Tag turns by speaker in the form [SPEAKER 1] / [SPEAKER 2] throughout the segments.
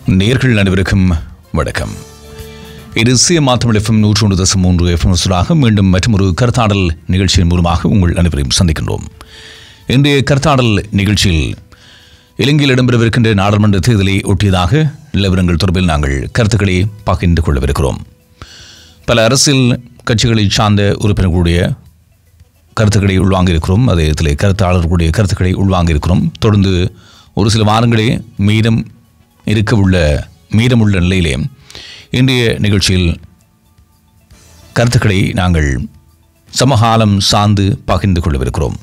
[SPEAKER 1] நேர்கள் அனைவருக்கும் வணக்கம் இது சிஎம்ஆர் எஃப்எம் நூற்றி ஒன்று தசம் மூன்று எஃப்எம் சுடாக மீண்டும் மற்றொரு கருத்தாடல் நிகழ்ச்சியின் மூலமாக உங்கள் அனைவரையும் சந்திக்கின்றோம் இன்றைய கருத்தாடல் நிகழ்ச்சியில் இலங்கையில் இடம்பெறவிருக்கின்ற நாடாளுமன்ற தேர்தலை ஒட்டியதாக நிலவரங்கள் தொடர்பில் நாங்கள் கருத்துக்களை பகிர்ந்து கொள்ளவிருக்கிறோம் பல அரசியல் கட்சிகளை சார்ந்த உறுப்பினர்களுடைய கருத்துக்களை உள்வாங்க இருக்கிறோம் அதே இடத்தில் கருத்தாளர்களுடைய கருத்துக்களை உள்வாங்க இருக்கிறோம் தொடர்ந்து ஒரு சில வாரங்களே மீதம் இருக்கவுள்ள மீதமுள்ள நிலையிலே இன்றைய நிகழ்ச்சியில் கருத்துக்களை நாங்கள் சமகாலம் சார்ந்து பகிர்ந்து கொள்ளவிருக்கிறோம்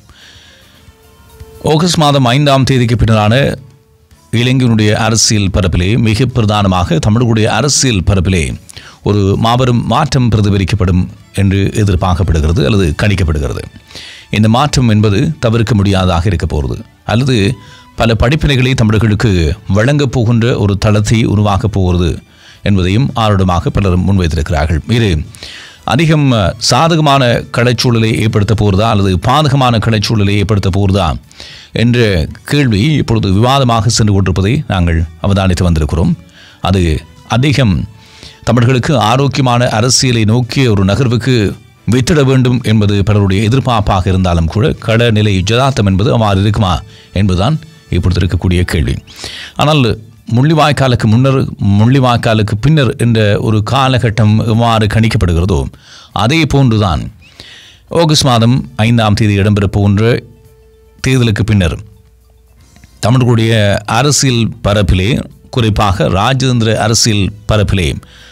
[SPEAKER 1] ஆகஸ்ட் மாதம் ஐந்தாம் தேதிக்கு பின்னரான இலங்கையினுடைய அரசியல் பரப்பிலே மிக பிரதானமாக தமிழர்களுடைய அரசியல் பரப்பிலே ஒரு மாபெரும் மாற்றம் பிரதிபலிக்கப்படும் என்று எதிர்பார்க்கப்படுகிறது அல்லது கணிக்கப்படுகிறது இந்த மாற்றம் என்பது தவிர்க்க முடியாததாக இருக்க போகிறது அல்லது பல படிப்பினைகளை தமிழர்களுக்கு வழங்கப் போகின்ற ஒரு தளத்தை உருவாக்கப் போகிறது என்பதையும் ஆருடமாக பலரும் முன்வைத்திருக்கிறார்கள் இது அதிகம் சாதகமான கலைச்சூழலை ஏற்படுத்த போகிறதா அல்லது பாதகமான கலைச்சூழலை ஏற்படுத்த போகிறதா என்ற கேள்வி இப்பொழுது விவாதமாக சென்று கொண்டிருப்பதை நாங்கள் அவதானித்து வந்திருக்கிறோம் அது அதிகம் தமிழர்களுக்கு ஆரோக்கியமான அரசியலை நோக்கிய ஒரு நகர்வுக்கு வித்திட வேண்டும் என்பது பலருடைய எதிர்பார்ப்பாக இருந்தாலும் கூட கடநிலை ஜதார்த்தம் என்பது அவ்வாறு இருக்குமா என்பதுதான் இப்பொழுது இருக்கக்கூடிய கேள்வி ஆனால் முள்ளிவாய்க்காலுக்கு முன்னர் முள்ளிவாய்க்காலுக்கு பின்னர் என்ற ஒரு காலகட்டம் எவ்வாறு கணிக்கப்படுகிறதோ அதே போன்றுதான் ஆகஸ்ட் மாதம் ஐந்தாம் தேதி இடம்பெறப் போகின்ற தேர்தலுக்கு பின்னர் தமிழர்களுடைய அரசியல் பரப்பிலே குறிப்பாக ராஜேந்திர அரசியல் பரப்பிலே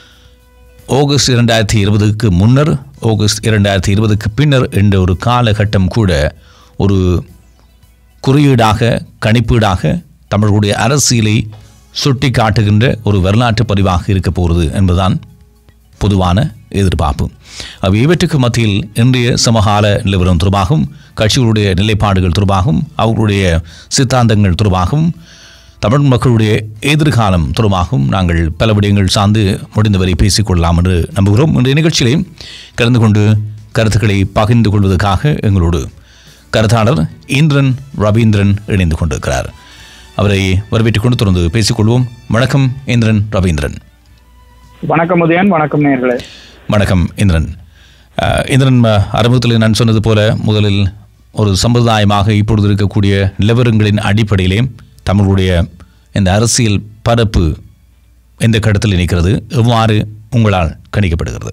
[SPEAKER 1] ஆகஸ்ட் இரண்டாயிரத்தி இருபதுக்கு முன்னர் ஆகஸ்ட் இரண்டாயிரத்தி இருபதுக்கு பின்னர் என்ற ஒரு காலகட்டம் கூட ஒரு குறியீடாக கணிப்பீடாக தமிழர்களுடைய அரசியலை சுட்டி காட்டுகின்ற ஒரு வரலாற்று பதிவாக இருக்க போகிறது என்பதுதான் பொதுவான எதிர்பார்ப்பு அவை இவற்றுக்கு மத்தியில் இன்றைய சமகால நிலவரம் தொடர்பாகவும் கட்சிகளுடைய நிலைப்பாடுகள் தொடர்பாகவும் அவர்களுடைய சித்தாந்தங்கள் தொடர்பாகவும் தமிழ் மக்களுடைய எதிர்காலம் தொடர்பாகவும் நாங்கள் பல விடயங்கள் சார்ந்து முடிந்தவரை பேசிக்கொள்ளலாம் என்று நம்புகிறோம் இன்றைய நிகழ்ச்சியிலே கலந்து கொண்டு கருத்துக்களை பகிர்ந்து கொள்வதற்காக எங்களோடு கருத்தாளர் இந்திரன் ரவீந்திரன் இணைந்து கொண்டிருக்கிறார் அவரை வரவேற்றுக் கொண்டு தொடர்ந்து பேசிக்கொள்வோம் வணக்கம் இந்திரன் ரவீந்திரன்
[SPEAKER 2] வணக்கம் உதயன் வணக்கம் நேர்களே
[SPEAKER 1] வணக்கம் இந்திரன் அஹ், இந்திரன் அஹ், ஆரம்பத்தில் நான் சொன்னது போல முதலில் ஒரு சம்பிரதாயமாக இப்பொழுது இருக்கக்கூடிய நிலவரங்களின் அடிப்படையிலே தமிழுடைய இந்த அரசியல் பரப்பு எந்த கடத்தில் நிற்கிறது எவ்வாறு உங்களால் கணிக்கப்படுகிறது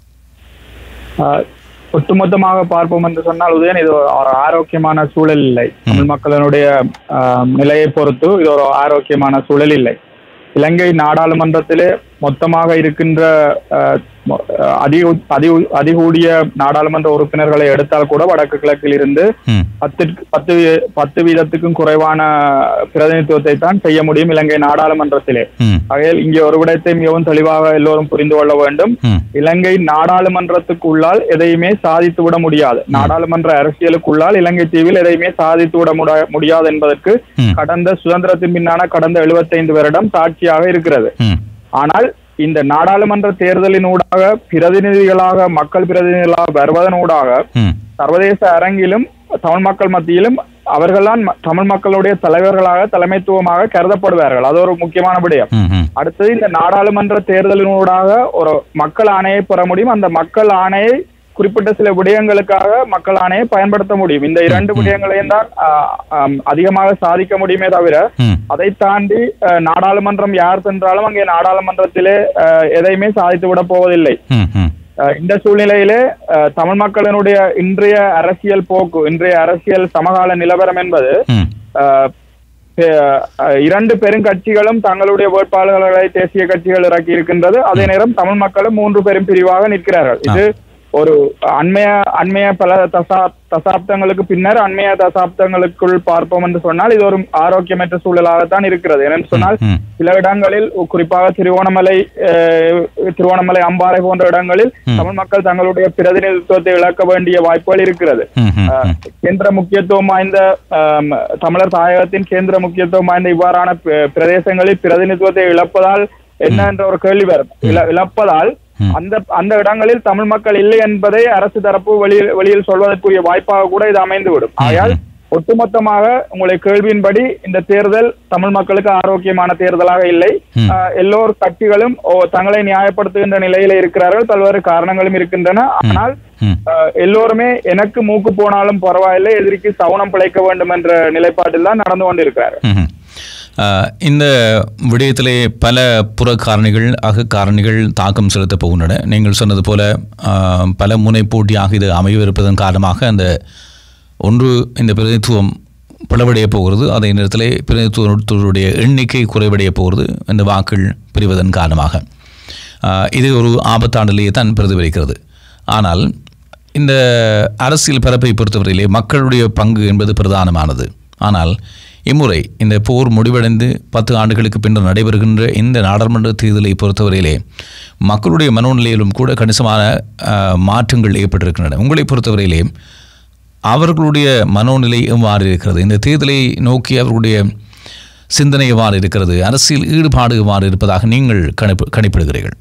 [SPEAKER 2] ஆஹ், ஒட்டுமொத்தமாக பார்ப்போம் என்று சொன்னால் உதயன் இது ஒரு ஆரோக்கியமான சூழல் இல்லை தமிழ் மக்களினுடைய ஆஹ், நிலையை பொறுத்து இது ஒரு ஆரோக்கியமான சூழல் இல்லை இலங்கை நாடாளுமன்றத்திலே மொத்தமாக இருக்கின்ற ஆஹ், மொ- ஆஹ், அதிக அதிக அதிகூடிய நாடாளுமன்ற உறுப்பினர்களை எடுத்தால் கூட வடக்கு கிழக்கில் இருந்து
[SPEAKER 1] ம்
[SPEAKER 2] பத்திற்கு பத்து வீ- பத்து வீதத்துக்கும் குறைவான பிரதிநிதித்துவத்தை தான் செய்ய முடியும் இலங்கை நாடாளுமன்றத்திலே
[SPEAKER 1] ம்
[SPEAKER 2] ஆகையால் இங்கே ஒரு விடயத்தை மிகவும் தெளிவாக எல்லோரும் புரிந்து கொள்ள வேண்டும்
[SPEAKER 1] ம்
[SPEAKER 2] இலங்கை நாடாளுமன்றத்துக்குள்ளால் எதையுமே சாதித்து விட முடியாது நாடாளுமன்ற அரசியலுக்குள்ளால் இலங்கை தீவில் எதையுமே சாதித்து விட முட- முடியாது என்பதற்கு
[SPEAKER 1] ம்.
[SPEAKER 2] கடந்த சுதந்திரத்தின் பின்னான கடந்த 75 வருடம் சாட்சியாக இருக்கிறது
[SPEAKER 1] ம்
[SPEAKER 2] ஆனால் இந்த நாடாளுமன்ற தேர்தலினூடாக பிரதிநிதிகளாக மக்கள் பிரதிநிதிகளாக வருவதனூடாக
[SPEAKER 1] ம்
[SPEAKER 2] சர்வதேச அரங்கிலும் தமிழ் மக்கள் மத்தியிலும் அவர்கள்தான் ம- தமிழ் மக்களுடைய தலைவர்களாக தலைமைத்துவமாக கருதப்படுவார்கள் அது ஒரு முக்கியமான விடயம்
[SPEAKER 1] ம் ம்
[SPEAKER 2] அடுத்தது இந்த நாடாளுமன்ற தேர்தலினூடாக ஒரு மக்கள் ஆணையை பெற முடியும் அந்த மக்கள் ஆணையை குறிப்பிட்ட சில விடயங்களுக்காக மக்கள் ஆணையை பயன்படுத்த முடியும் இந்த இரண்டு விடயங்களையும் தான் ஆ, ஆம், அதிகமாக சாதிக்க முடியுமே தவிர
[SPEAKER 1] ம்
[SPEAKER 2] அதை தாண்டி அ, நாடாளுமன்றம் யார் சென்றாலும் அங்கே நாடாளுமன்றத்திலே அ, எதையுமே சாதித்து விட போவதில்லை
[SPEAKER 1] ம் ம்
[SPEAKER 2] அ, இந்த சூழ்நிலையிலே அ, தமிழ் மக்களினுடைய இன்றைய அரசியல் போக்கு இன்றைய அரசியல் சமகால நிலவரம் என்பது
[SPEAKER 1] ம்
[SPEAKER 2] அஹ், பெ- அஹ், இரண்டு பெருங்கட்சிகளும் தங்களுடைய வேட்பாளர்களை தேசிய கட்சிகள் இறக்கி இருக்கின்றது அதே நேரம் தமிழ் மக்களும் மூன்று பெரும் பிரிவாக நிற்கிறார்கள் இது ஒரு அண்மைய அண்மைய பல தசா தசாப்தங்களுக்கு பின்னர் அண்மைய தசாப்தங்களுக்குள் பார்ப்போம் என்று சொன்னால் இது ஒரு ஆரோக்கியமற்ற சூழலாகத்தான் இருக்கிறது ஏனென்று சொன்னால்
[SPEAKER 1] ம்
[SPEAKER 2] சில இடங்களில் குறிப்பாக திருவோணமலை அஹ், திருவோணமலை அம்பாறை போன்ற இடங்களில் தமிழ் மக்கள் தங்களுடைய பிரதிநிதித்துவத்தை இழக்க வேண்டிய வாய்ப்புகள் இருக்கிறது
[SPEAKER 1] ம் ம்
[SPEAKER 2] அஹ், கேந்திர முக்கியத்துவம் வாய்ந்த ஆம், தமிழர் தாயகத்தின் கேந்திர முக்கியத்துவம் வாய்ந்த இவ்வாறான பிர- பிரதேசங்களில் பிரதிநிதித்துவத்தை இழப்பதால் என்ன என்ற ஒரு கேள்வி வரும் இழ- இழப்பதால் அந்த அந்த இடங்களில் தமிழ் மக்கள் இல்லை என்பதை அரசு தரப்பு வெளியில் வெளியில் சொல்வதற்குரிய வாய்ப்பாக கூட இது அமைந்துவிடும் ஆகையால் ஒட்டுமொத்தமாக உங்களுடைய கேள்வியின்படி இந்த தேர்தல் தமிழ் மக்களுக்கு ஆரோக்கியமான தேர்தலாக இல்லை
[SPEAKER 1] ம்.
[SPEAKER 2] ஆஹ், எல்லோர் கட்சிகளும் ஓ, தங்களை நியாயப்படுத்துகின்ற நிலையில இருக்கிறார்கள் பல்வேறு காரணங்களும் இருக்கின்றன ஆனால்
[SPEAKER 1] ம்
[SPEAKER 2] ஆஹ், எல்லோருமே எனக்கு மூக்கு போனாலும் பரவாயில்லை எதிரிக்கு சவுனம் பிழைக்க வேண்டும் என்ற நிலைப்பாட்டில் தான் நடந்து கொண்டிருக்கிறார்கள்
[SPEAKER 1] ம்ஹும். ஆஹ், இந்த விடயத்திலே பல புற காரணிகள் அக காரணிகள் தாக்கம் செலுத்தப் போகின்றன நீங்கள் சொன்னது போல ஆஹ், பல முனை போட்டியாக இது அமையவிருப்பதன் காரணமாக அந்த ஒன்று இந்த பிரதித்துவம் பிளவடைய போகிறது அதே நேரத்திலே பிரதித்துவத்துடைய எண்ணிக்கை குறைவடைய போகிறது இந்த வாக்கள் பிரிவதன் காரணமாக ஆஹ், இது ஒரு ஆபத்தாண்டிலேயே தான் பிரதிபலிக்கிறது ஆனால் இந்த அரசியல் பரப்பை பொறுத்தவரையிலே மக்களுடைய பங்கு என்பது பிரதானமானது ஆனால் இம்முறை இந்த போர் முடிவடைந்து பத்து ஆண்டுகளுக்கு பின்னர் நடைபெறுகின்ற இந்த நாடாளுமன்ற தேர்தலை பொறுத்தவரையிலே மக்களுடைய மனோநிலையிலும் கூட கணிசமான ஆஹ், மாற்றங்கள் ஏற்பட்டிருக்கின்றன உங்களை பொறுத்தவரையிலே அவர்களுடைய மனோநிலை எவ்வாறு இருக்கிறது இந்த தேர்தலை நோக்கி அவர்களுடைய சிந்தனை எவ்வாறு இருக்கிறது அரசியல் ஈடுபாடு எவ்வாறு இருப்பதாக நீங்கள் கணிப்பு கணிப்பிடுகிறீர்கள்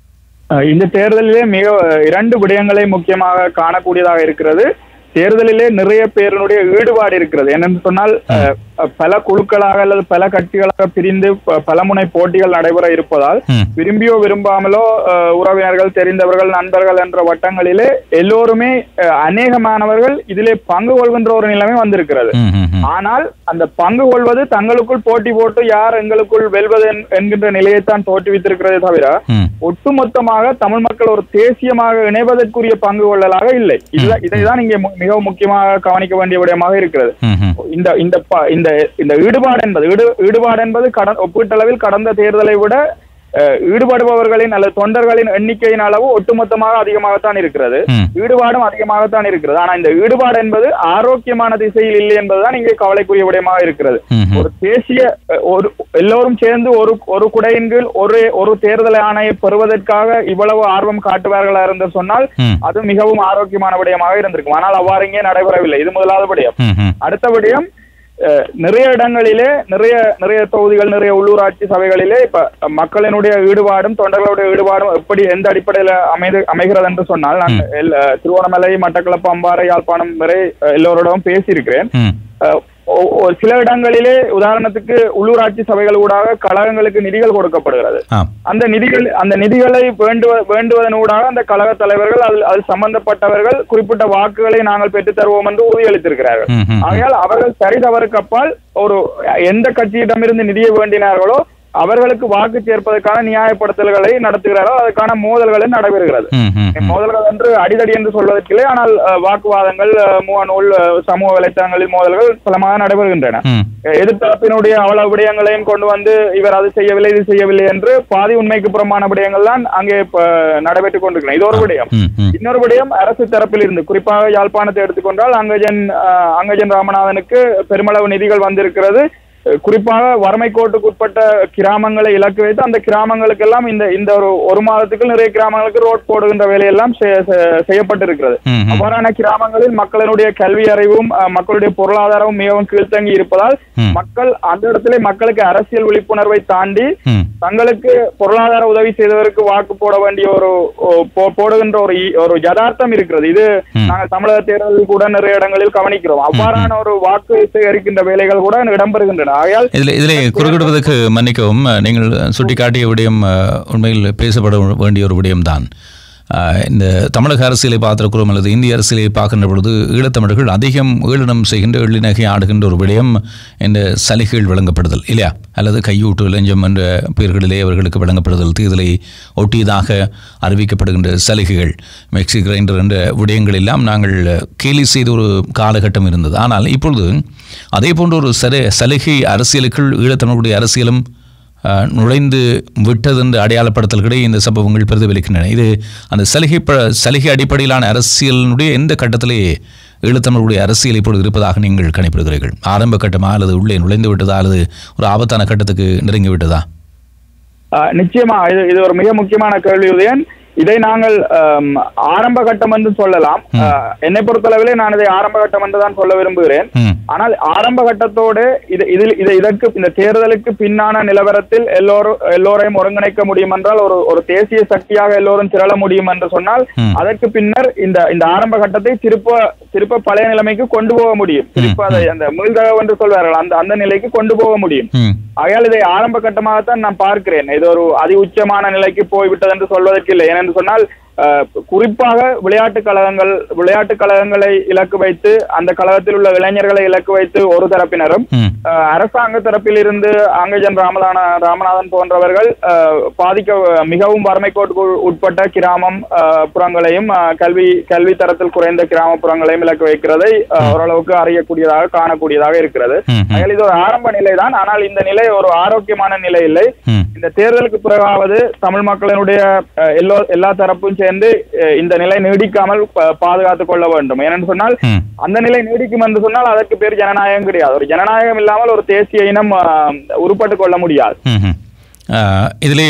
[SPEAKER 2] அஹ் இந்த தேர்தலிலே மிக இரண்டு விடயங்களை முக்கியமாக காணக்கூடியதாக இருக்கிறது தேர்தலிலே நிறைய பேருடைய ஈடுபாடு இருக்கிறது என்னென்னு சொன்னால் அஹ், பல குழுக்களாக அல்லது பல கட்சிகளாக பிரிந்து ப- பல முனை போட்டிகள் நடைபெற இருப்பதால்
[SPEAKER 1] ம்
[SPEAKER 2] விரும்பியோ விரும்பாமலோ அஹ், உறவினர்கள் தெரிந்தவர்கள் நண்பர்கள் என்ற வட்டங்களிலே எல்லோருமே அஹ், அநேகமானவர்கள் இதிலே பங்கு கொள்கின்ற ஒரு நிலைமை வந்திருக்கிறது
[SPEAKER 1] ம் ம் ம்
[SPEAKER 2] ஆனால் அந்த பங்கு கொள்வது தங்களுக்குள் போட்டி போட்டு யார் எங்களுக்குள் வெல்வது என்- என்கின்ற நிலையைத்தான் தோற்றுவித்திருக்கிறதே தவிர
[SPEAKER 1] ம்
[SPEAKER 2] ஒட்டுமொத்தமாக தமிழ் மக்கள் ஒரு தேசியமாக இணைவதற்குரிய பங்கு கொள்ளலாக இல்லை இதுதான் இதைதான் இங்கே மு- மிகவும் முக்கியமாக கவனிக்க வேண்டிய விடயமாக இருக்கிறது
[SPEAKER 1] ம் ம்
[SPEAKER 2] இந்த இந்த ப- இந்த இந்த ஈடுபாடு என்பது ஈடு- ஈடுபாடு என்பது கட ஒப்பீட்டளவில் கடந்த தேர்தலை விட அஹ், ஈடுபடுபவர்களின் அல்லது தொண்டர்களின் எண்ணிக்கையின் அளவு ஒட்டுமொத்தமாக அதிகமாகத்தான் இருக்கிறது
[SPEAKER 1] ம்.
[SPEAKER 2] ஈடுபாடும் அதிகமாகத்தான் இருக்கிறது ஆனா இந்த ஈடுபாடு என்பது ஆரோக்கியமான திசையில் இல்லை என்பதுதான் இங்கே கவலைக்குரிய விடயமாக இருக்கிறது
[SPEAKER 1] ம் ம்
[SPEAKER 2] ஒரு தேசிய அஹ், ஒரு எல்லோரும் சேர்ந்து ஒரு ஒரு குடையின் கீழ் ஒரு ஒரு தேர்தல் ஆணையை பெறுவதற்காக இவ்வளவு ஆர்வம் காட்டுவார்களா என்று சொன்னால்
[SPEAKER 1] ம்
[SPEAKER 2] அது மிகவும் ஆரோக்கியமான விடயமாக இருந்திருக்கும் ஆனால் அவ்வாறு இங்கே நடைபெறவில்லை இது முதலாவது விடயம்
[SPEAKER 1] ம் ம்
[SPEAKER 2] அடுத்த விடயம் அஹ், நிறைய இடங்களிலே நிறைய நிறைய தொகுதிகள் நிறைய உள்ளூராட்சி சபைகளிலே இப்ப மக்களினுடைய ஈடுபாடும் தொண்டர்களுடைய ஈடுபாடும் எப்படி எந்த அடிப்படையில அமைது அமைகிறது என்று சொன்னால் நான் எல்லா- திருவோணமலை மட்டக்களப்பு அம்பாறை யாழ்ப்பாணம் வரை அஹ், எல்லோரோடவும் பேசியிருக்கிறேன்
[SPEAKER 1] ம்
[SPEAKER 2] அஹ், ஒ- ஒரு சில இடங்களிலே உதாரணத்துக்கு உள்ளூராட்சி சபைகள் ஊடாக கழகங்களுக்கு நிதிகள் கொடுக்கப்படுகிறது
[SPEAKER 1] ஆ
[SPEAKER 2] அந்த நிதிகள் அந்த நிதிகளை வேண்டுவ வேண்டுவதனூடாக அந்த கழக தலைவர்கள் அதில் அதில் சம்பந்தப்பட்டவர்கள் குறிப்பிட்ட வாக்குகளை நாங்கள் பெற்றுத் தருவோம் என்று உறுதியளித்திருக்கிறார்கள்
[SPEAKER 1] ம் ம்
[SPEAKER 2] ஆகையால் அவர்கள் சரி தவறுக்கு அப்பால் ஒரு எந்த கட்சியிடமிருந்து நிதியை வேண்டினார்களோ அவர்களுக்கு வாக்கு சேர்ப்பதற்கான நியாயப்படுத்தல்களை நடத்துகிறார்கள் அதற்கான மோதல்களும் நடைபெறுகிறது
[SPEAKER 1] ம் ம் ம்
[SPEAKER 2] மோதல்கள் என்று அடிதடி என்று சொல்வதற்கில்லை ஆனால் அஹ், வாக்குவாதங்கள் அஹ், முகநூல் அஹ், சமூக வலைத்தளங்களில் மோதல்கள் பலமாக நடைபெறுகின்றன
[SPEAKER 1] ம்
[SPEAKER 2] எதிர்த்தரப்பினுடைய அவ்வளவு விடயங்களையும் கொண்டு வந்து இவர் அது செய்யவில்லை இது செய்யவில்லை என்று பாதி உண்மைக்கு புறம்பான விடயங்கள் தான் அங்கே இப்ப நடைபெற்றுக் கொண்டிருக்கிறது இது ஒரு விடயம்
[SPEAKER 1] ம் ம்
[SPEAKER 2] இன்னொரு விடயம் அரசு தரப்பில் இருந்து குறிப்பாக யாழ்ப்பாணத்தை எடுத்துக்கொண்டால் அங்கஜன் அஹ், அங்கஜன் ராமநாதனுக்கு பெருமளவு நிதிகள் வந்திருக்கிறது அஹ், குறிப்பாக வறுமை கோட்டுக்கு உட்பட்ட கிராமங்களை இலக்கு வைத்து அந்த கிராமங்களுக்கெல்லாம் இந்த இந்த ஒரு ஒரு மாதத்துக்கு நிறைய கிராமங்களுக்கு ரோட் போடுகின்ற வேலையெல்லாம் செ- செ- செய்யப்பட்டிருக்கிறது
[SPEAKER 1] ம் ம்
[SPEAKER 2] அவ்வாறான கிராமங்களில் மக்களினுடைய கல்வி அறிவும் அஹ், மக்களுடைய பொருளாதாரமும் மிகவும் கீழ்த்தங்கி இருப்பதால்
[SPEAKER 1] ம்.
[SPEAKER 2] மக்கள் அந்த இடத்திலே மக்களுக்கு அரசியல் விழிப்புணர்வை தாண்டி
[SPEAKER 1] ம்
[SPEAKER 2] தங்களுக்கு பொருளாதார உதவி செய்தவருக்கு வாக்கு போட வேண்டிய ஒரு ஓ- போ- போடுகின்ற ஒரு இ- ஒரு யதார்த்தம் இருக்கிறது இது
[SPEAKER 1] ம்.
[SPEAKER 2] நாங்கள் தமிழக தேர்தலில் கூட நிறைய இடங்களில் கவனிக்கிறோம் அவ்வாறான ஒரு வாக்கு சேகரிக்கின்ற வேலைகள் கூட இடம்பெறுகின்றன ஆகையால்
[SPEAKER 1] இதில் இதிலே குறுக்கிடுவதற்கு மன்னிக்கவும் நீங்கள் சுட்டிக்காட்டிய விடயம் அஹ், உண்மையில் பேசப்பட வேண்டிய ஒரு விடயம்தான் அஹ், இந்த தமிழக அரசியலை பார்த்திருக்கிறோம் அல்லது இந்திய அரசியலை பார்க்கின்ற பொழுது ஈழத்தமிழர்கள் அதிகம் ஈழனம் செய்கின்ற எள்ளிநகை ஆடுகின்ற ஒரு விடயம் இந்த சலுகைகள் வழங்கப்படுதல் இல்லையா அல்லது கையூட்டு லஞ்சம் என்ற பெயர்களிலே அவர்களுக்கு வழங்கப்படுதல் தேர்தலை ஒட்டியதாக அறிவிக்கப்படுகின்ற சலுகைகள் மெக்சி கிரைண்டர் என்ற விடயங்கள் எல்லாம் நாங்கள் கேலி செய்த ஒரு காலகட்டம் இருந்தது ஆனால் இப்பொழுது அதே போன்ற ஒரு சரி சலுகை அரசியலுக்குள் ஈழத்தமிழுடைய அரசியலும் அஹ், நுழைந்து விட்டது என்று அடையாளப்படுத்தல்களே இந்த சம்பவங்கள் பிரதிபலிக்கின்றன இது அந்த சலுகை ப சலுகை அடிப்படையிலான அரசியலினுடைய எந்த கட்டத்திலே ஈழத்தமிழுடைய அரசியல் இப்பொழுது இருப்பதாக நீங்கள் கணிப்பிடுகிறீர்கள் ஆரம்ப கட்டமா அல்லது உள்ளே நுழைந்து விட்டதா அல்லது ஒரு ஆபத்தான கட்டத்துக்கு நெருங்கி விட்டதா
[SPEAKER 2] அஹ், நிச்சயமா இது இது ஒரு மிக முக்கியமான கேள்வி உதயன் இதை நாங்கள் ஆம், ஆரம்ப கட்டம் என்று சொல்லலாம் அஹ், என்னை பொறுத்தளவிலே நான் இதை ஆரம்ப கட்டம் என்று தான் சொல்ல விரும்புகிறேன்
[SPEAKER 1] ம்
[SPEAKER 2] ஆனால் ஆரம்ப கட்டத்தோடு இது இதில் இது இதற்கு இந்த தேர்தலுக்கு பின்னான நிலவரத்தில் எல்லோரும் எல்லோரையும் ஒருங்கிணைக்க முடியும் என்றால் ஒரு ஒரு தேசிய சக்தியாக எல்லோரும் திரள முடியும் என்று சொன்னால்
[SPEAKER 1] ம்.
[SPEAKER 2] அதற்கு பின்னர் இந்த இந்த ஆரம்ப கட்டத்தை திருப்ப திருப்ப பழைய நிலைமைக்கு கொண்டு போக முடியும் திருப்ப அதை அந்த மீள்தகவு என்று சொல்வார்கள் அந்த அந்த நிலைக்கு கொண்டு போக முடியும்
[SPEAKER 1] ம்
[SPEAKER 2] ஆகையால் இதை ஆரம்ப கட்டமாகத்தான் நான் பார்க்கிறேன் இது ஒரு அதி உச்சமான நிலைக்கு போய்விட்டது என்று சொல்வதற்கு இல்லை ஏனென்று சொன்னால் அஹ், குறிப்பாக விளையாட்டு கழகங்கள் விளையாட்டு கழகங்களை இலக்கு வைத்து அந்த கழகத்தில் உள்ள இளைஞர்களை இலக்கு வைத்து ஒரு தரப்பினரும்
[SPEAKER 1] ம்
[SPEAKER 2] அஹ், அரசாங்க தரப்பில் இருந்து ஆங்கஜன் ராமதான ராமநாதன் போன்றவர்கள் அஹ், பாதிக்க மிகவும் வறுமை கோட்டுக்கு உட்பட்ட கிராமம் அஹ், புறங்களையும் அஹ், கல்வி கல்வி தரத்தில் குறைந்த கிராமப்புறங்களையும் இலக்கு வைக்கிறதை அஹ், ஓரளவுக்கு அறியக்கூடியதாக காணக்கூடியதாக இருக்கிறது
[SPEAKER 1] ம், ம்.
[SPEAKER 2] ஆகையால் இது ஒரு ஆரம்ப நிலைதான் ஆனால் இந்த நிலை ஒரு ஆரோக்கியமான நிலை இல்லை
[SPEAKER 1] ம்
[SPEAKER 2] இந்த தேர்தலுக்கு பிறகாவது தமிழ் மக்களினுடைய அஹ், எல்லோ எல்லா தரப்பும் சேர்ந்து அஹ், இந்த நிலை நீடிக்காமல் ப- பாதுகாத்துக் கொள்ள வேண்டும் ஏனென்று சொன்னால்
[SPEAKER 1] ம்
[SPEAKER 2] அந்த நிலை நீடிக்கும் என்று சொன்னால் அதற்கு பேர் ஜனநாயகம் கிடையாது ஒரு ஜனநாயகம் இல்லாமல் ஒரு தேசிய இனம் அஹ், உருப்பட்டுக் கொள்ள முடியாது
[SPEAKER 1] ம்ஹும். ஆஹ், இதிலே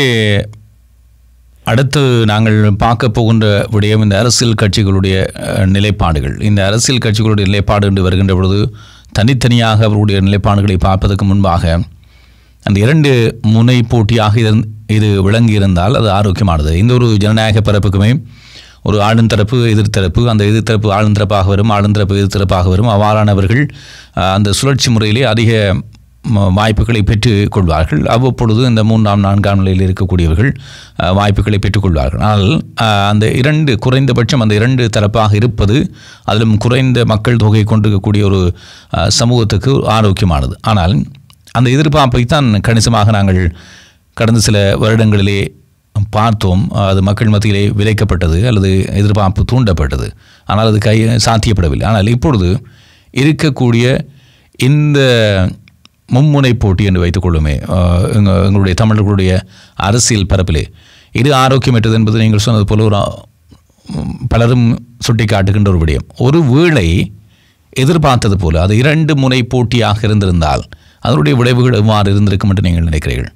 [SPEAKER 1] அடுத்து நாங்கள் பார்க்க போகின்ற விடயம் இந்த அரசியல் கட்சிகளுடைய அஹ், நிலைப்பாடுகள் இந்த அரசியல் கட்சிகளுடைய நிலைப்பாடு என்று வருகின்ற பொழுது தனித்தனியாக அவர்களுடைய நிலைப்பாடுகளை பார்ப்பதற்கு முன்பாக அந்த இரண்டு முனை போட்டியாக இருந்- இது விளங்கியிருந்தால் அது ஆரோக்கியமானது இந்த ஒரு ஜனநாயக பரப்புக்குமே ஒரு ஆளுந்தரப்பு எதிர்த்தரப்பு அந்த எதிர்த்தரப்பு ஆளுந்தரப்பாக வரும் ஆளுந்தரப்பு எதிர்த்தரப்பாக வரும் அவ்வாறானவர்கள் அஹ், அந்த சுழற்சி முறையிலே அதிக ம- வாய்ப்புகளை பெற்றுக் கொள்வார்கள் அவ்வப்பொழுது இந்த மூன்றாம் நான்காம் நிலையில் இருக்கக்கூடியவர்கள் அஹ், வாய்ப்புகளை பெற்றுக்கொள்வார்கள் ஆனால் அஹ், அந்த இரண்டு குறைந்தபட்சம் அந்த இரண்டு தரப்பாக இருப்பது அதிலும் குறைந்த மக்கள் தொகை கொண்டிருக்கக்கூடிய ஒரு அஹ், சமூகத்துக்கு ஆரோக்கியமானது ஆனால் அந்த எதிர்பார்ப்பை தான் கணிசமாக நாங்கள் கடந்த சில வருடங்களிலே பார்த்தோம் அது மக்கள் மத்தியிலே விதைக்கப்பட்டது அல்லது எதிர்பார்ப்பு தூண்டப்பட்டது ஆனால் அது கை சாத்தியப்படவில்லை ஆனால் இப்பொழுது இருக்கக்கூடிய இந்த மும்முனை போட்டி என்று வைத்துக்கொள்ளுமே அஹ், எங்க எங்களுடைய தமிழர்களுடைய அரசியல் பரப்பிலே இது ஆரோக்கியமற்றது என்பது நீங்கள் சொன்னது போல ஒரு உம், பலரும் சுட்டிக்காட்டுகின்ற ஒரு விடயம் ஒரு வேளை எதிர்பார்த்தது போல அது இரண்டு முனை போட்டியாக இருந்திருந்தால் அதனுடைய விளைவுகள் எவ்வாறு இருந்திருக்கும் என்று நீங்கள் நினைக்கிறீர்கள்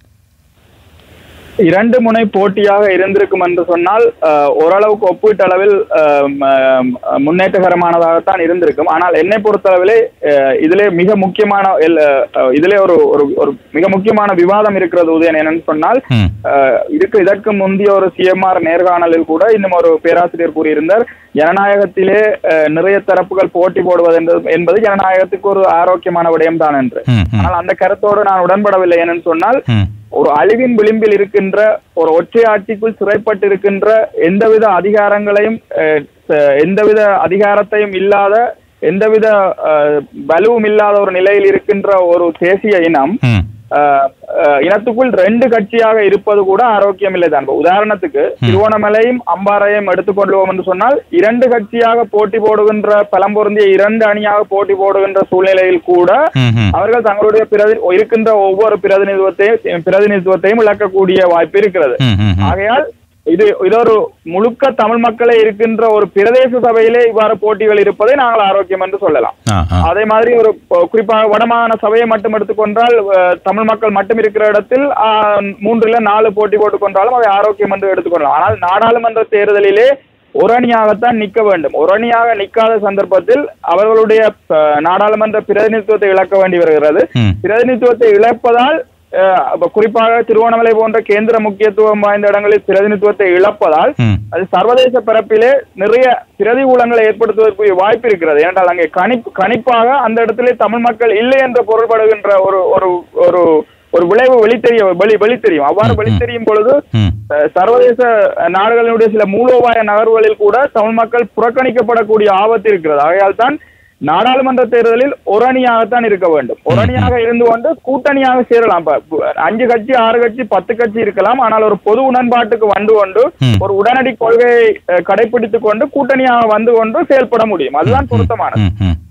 [SPEAKER 2] இரண்டு முனை போட்டியாக இருந்திருக்கும் என்று சொன்னால் அஹ், ஓரளவுக்கு ஒப்பீட்டளவில் அஹ், ம- முன்னேற்றகரமானதாகத்தான் இருந்திருக்கும் ஆனால் என்னை பொறுத்தளவிலே அஹ், இதிலே மிக முக்கியமான எல்- அஹ், இதிலே ஒரு ஒரு ஒரு மிக முக்கியமான விவாதம் இருக்கிறது உதயன் என்னன்னு சொன்னால்
[SPEAKER 1] ம்
[SPEAKER 2] அஹ், இதுக்கு இதற்கு முந்தைய ஒரு சிஎம்ஆர் நேர்காணலில் கூட இன்னும் ஒரு பேராசிரியர் கூறியிருந்தார் ஜனநாயகத்திலே அஹ், நிறைய தரப்புகள் போட்டி போடுவது என்பது- என்பது ஜனநாயகத்துக்கு ஒரு ஆரோக்கியமான விடயம் தான் என்று
[SPEAKER 1] ம் ம்
[SPEAKER 2] ஆனால் அந்த கருத்தோடு நான் உடன்படவில்லை என்னன்னு சொன்னால்
[SPEAKER 1] ம்
[SPEAKER 2] ஒரு அழிவின் விளிம்பில் இருக்கின்ற ஒரு ஒற்றை ஆட்சிக்குள் சிறைப்பட்டு இருக்கின்ற எந்தவித அதிகாரங்களையும் அஹ், ச- எந்தவித அதிகாரத்தையும் இல்லாத எந்தவித அஹ், வலுவும் இல்லாத ஒரு நிலையில் இருக்கின்ற ஒரு தேசிய இனம்
[SPEAKER 1] ம்
[SPEAKER 2] அஹ், அஹ், இனத்துக்குள் ரெண்டு கட்சியாக இருப்பது கூட ஆரோக்கியம் இல்லை தான் உதாரணத்துக்கு திருவோணமலையும் அம்பாறையும் எடுத்துக்கொள்வோம் என்று சொன்னால் இரண்டு கட்சியாக போட்டி போடுகின்ற பலம் பொருந்திய இரண்டு அணியாக போட்டி போடுகின்ற சூழ்நிலையில் கூட
[SPEAKER 1] ம் ம்
[SPEAKER 2] அவர்கள் தங்களுடைய பிரதி இருக்கின்ற ஒவ்வொரு பிரதிநிதித்துவத்தையும் பிரதிநிதித்துவத்தையும் இழக்கக்கூடிய வாய்ப்பு இருக்கிறது
[SPEAKER 1] ம் ம் ம்
[SPEAKER 2] ஆகையால் இது இது ஒரு முழுக்க தமிழ் மக்களே இருக்கின்ற ஒரு பிரதேச சபையிலே இவ்வாறு போட்டிகள் இருப்பதை நாங்கள் ஆரோக்கியம் என்று சொல்லலாம்
[SPEAKER 1] ஆ ஆ
[SPEAKER 2] அதே மாதிரி ஒரு அஹ், குறிப்பாக வடமாகாண சபையை மட்டும் எடுத்துக்கொண்டால் அஹ், தமிழ் மக்கள் மட்டும் இருக்கிற இடத்தில் ஆஹ், மூன்றுல நாலு போட்டி போட்டுக் கொண்டாலும் அதை ஆரோக்கியம் என்று எடுத்துக்கொள்ளலாம் ஆனால் நாடாளுமன்ற தேர்தலிலே ஒரு அணியாகத்தான் நிற்க வேண்டும் ஒரு அணியாக நிற்காத சந்தர்ப்பத்தில் அவர்களுடைய அஹ், நாடாளுமன்ற பிரதிநிதித்துவத்தை இழக்க வேண்டி வருகிறது
[SPEAKER 1] ம்
[SPEAKER 2] பிரதிநிதித்துவத்தை இழப்பதால் அஹ், அப்ப குறிப்பாக திருவோணமலை போன்ற கேந்திர முக்கியத்துவம் வாய்ந்த இடங்களில் பிரதிநிதித்துவத்தை இழப்பதால்
[SPEAKER 1] ம்
[SPEAKER 2] அது சர்வதேச பரப்பிலே நிறைய பிரதிகூலங்களை ஏற்படுத்துவதற்குரிய வாய்ப்பு இருக்கிறது ஏனென்றால் அங்கே கணிப் கணிப்பாக அந்த இடத்திலே தமிழ் மக்கள் இல்லை என்று பொருள்படுகின்ற ஒரு ஒரு ஒரு ஒரு விளைவு வெளித்தெரிய வெளி வெளித்தெரியும் அவ்வாறு வெளித்தெரியும் பொழுது
[SPEAKER 1] ம்
[SPEAKER 2] அஹ், சர்வதேச நாடுகளினுடைய சில மூலோபாய நகர்வுகளில் கூட தமிழ் மக்கள் புறக்கணிக்கப்படக்கூடிய ஆபத்து இருக்கிறது ஆகையால் தான் நாடாளுமன்ற தேர்தலில் ஒரு அணியாகத்தான் இருக்க வேண்டும் ஒரு அணியாக இருந்து கொண்டு கூட்டணியாக சேரலாம் இப்ப அஞ்சு கட்சி ஆறு கட்சி பத்து கட்சி இருக்கலாம் ஆனால் ஒரு பொது உடன்பாட்டுக்கு வந்து கொண்டு
[SPEAKER 1] ம்.
[SPEAKER 2] ஒரு உடனடி கொள்கையை அஹ், கடைபிடித்துக் கொண்டு கூட்டணியாக வந்து கொண்டு செயல்பட முடியும் அதுதான் பொருத்தமானது
[SPEAKER 1] ம், ம்.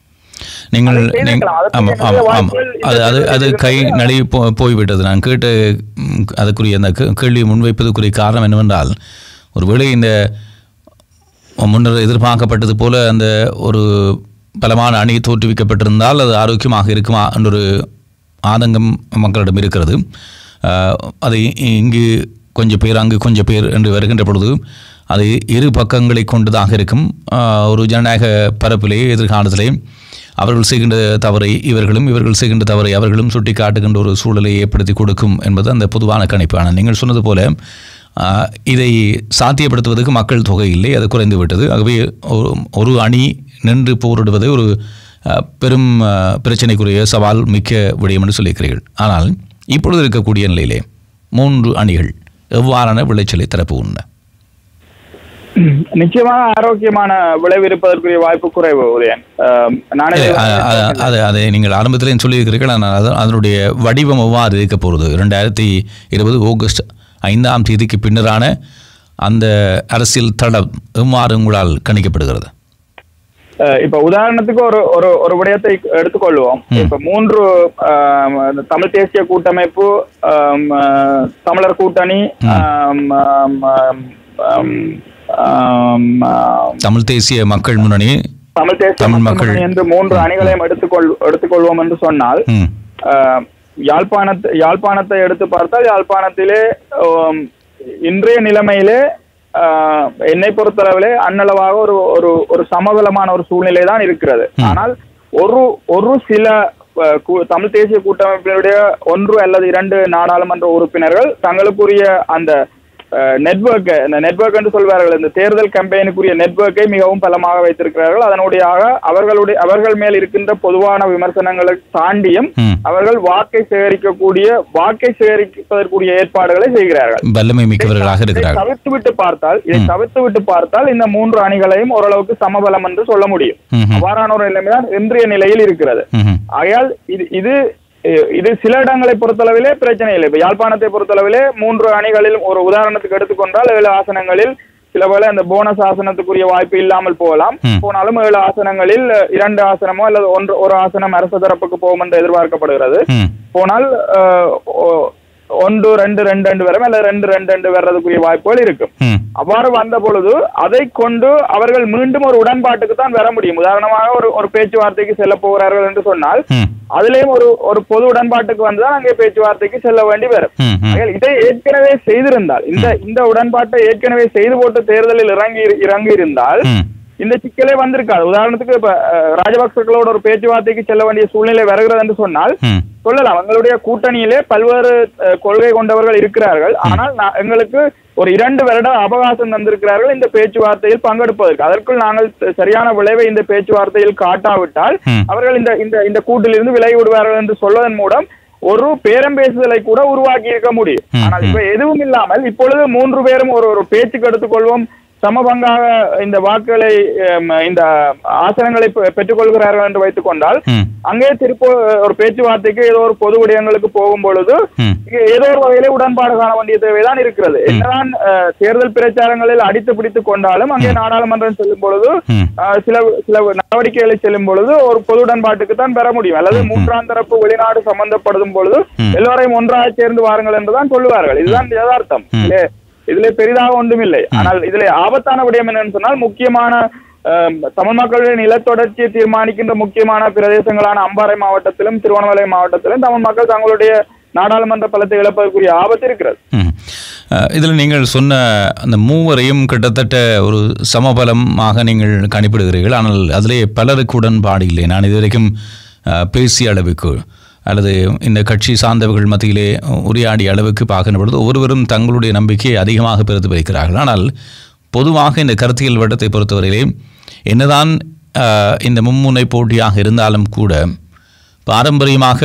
[SPEAKER 1] நீங்கள்
[SPEAKER 2] அதை
[SPEAKER 1] நீங்க-
[SPEAKER 2] செய்திருக்கலாம். அதற்கு
[SPEAKER 1] ஆமாம்
[SPEAKER 2] நிறைய
[SPEAKER 1] ஆமாம் ஆமாம்
[SPEAKER 2] வாய்ப்புகள் இந்த
[SPEAKER 1] அது அது அது
[SPEAKER 2] தேர்தலில்
[SPEAKER 1] கை
[SPEAKER 2] இருக்கிறது.
[SPEAKER 1] நழுவி போ போய்விட்டது நான் கேட்ட ம், அதுக்குரிய அந்த கே- கேள்வியை முன்வைப்பதற்குரிய காரணம் என்னவென்றால் ஒருவேளை இந்த முன்னர் எதிர்பார்க்கப்பட்டது போல அந்த ஒரு பலமான அணி தோற்றுவிக்கப்பட்டிருந்தால் அது ஆரோக்கியமாக இருக்குமா என்ற ஒரு ஆதங்கம் மக்களிடம் இருக்கிறது ஆஹ், அதை இங்கு கொஞ்சம் பேர் அங்கு கொஞ்சம் பேர் என்று வருகின்ற பொழுது அது இரு பக்கங்களை கொண்டதாக இருக்கும் ஆஹ், ஒரு ஜனநாயக பரப்பிலே எதிர்காலத்திலே அவர்கள் செய்கின்ற தவறை இவர்களும் இவர்கள் செய்கின்ற தவறை அவர்களும் சுட்டி காட்டுகின்ற ஒரு சூழலை ஏற்படுத்தி கொடுக்கும் என்பது அந்த பொதுவான கணிப்பு ஆனால் நீங்கள் சொன்னது போல ஆஹ், இதை சாத்தியப்படுத்துவதற்கு மக்கள் தொகை இல்லை அது குறைந்து விட்டது ஆகவே ஒரு- ஒரு அணி நின்று போரிடுவது ஒரு ஆஹ், பெரும் ஆஹ், பிரச்சனைக்குரிய சவால் மிக்க விடயம் என்று சொல்லியிருக்கிறீர்கள் ஆனால் இப்பொழுது இருக்கக்கூடிய நிலையிலே மூன்று அணிகள் எவ்வாறான விளைச்சலை தரப்போகின்றன
[SPEAKER 2] நிச்சயமாக ஆரோக்கியமான விளைவு இருப்பதற்குரிய வாய்ப்பு குறைவு உதயன் ஆஹ் நானே
[SPEAKER 1] இல்லை, அ- அ- அது அதை நீங்கள் ஆரம்பத்திலே சொல்லியிருக்கிறீர்கள் ஆனால் அது அதனுடைய வடிவம் எவ்வாறு இருக்க போகிறது ரெண்டாயிரத்தி இருபது ஆகஸ்ட் ஐந்தாம் தேதிக்கு பின்னரான அந்த அரசியல் தளம் எவ்வாறு உங்களால் கணிக்கப்படுகிறது
[SPEAKER 2] அஹ் இப்ப உதாரணத்துக்கு ஒரு ஒரு ஒரு விடயத்தை எடுத்துக்கொள்வோம் இப்ப மூன்று ஆம், இந்த தமிழ் தேசிய கூட்டமைப்பு ஆம், அஹ், தமிழர் கூட்டணி ஆம், ஆம், ஆம், ஆம், ஆம், ஆம்,
[SPEAKER 1] தமிழ் தேசிய மக்கள் முன்னணி
[SPEAKER 2] தமிழ் தேசிய
[SPEAKER 1] தமிழ்
[SPEAKER 2] மக்கள்
[SPEAKER 1] மக்கள்.
[SPEAKER 2] முன்னணி என்று மூன்று அணிகளையும் எடுத்துக்கொள் எடுத்துக்கொள்வோம் என்று சொன்னால்
[SPEAKER 1] ம்
[SPEAKER 2] ஆஹ், யாழ்ப்பாணத்தை யாழ்ப்பாணத்தை எடுத்து பார்த்தால் யாழ்ப்பாணத்திலே ஆம், இன்றைய நிலைமையிலே ஆஹ், என்னை பொறுத்தளவிலே அன்னளவாக ஒரு ஒரு ஒரு சமபலமான ஒரு சூழ்நிலை தான் இருக்கிறது ஆனால் ஒரு ஒரு சில ஆஹ், கூ- தமிழ் தேசிய கூட்டமைப்பினுடைய ஒன்று அல்லது இரண்டு நாடாளுமன்ற உறுப்பினர்கள் தங்களுக்குரிய அந்த நெட்வொர்க் இந்த நெட்வொர்க் என்று சொல்வார்கள் இந்த தேர்தல் கம்பெனிக்குரிய நெட்வொர்க்கை மிகவும் பலமாக வைத்திருக்கிறார்கள் அதனுடையாக அவர்களுடைய அவர்கள் மேல் இருக்கின்ற பொதுவான விமர்சனங்களை தாண்டியும்
[SPEAKER 1] ம்
[SPEAKER 2] அவர்கள் வாக்கை சேகரிக்கக்கூடிய வாக்கை சேகரிப்பதற்குரிய ஏற்பாடுகளை செய்கிறார்கள்
[SPEAKER 1] வல்லமை மிக்கவர்களாக
[SPEAKER 2] இதை
[SPEAKER 1] இருக்கிறார்கள்
[SPEAKER 2] தவிர்த்து விட்டு பார்த்தால் இதை தவிர்த்து விட்டு பார்த்தால் இந்த மூன்று அணிகளையும் ஓரளவுக்கு சமபலம் என்று சொல்ல முடியும்
[SPEAKER 1] ம்ஹும்.
[SPEAKER 2] அவ்வாறான ஒரு நிலைமைதான் இன்றைய நிலையில் இருக்கிறது
[SPEAKER 1] ம்ஹும்.
[SPEAKER 2] ஆகையால் இது இது இ- இது சில இடங்களை பொறுத்தளவிலே பிரச்சனை இல்லை இப்ப யாழ்ப்பாணத்தை பொறுத்தளவிலே மூன்று அணிகளில் ஒரு உதாரணத்துக்கு எடுத்துக்கொண்டால் ஏழு ஆசனங்களில் சில வேளை அந்த போனஸ் ஆசனத்துக்குரிய வாய்ப்பு இல்லாமல் போகலாம்
[SPEAKER 1] ம்.
[SPEAKER 2] போனாலும் ஏழு ஆசனங்களில் இரண்டு ஆசனமோ அல்லது ஒன்று ஒரு ஆசனம் அரசு தரப்புக்கு போகும் என்று எதிர்பார்க்கப்படுகிறது
[SPEAKER 1] ம்
[SPEAKER 2] போனால் அஹ், ஒ- ஒன்று ரெண்டு ரெண்டு ரெண்டு வரும் அல்லது ரெண்டு ரெண்டு ரெண்டு வர்றதுக்குரிய வாய்ப்புகள் இருக்கும்
[SPEAKER 1] ம்
[SPEAKER 2] அவ்வாறு வந்த பொழுது அதை கொண்டு அவர்கள் மீண்டும் ஒரு உடன்பாட்டுக்கு தான் வர முடியும் உதாரணமாக ஒரு ஒரு பேச்சுவார்த்தைக்கு செல்ல போகிறார்கள் என்று சொன்னால்
[SPEAKER 1] ம்
[SPEAKER 2] அதுலயும் ஒரு ஒரு பொது உடன்பாட்டுக்கு வந்துதான் அங்கே பேச்சுவார்த்தைக்கு செல்ல வேண்டி வரும்
[SPEAKER 1] ம் ம்
[SPEAKER 2] ஆகையால் இதை ஏற்கனவே செய்திருந்தால் இந்த இந்த உடன்பாட்டை ஏற்கனவே செய்து போட்டு தேர்தலில் இறங்கி இறங்கி இருந்தால்
[SPEAKER 1] ம்
[SPEAKER 2] இந்த சிக்கலே வந்திருக்காது உதாரணத்துக்கு இப்ப அஹ், ராஜபக்சர்களோட ஒரு பேச்சுவார்த்தைக்கு செல்ல வேண்டிய சூழ்நிலை வருகிறது என்று சொன்னால்
[SPEAKER 1] ம்
[SPEAKER 2] சொல்லலாம் எங்களுடைய கூட்டணியிலே பல்வேறு அஹ், கொள்கை கொண்டவர்கள் இருக்கிறார்கள் ஆனால் நான் எங்களுக்கு ஒரு இரண்டு வருட அவகாசம் தந்திருக்கிறார்கள் இந்த பேச்சுவார்த்தையில் பங்கெடுப்பதற்கு அதற்குள் நாங்கள் ச- சரியான விளைவை இந்த பேச்சுவார்த்தையில் காட்டாவிட்டால்
[SPEAKER 1] ம்.
[SPEAKER 2] அவர்கள் இந்த இந்த இந்த கூட்டிலிருந்து விலகி விடுவார்கள் என்று சொல்வதன் மூலம் ஒரு பேரம் பேசுதலை கூட உருவாக்கி இருக்க முடியும்
[SPEAKER 1] ம்,
[SPEAKER 2] ஆனால்
[SPEAKER 1] ம்.
[SPEAKER 2] இப்ப எதுவும் இல்லாமல் இப்பொழுது மூன்று பேரும் ஒரு ஒரு பேச்சுக்கு எடுத்துக்கொள்வோம் சமபங்காக இந்த வாக்குகளை அம், இந்த ஆசனங்களை பெ- பெற்றுக்கொள்கிறார்கள் என்று வைத்துக் கொண்டால்
[SPEAKER 1] ம்
[SPEAKER 2] அங்கே திருப்ப ஒரு பேச்சுவார்த்தைக்கு ஏதோ ஒரு பொது விடயங்களுக்கு போகும் பொழுது
[SPEAKER 1] ம்
[SPEAKER 2] இங்க ஏதோ ஒரு வகையிலே உடன்பாடு காண வேண்டிய தேவைதான் இருக்கிறது என்னதான் அஹ், தேர்தல் பிரச்சாரங்களில் அடித்து பிடித்துக் கொண்டாலும் அங்கே நாடாளுமன்றம் செல்லும் பொழுது
[SPEAKER 1] ம்
[SPEAKER 2] அஹ், சில சில நடவடிக்கைகளை செல்லும் பொழுது ஒரு பொது உடன்பாட்டுக்கு தான் பெற முடியும் அல்லது மூன்றாம் தரப்பு வெளிநாடு சம்பந்தப்படும் பொழுது
[SPEAKER 1] ம்.
[SPEAKER 2] எல்லோரையும் ஒன்றாக சேர்ந்து வாருங்கள் என்றுதான் சொல்லுவார்கள் இதுதான் யதார்த்தம் இதிலே இதிலே பெரிதாக ஒன்றுமில்லை ஆனால் இதிலே ஆபத்தான விடயம் என்னன்னு சொன்னால் முக்கியமான அஹ், தமிழ் மக்களுடைய நிலத்தொடர்ச்சியை தீர்மானிக்கின்ற முக்கியமான பிரதேசங்களான அம்பாறை மாவட்டத்திலும் திருவண்ணாமலை மாவட்டத்திலும் தமிழ் மக்கள் தங்களுடைய நாடாளுமன்ற பலத்தை இழப்பதற்குரிய ஆபத்து இருக்கிறது
[SPEAKER 1] ம். அஹ், இதில் நீங்கள் சொன்ன அந்த மூவரையும் கிட்டத்தட்ட ஒரு சமபலமாக நீங்கள் கணிப்பிடுகிறீர்கள் ஆனால் அதிலே பலருக்கு உடன்பாடு இல்லை நான் இதுவரைக்கும் அஹ், பேசிய அளவுக்கு அல்லது இந்த கட்சி சார்ந்தவர்கள் மத்தியிலே உரையாடிய அளவுக்கு பார்க்கின்ற பொழுது ஒவ்வொருவரும் தங்களுடைய நம்பிக்கையை அதிகமாக பிரதிபலிக்கிறார்கள் ஆனால் பொதுவாக இந்த கருத்தியல் வட்டத்தை பொறுத்தவரையிலே என்னதான் அஹ், இந்த மும்முனை போட்டியாக இருந்தாலும் கூட பாரம்பரியமாக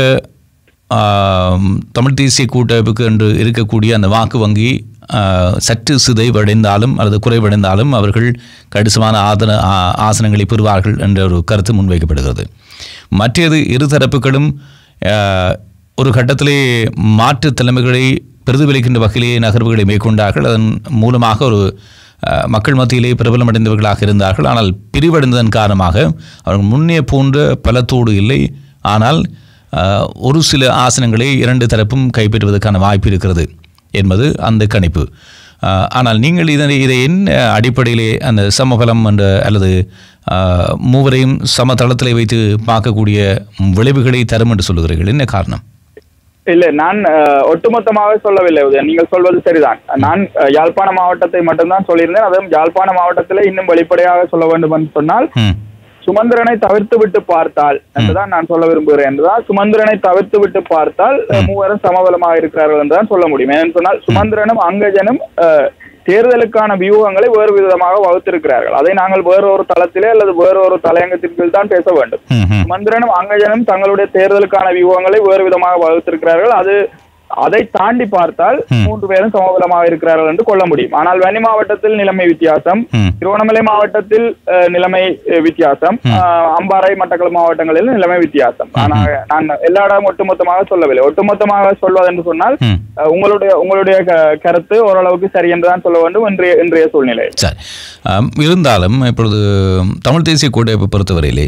[SPEAKER 1] ஆம், தமிழ் தேசிய கூட்டமைப்புக்கு என்று இருக்கக்கூடிய அந்த வாக்கு வங்கி ஆ, சற்று சிதைவடைந்தாலும் அல்லது குறைவடைந்தாலும் அவர்கள் கணிசமான ஆதன ஆ- ஆசனங்களை பெறுவார்கள் என்ற ஒரு கருத்து முன்வைக்கப்படுகிறது மற்றது இரு தரப்புகளும் ஆ, ஒரு கட்டத்திலே மாற்று தலைமைகளை பிரதிபலிக்கின்ற வகையிலே நகர்வுகளை மேற்கொண்டார்கள் அதன் மூலமாக ஒரு ஆ, மக்கள் மத்தியிலே பிரபலமடைந்தவர்களாக இருந்தார்கள் ஆனால் பிரிவடைந்ததன் காரணமாக அவர்கள் முன்னே போன்ற பலத்தோடு இல்லை ஆனால் ஆஹ், ஒரு சில ஆசனங்களை இரண்டு தரப்பும் கைப்பற்றுவதற்கான வாய்ப்பு இருக்கிறது என்பது அந்த கணிப்பு ஆஹ், ஆனால் நீங்கள் இதனை இதை என்ன அடிப்படையிலே அந்த சமபலம் என்ற அல்லது ஆஹ், மூவரையும் சமதளத்திலே வைத்து பார்க்கக்கூடிய விளைவுகளை தரும் என்று சொல்லுகிறீர்கள் என்ன காரணம்
[SPEAKER 2] இல்லை நான் அஹ், ஒட்டுமொத்தமாக சொல்லவில்லை உதயன் நீங்கள் சொல்வது சரிதான் நான் அஹ், யாழ்ப்பாண மாவட்டத்தை மட்டும்தான் சொல்லியிருந்தேன் அதுவும் யாழ்ப்பாண மாவட்டத்தில் இன்னும் வெளிப்படையாக சொல்ல வேண்டும் என்று சொன்னால்
[SPEAKER 1] ம்
[SPEAKER 2] சுமந்திரனை தவிர்த்து விட்டு பார்த்தால் என்றுதான் நான் சொல்ல விரும்புகிறேன் என்றுதான் சுமந்திரனை தவிர்த்து விட்டு பார்த்தால் அஹ், மூவரும் சமபலமாக இருக்கிறார்கள் என்றுதான் சொல்ல முடியும் ஏன்னு சொன்னால் சுமந்திரனும் அங்கஜனும் அஹ், தேர்தலுக்கான வியூகங்களை வேறு விதமாக வகுத்திருக்கிறார்கள் அதை நாங்கள் வேறொரு தளத்திலே அல்லது வேறொரு தலையங்கத்தின் கீழ் தான் பேச வேண்டும்
[SPEAKER 1] ம், ம்.
[SPEAKER 2] சுமந்திரனும் அங்கஜனும் தங்களுடைய தேர்தலுக்கான வியூகங்களை வேறு விதமாக வகுத்திருக்கிறார்கள் அது அதை தாண்டி பார்த்தால் மூன்று பேரும் சமபலமாக இருக்கிறார்கள் என்று கொள்ள முடியும் ஆனால் வன்னி மாவட்டத்தில் நிலைமை வித்தியாசம்
[SPEAKER 1] ம்.
[SPEAKER 2] திருவண்ணாமலை மாவட்டத்தில் அஹ், நிலைமை அஹ், வித்தியாசம் அஹ், அம்பாறை மட்டக்களப்பு மாவட்டங்களில் நிலைமை வித்தியாசம் ஆனால் நான் எல்லா இடம் ஒட்டுமொத்தமாக சொல்லவில்லை ஒட்டுமொத்தமாக சொல்வதென்று சொன்னால்
[SPEAKER 1] ம்.
[SPEAKER 2] அஹ், உங்களுடைய உங்களுடைய க- கருத்து ஓரளவுக்கு சரி என்றுதான் சொல்ல வேண்டும் இன்றைய இன்றைய சூழ்நிலை
[SPEAKER 1] சரி ஆம், இருந்தாலும் இப்பொழுது தமிழ் தேசிய கூட்டமைப்பை பொறுத்தவரையிலே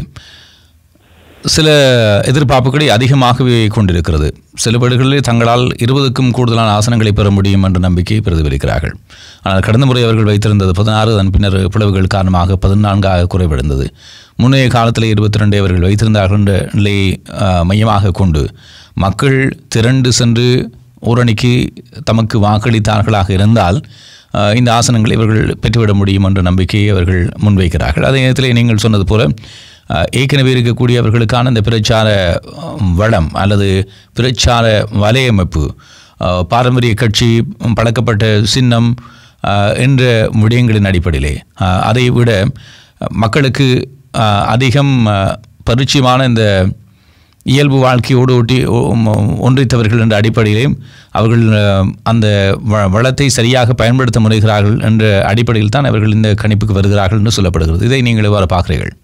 [SPEAKER 1] சில எதிர்பார்ப்புகளை அதிகமாகவே கொண்டிருக்கிறது சில வீடுகளிலே தங்களால் இருபதுக்கும் கூடுதலான ஆசனங்களை பெற முடியும் என்ற நம்பிக்கையை பிரதிபலிக்கிறார்கள் ஆனால் கடந்த முறை அவர்கள் வைத்திருந்தது பதினாறு அதன் பின்னர் பிளவுகள் காரணமாக பதினான்காக குறைவடைந்தது முன்னைய காலத்தில் இருபத்தி ரெண்டை அவர்கள் வைத்திருந்தார்கள் என்ற நிலையை ஆ, மையமாக கொண்டு மக்கள் திரண்டு சென்று ஊரணிக்கு தமக்கு வாக்களித்தார்களாக இருந்தால் அஹ், இந்த ஆசனங்களை இவர்கள் பெற்றுவிட முடியும் என்ற நம்பிக்கையை அவர்கள் முன்வைக்கிறார்கள் அதே நேரத்தில் நீங்கள் சொன்னது போல அஹ், ஏற்கனவே இருக்கக்கூடிய அவர்களுக்கான இந்த பிரச்சார அஹ், வளம் அல்லது பிரச்சார வலையமைப்பு அஹ், பாரம்பரிய கட்சி உம், பழக்கப்பட்ட சின்னம் அஹ், என்ற விடயங்களின் அடிப்படையிலே அஹ், அதை விட மக்களுக்கு அஹ், அதிகம் அஹ், பரிச்சயமான இந்த இயல்பு வாழ்க்கையோடு ஒட்டி ஒ- ஒ- ஒன்றித்தவர்கள் என்ற அடிப்படையிலும் அவர்கள் அஹ், அந்த வ- வளத்தை சரியாக பயன்படுத்த முனைகிறார்கள் என்ற அடிப்படையில் தான் அவர்கள் இந்த கணிப்புக்கு வருகிறார்கள் என்று சொல்லப்படுகிறது இதை நீங்கள் எவ்வாறு பார்க்கிறீர்கள்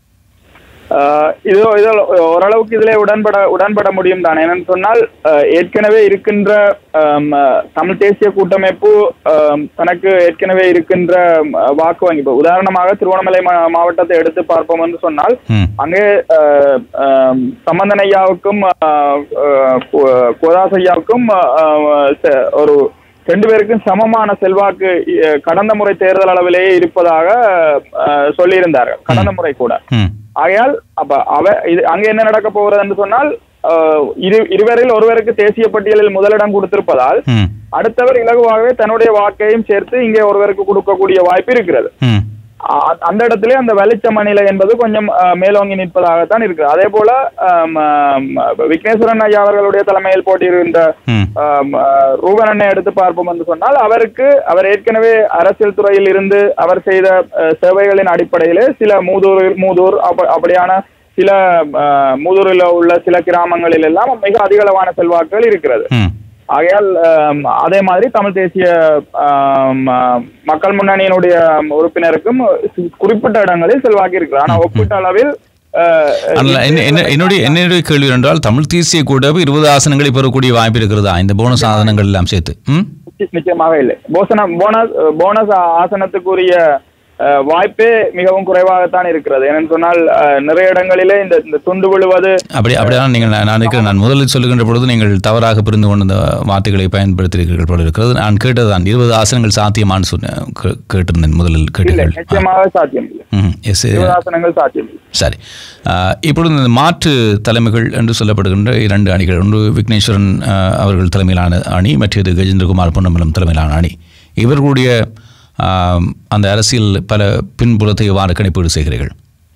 [SPEAKER 2] ஆஹ் இது இது ஓரளவுக்கு இதிலே உடன்பட உடன்பட முடியும் தான் என்னன்னு சொன்னால் ஆஹ் ஏற்கனவே இருக்கின்ற ஆம், ஆஹ், தமிழ் தேசிய கூட்டமைப்பு ஆம், தனக்கு ஏற்கனவே இருக்கின்ற ஆம், வாக்கு வங்கி இப்போ உதாரணமாக திருவண்ணாமலை மா- மாவட்டத்தை எடுத்து பார்ப்போம் என்று சொன்னால்
[SPEAKER 1] ம்
[SPEAKER 2] அங்கே ஆஹ், ஆம், சம்பந்தன் ஐயாவுக்கும் ஆஹ், ஆஹ், கோ- கோதாஸ் ஐயாவுக்கும் ஆஹ், ச- ஒரு ரெண்டு பேருக்கும் சமமான செல்வாக்கு அஹ், கடந்த முறை தேர்தல் அளவிலேயே இருப்பதாக ஆஹ், சொல்லியிருந்தார்கள் கடந்த முறை கூட
[SPEAKER 1] ம்
[SPEAKER 2] ஆகையால் அப்ப அவ இது அங்க என்ன நடக்க போகிறது என்று சொன்னால் ஆஹ், இரு இருவரில் ஒருவருக்கு தேசிய பட்டியலில் முதலிடம் கொடுத்திருப்பதால்
[SPEAKER 1] ம்
[SPEAKER 2] அடுத்தவர் இலகுவாகவே தன்னுடைய வாக்கையும் சேர்த்து இங்கே ஒருவருக்கு கொடுக்கக்கூடிய வாய்ப்பு இருக்கிறது
[SPEAKER 1] ம்
[SPEAKER 2] அ- அந்த இடத்திலே அந்த வெளிச்சம நிலை என்பது கொஞ்சம் ஆஹ், மேலோங்கி நிற்பதாகத்தான் இருக்கு அதே போல ஆம், ஆம், விக்னேஸ்வரன் ஐயா அவர்களுடைய தலைமையில் போட்டியிருக்கின்ற
[SPEAKER 1] ம்
[SPEAKER 2] ஆம், ஆஹ், ரூபன் அண்ணை எடுத்து பார்ப்போம் என்று சொன்னால் அவருக்கு அவர் ஏற்கனவே அரசியல் துறையில் இருந்து அவர் செய்த ஆஹ், சேவைகளின் அடிப்படையிலே சில மூதூர் மூதூர் அப்ப- அப்படியான சில ஆஹ், மூதூரில் உள்ள சில கிராமங்களில் எல்லாம் மிக அதிகளவான செல்வாக்குகள் இருக்கிறது
[SPEAKER 1] ம்
[SPEAKER 2] ஆகையால் ஆம், அதே மாதிரி தமிழ் தேசிய ஆம், ஆம், மக்கள் முன்னணியினுடைய உறுப்பினருக்கும் குறிப்பிட்ட இடங்களில் செல்வாக்கு இருக்கிறது ஆனால் ஒப்பிட்ட அளவில் ஆஹ்,
[SPEAKER 1] ஆனால் என்ன என்ன என்னுடைய என்னுடைய கேள்வி என்றால் தமிழ் தேசிய கூட இருபது ஆசனங்களை பெறக்கூடிய வாய்ப்பு இருக்கிறதா இந்த போனஸ் ஆசனங்கள் எல்லாம் சேர்த்து ம்
[SPEAKER 2] நிச்சயமாக இல்லை போசன போனஸ் போனஸ் ஆசனத்துக்குரிய அஹ், வாய்ப்பே மிகவும் குறைவாகத்தான் இருக்கிறது ஏனென்று சொன்னால் அஹ், நிறைய இடங்களிலே இந்த இந்த துண்டு விழுவது
[SPEAKER 1] அப்படி அப்படிதான் நீங்கள் நான் நினைக்கிறேன் நான் முதலில் சொல்லுகின்ற பொழுது நீங்கள் தவறாக புரிந்து கொண்ட இந்த வார்த்தைகளை பயன்படுத்தியிருக்கிறீர்கள் போல இருக்கிறது நான் கேட்டதுதான் இருபது ஆசனங்கள் சாத்தியமான்னு சொன்ன கே- கேட்டிருந்தேன் முதலில்
[SPEAKER 2] இல்லை
[SPEAKER 1] கேட்டீர்கள்
[SPEAKER 2] நிச்சயமாக சாத்தியம் இல்லை
[SPEAKER 1] ம் எஸ்
[SPEAKER 2] இருபது ஆசனங்கள் சாத்தியம் இல்லை
[SPEAKER 1] சரி ஆஹ், இப்பொழுது இந்த மாற்று தலைமைகள் என்று சொல்லப்படுகின்ற இரண்டு அணிகள் ஒன்று விக்னேஸ்வரன் ஆஹ், அவர்கள் தலைமையிலான அணி மற்றது கஜேந்திரகுமார் பொன்னம்பலம் தலைமையிலான அணி இவர்களுடைய ஆஹ், அந்த அரசியல் பல பின்புலத்தை எவ்வாறு கணிப்பீடு செய்கிறீர்கள்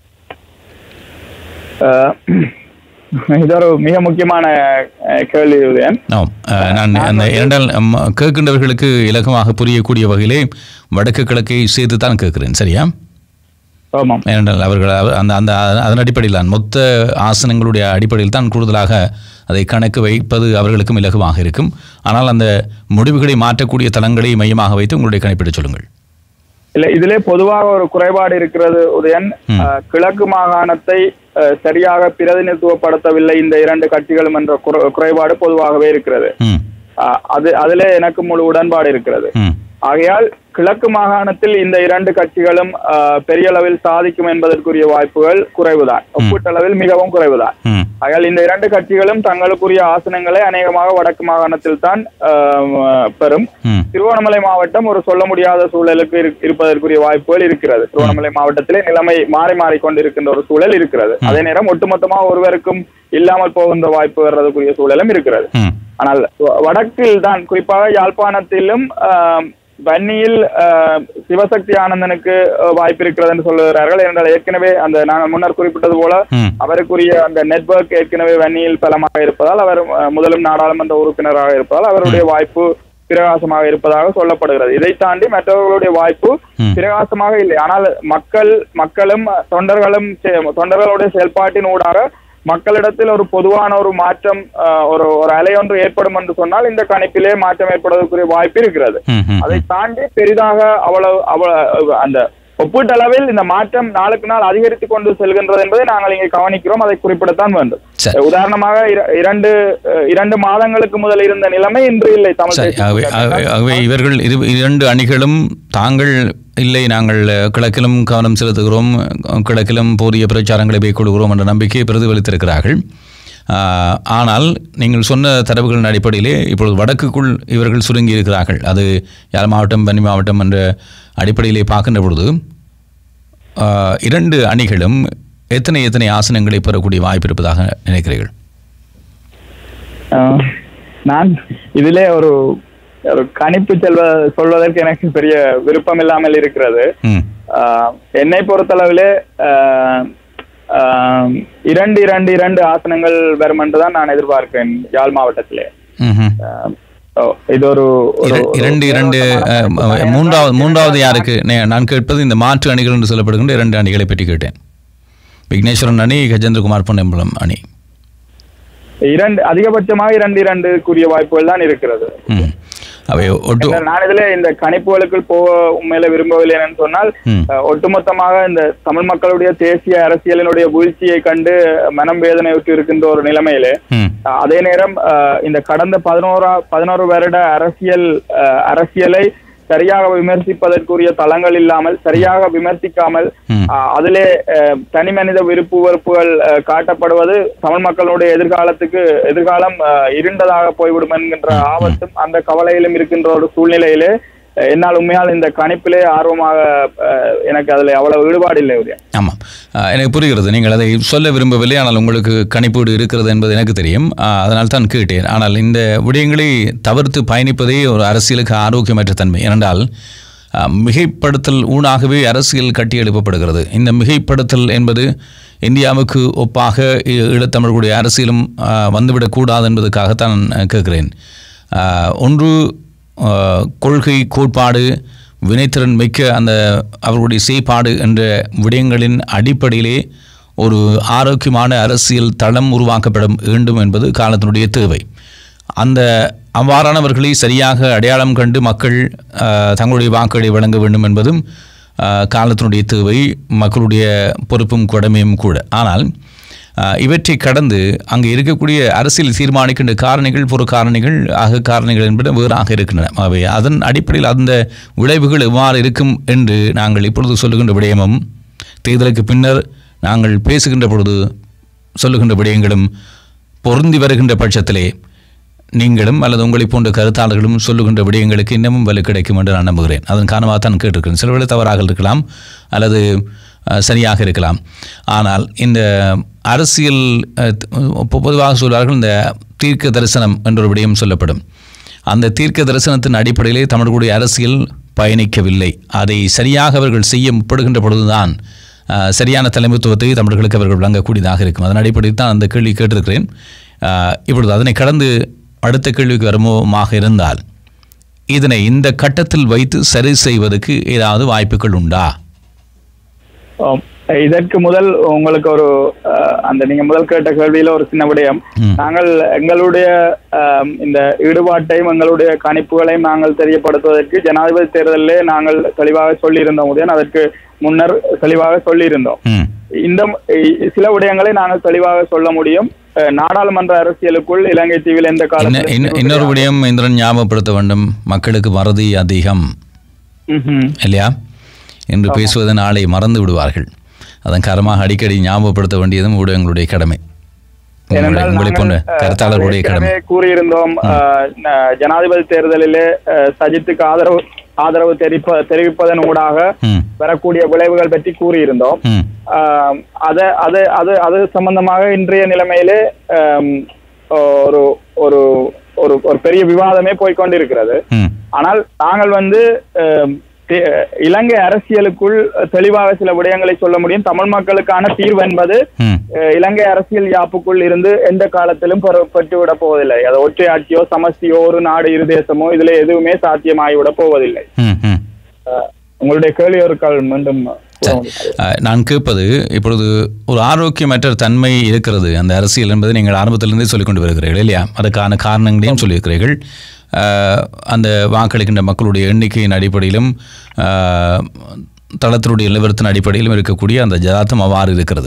[SPEAKER 2] அஹ், இது ஒரு மிக முக்கியமான அஹ், கேள்வி உதயன்
[SPEAKER 1] ஆம் ஆஹ், நான் அந்த இரண்டால் ம், கேட்கின்றவர்களுக்கு இலகுவாக புரியக்கூடிய வகையிலே வடக்கு கிழக்கை சேர்த்து தான் கேட்கிறேன் சரியா
[SPEAKER 2] ஆமாம்
[SPEAKER 1] ஏனென்றால் அவர்கள் அவ- அந்த அந்த அதன் அடிப்படையில் தான் மொத்த ஆசனங்களுடைய அடிப்படையில் தான் கூடுதலாக அதை கணக்கு வைப்பது அவர்களுக்கும் இலகுவாக இருக்கும் ஆனால் அந்த முடிவுகளை மாற்றக்கூடிய தளங்களை மையமாக வைத்து உங்களுடைய கணிப்பிட சொல்லுங்கள்
[SPEAKER 2] இல்ல இதிலே பொதுவாக ஒரு குறைபாடு இருக்கிறது உதயன்
[SPEAKER 1] ம்.
[SPEAKER 2] அஹ், கிழக்கு மாகாணத்தை அஹ், சரியாக பிரதிநிதித்துவப்படுத்தவில்லை இந்த இரண்டு கட்சிகளும் என்ற குறை- குறைபாடு பொதுவாகவே இருக்கிறது
[SPEAKER 1] ம்
[SPEAKER 2] அஹ், அது அதிலே எனக்கு முழு உடன்பாடு இருக்கிறது
[SPEAKER 1] ம்
[SPEAKER 2] ஆகையால் கிழக்கு மாகாணத்தில் இந்த இரண்டு கட்சிகளும் அஹ், பெரிய அளவில் சாதிக்கும் என்பதற்குரிய வாய்ப்புகள் குறைவுதான் ஒப்பீட்டளவில் மிகவும் குறைவுதான்
[SPEAKER 1] ம்
[SPEAKER 2] ஆகையால் இந்த இரண்டு கட்சிகளும் தங்களுக்குரிய ஆசனங்களை அநேகமாக வடக்கு மாகாணத்தில் தான் அஹ், பெறும்
[SPEAKER 1] ம்
[SPEAKER 2] திருவண்ணாமலை மாவட்டம் ஒரு சொல்ல முடியாத சூழலுக்கு இரு- இருப்பதற்குரிய வாய்ப்புகள் இருக்கிறது திருவண்ணாமலை மாவட்டத்திலே நிலைமை மாறி மாறி கொண்டிருக்கின்ற ஒரு சூழல் இருக்கிறது அதே நேரம் ஒட்டுமொத்தமாக ஒருவருக்கும் இல்லாமல் போகின்ற வாய்ப்பு வர்றதுக்குரிய சூழலும் இருக்கிறது
[SPEAKER 1] ம்
[SPEAKER 2] ஆனால் வ- வடக்கில் தான் குறிப்பாக யாழ்ப்பாணத்திலும் ஆம், வன்னியில் அஹ், சிவசக்தி ஆனந்தனுக்கு அஹ், வாய்ப்பு இருக்கிறது என்று சொல்லுகிறார்கள் என்றால் ஏற்கனவே அந்த நாங்கள் முன்னர் குறிப்பிட்டது போல
[SPEAKER 1] ம்
[SPEAKER 2] அவருக்குரிய அந்த நெட்வொர்க் ஏற்கனவே வன்னியில் பலமாக இருப்பதால் அவர் அஹ், முதலும் நாடாளுமன்ற உறுப்பினராக இருப்பதால் அவருடைய வாய்ப்பு பிரகாசமாக இருப்பதாக சொல்லப்படுகிறது இதை தாண்டி மற்றவர்களுடைய வாய்ப்பு
[SPEAKER 1] ம்.
[SPEAKER 2] பிரகாசமாக இல்லை ஆனால் மக்கள் மக்களும் தொண்டர்களும் செ- தொண்டர்களுடைய செயல்பாட்டின் ஊடாக மக்களிடத்தில் ஒரு பொதுவான ஒரு மாற்றம் அஹ், ஒரு ஒரு அலை ஒன்று ஏற்படும் என்று சொன்னால் இந்த கணிப்பிலே மாற்றம் ஏற்படுவதற்குரிய வாய்ப்பு இருக்கிறது
[SPEAKER 1] ம் ம்
[SPEAKER 2] அதை தாண்டி பெரிதாக அவ்வளவு அவ்வளவு அந்த ஒப்பீட்டளவில் இந்த மாற்றம் நாளுக்கு நாள் அதிகரித்துக் கொண்டு செல்கின்றது என்பதை நாங்கள் இங்கே கவனிக்கிறோம் அதை குறிப்பிடத்தான் வேண்டும்
[SPEAKER 1] சரி.
[SPEAKER 2] உதாரணமாக இர- இரண்டு அஹ், இரண்டு மாதங்களுக்கு முதல் இருந்த நிலைமை இன்று இல்லை தமிழ்
[SPEAKER 1] சரி
[SPEAKER 2] தேசிய
[SPEAKER 1] ஆகவே
[SPEAKER 2] கூட்டமைப்பினர்.
[SPEAKER 1] ஆகவே- ஆகவே இவர்கள் இரு இரண்டு அணிகளும் தாங்கள் இல்லை நாங்கள் கிழக்கிலும் கவனம் செலுத்துகிறோம் கிழக்கிலும் போதிய பிரச்சாரங்களை மேற்கொள்கிறோம் என்ற நம்பிக்கையை பிரதிபலித்திருக்கிறார்கள் ஆஹ், ஆனால் நீங்கள் சொன்ன தரவுகளின் அடிப்படையிலே இப்பொழுது வடக்குக்குள் இவர்கள் சுருங்கி இருக்கிறார்கள் அது யாழ் மாவட்டம் பன்னி மாவட்டம் என்ற அடிப்படையிலே பார்க்கின்ற பொழுது ஆஹ், இரண்டு அணிகளும் எத்தனை எத்தனை ஆசனங்களை பெறக்கூடிய வாய்ப்பு இருப்பதாக நினைக்கிறீர்கள்
[SPEAKER 2] அஹ், நான் இதிலே ஒரு ஒரு கணிப்பு செல்வ சொல்வதற்கு எனக்கு பெரிய விருப்பம் இல்லாமல் இருக்கிறது
[SPEAKER 1] ம்
[SPEAKER 2] ஆஹ் என்னை பொறுத்தளவிலே ஆஹ் ஆஹ் இரண்டு இரண்டு இரண்டு ஆசனங்கள் வரும் என்றுதான் நான் எதிர்பார்க்கிறேன் யாழ் மாவட்டத்திலே
[SPEAKER 1] ம்ஹும்.
[SPEAKER 2] ஆஹ் ஓ, இது ஒரு ஒரு-
[SPEAKER 1] இர-
[SPEAKER 2] ஒரு
[SPEAKER 1] இரண்டு இரண்டு
[SPEAKER 2] மேலோட்டமான
[SPEAKER 1] அஹ்,
[SPEAKER 2] கருத்து.
[SPEAKER 1] மூன்றாவது மூன்றாவது யாருக்கு நே- நான் கேட்பது இந்த மாற்று அணிகள் என்று சொல்லப்படுகின்ற இரண்டு அணிகளை பற்றி கேட்டேன் விக்னேஸ்வரன் அணி கஜேந்திரகுமார் பொன்னம்பலம் அணி
[SPEAKER 2] இரண்டு அதிகபட்சமாக இரண்டு இரண்டுக்குரிய வாய்ப்புகள் தான் இருக்கிறது
[SPEAKER 1] ம். அவை ஒட்டு
[SPEAKER 2] இந்த- நான் இதுல இந்த கணிப்புகளுக்குள் போக உண்மையில விரும்பவில்லை என்று சொன்னால்
[SPEAKER 1] ம்.
[SPEAKER 2] அஹ், ஒட்டுமொத்தமாக இந்த தமிழ் மக்களுடைய தேசிய அரசியலினுடைய வீழ்ச்சியை கண்டு மனம் வேதனையுற்று இருக்கின்ற ஒரு நிலைமையிலே
[SPEAKER 1] ம்
[SPEAKER 2] அஹ் அதே நேரம் அஹ், இந்த கடந்த பதினோரா பதினோரு வருட அரசியல் அஹ், அரசியலை சரியாக விமர்சிப்பதற்குரிய தளங்கள் இல்லாமல் சரியாக விமர்சிக்காமல்
[SPEAKER 1] ம்.
[SPEAKER 2] அஹ், அதிலே அஹ், தனி மனித விருப்பு வெறுப்புகள் அஹ், காட்டப்படுவது தமிழ் மக்களுடைய எதிர்காலத்துக்கு எதிர்காலம் அஹ், இருண்டதாக போய்விடும் என்கின்ற ஆபத்தும் அந்த கவலையிலும் இருக்கின்ற ஒரு சூழ்நிலையிலே அஹ், என்னால் உண்மையால் இந்த கணிப்பிலே ஆர்வமாக அஹ், எனக்கு அதுல அவ்வளவு ஈடுபாடு இல்லை உதயம்
[SPEAKER 1] ஆமாம் அஹ், எனக்கு புரிகிறது நீங்கள் அதை சொல்ல விரும்பவில்லை ஆனால் உங்களுக்கு கணிப்பீடு இருக்கிறது என்பது எனக்கு தெரியும் அஹ், அதனால் தான் கேட்டேன் ஆனால் இந்த விடயங்களை தவிர்த்து பயணிப்பதே ஒரு அரசியலுக்கு ஆரோக்கியமற்ற தன்மை ஏனென்றால் அஹ், மிகைப்படுத்தல் ஊடாகவே அரசியல் கட்டி எழுப்பப்படுகிறது இந்த மிகைப்படுத்தல் என்பது இந்தியாவுக்கு ஒப்பாக ஈ- ஈழத்தமிழர்களுடைய அரசியலும் அஹ், வந்துவிடக்கூடாது என்பதற்காகத்தான் நான் கேட்கிறேன் அஹ், ஒன்று அஹ், கொள்கை கோட்பாடு வினைத்திறன் மிக்க அந்த அவர்களுடைய செயற்பாடு என்ற விடயங்களின் அடிப்படையிலே ஒரு ஆரோக்கியமான அரசியல் தளம் உருவாக்கப்பட வேண்டும் என்பது காலத்தினுடைய தேவை அந்த அவ்வாறானவர்களை சரியாக அடையாளம் கண்டு மக்கள் அஹ், தங்களுடைய வாக்குகளை வழங்க வேண்டும் என்பதும் அஹ், காலத்தினுடைய தேவை மக்களுடைய பொறுப்பும் கடமையும் கூட ஆனால் அஹ், இவற்றை கடந்து அங்கே இருக்கக்கூடிய அரசியல் தீர்மானிக்கின்ற காரணிகள் பொறு காரணிகள் ஆக காரணிகள் என்பது வேறாக இருக்கின்றன அவை அதன் அடிப்படையில் அந்த விளைவுகள் எவ்வாறு இருக்கும் என்று நாங்கள் இப்பொழுது சொல்லுகின்ற விடயமும் தேர்தலுக்கு பின்னர் நாங்கள் பேசுகின்ற பொழுது சொல்லுகின்ற விடயங்களும் பொருந்தி வருகின்ற பட்சத்திலே நீங்களும் அல்லது உங்களை போன்ற கருத்தாளர்களும் சொல்லுகின்ற விடயங்களுக்கு இன்னமும் வலு கிடைக்கும் என்று நான் நம்புகிறேன் அதன் காரணமாக தான் கேட்டிருக்கிறேன் சில வேளை தவறாக இருக்கலாம் அல்லது அஹ், சரியாக இருக்கலாம் ஆனால் இந்த அரசியல் அஹ், பொ- பொதுவாக சொல்வார்கள் இந்த தீர்க்க தரிசனம் என்ற ஒரு விடயம் சொல்லப்படும் அந்த தீர்க்க தரிசனத்தின் அடிப்படையிலே தமிழர்களுடைய அரசியல் பயணிக்கவில்லை அதை சரியாக அவர்கள் செய்ய முற்படுகின்ற பொழுதுதான் அஹ், சரியான தலைமைத்துவத்தை தமிழர்களுக்கு அவர்கள் வழங்கக்கூடியதாக இருக்கும் அதன் அடிப்படையில் தான் அந்த கேள்வி கேட்டிருக்கிறேன் அஹ், இப்பொழுது அதனை கடந்து அடுத்த கேள்விக்கு வருமோமாக இருந்தால் இதனை இந்த கட்டத்தில் வைத்து சரி செய்வதற்கு ஏதாவது வாய்ப்புகள் உண்டா
[SPEAKER 2] ஆம். இதற்கு முதல் உங்களுக்கு ஒரு அஹ், அந்த நீங்க முதல் கேட்ட கேள்வியில ஒரு சின்ன விடயம்
[SPEAKER 1] ம்.
[SPEAKER 2] நாங்கள் எங்களுடைய ஆம், இந்த ஈடுபாட்டையும் எங்களுடைய கணிப்புகளையும் நாங்கள் தெரியப்படுத்துவதற்கு ஜனாதிபதி தேர்தலிலே நாங்கள் தெளிவாக சொல்லியிருந்தோம் உதயன் அதற்கு முன்னர் தெளிவாக சொல்லியிருந்தோம்
[SPEAKER 1] ம்
[SPEAKER 2] இந்த இ- சில விடயங்களை நாங்கள் தெளிவாக சொல்ல முடியும் அஹ், நாடாளுமன்ற அரசியலுக்குள் இலங்கை தீவில் எந்த
[SPEAKER 1] இன்ன-
[SPEAKER 2] காலத்திலும்
[SPEAKER 1] இன்ன- இன்னொரு விடயம் இந்திரன் ஞாபகப்படுத்த வேண்டும் மக்களுக்கு மறதி அதிகம்
[SPEAKER 2] ம்ஹும்.
[SPEAKER 1] இல்லையா என்று பேசுவதை நாளை மறந்து விடுவார்கள் அதன் காரணமாக அடிக்கடி ஞாபகப்படுத்த வேண்டியதும் ஊடகங்களுடைய கடமை உங்களை
[SPEAKER 2] ஏனென்றால்
[SPEAKER 1] உங்களை
[SPEAKER 2] நாங்கள்,
[SPEAKER 1] போன்ற
[SPEAKER 2] அஹ்,
[SPEAKER 1] கருத்தாளர்களுடைய கடமை
[SPEAKER 2] ஏற்கனவே கூறியிருந்தோம் அஹ், ந- ஜனாதிபதி தேர்தலிலே அஹ், சஜித்துக்கு ஆதரவு ஆதரவு தெரிவிப்ப தெரிவிப்பதன் ஊடாக
[SPEAKER 1] ம்
[SPEAKER 2] வரக்கூடிய விளைவுகள் பற்றி கூறியிருந்தோம்
[SPEAKER 1] ம்
[SPEAKER 2] ஆஹ் அது அது அது அது சம்பந்தமாக இன்றைய நிலைமையிலே ஆம், ஒரு ஒரு ஒரு ஒரு பெரிய விவாதமே போய்க்கொண்டிருக்கிறது
[SPEAKER 1] ம்
[SPEAKER 2] ஆனால் நாங்கள் வந்து அஹ், தே- இலங்கை அரசியலுக்குள் தெளிவாக சில விடயங்களை சொல்ல முடியும் தமிழ் மக்களுக்கான தீர்வு என்பது
[SPEAKER 1] ம்
[SPEAKER 2] அஹ், இலங்கை அரசியல் யாப்புக்குள் இருந்து எந்த காலத்திலும் பெற- பெற்றுவிடப் போவதில்லை அது ஒற்றையாட்சியோ சமஸ்தியோ ஒரு நாடு இரு தேசமோ இதுல எதுவுமே சாத்தியமாகிவிடப் போவதில்லை
[SPEAKER 1] ம் ம்
[SPEAKER 2] அஹ், உங்களுடைய கேள்வி ஒரு கால் மீண்டும் கூற முடியுமா?
[SPEAKER 1] அஹ், நான் கேட்பது இப்பொழுது ஒரு ஆரோக்கியமற்ற தன்மை இருக்கிறது அந்த அரசியல் என்பதை நீங்கள் ஆரம்பத்திலிருந்தே சொல்லிக் கொண்டு வருகிறீர்கள் இல்லையா அதுக்கான காரணங்களையும் சொல்லியிருக்கிறீர்கள் அஹ், அந்த வாக்களிக்கின்ற மக்களுடைய எண்ணிக்கையின் அடிப்படையிலும் அஹ், தளத்தினுடைய நிலவரத்தின் அடிப்படையிலும் இருக்கக்கூடிய அந்த ஜதார்த்தம் அவ்வாறு இருக்கிறது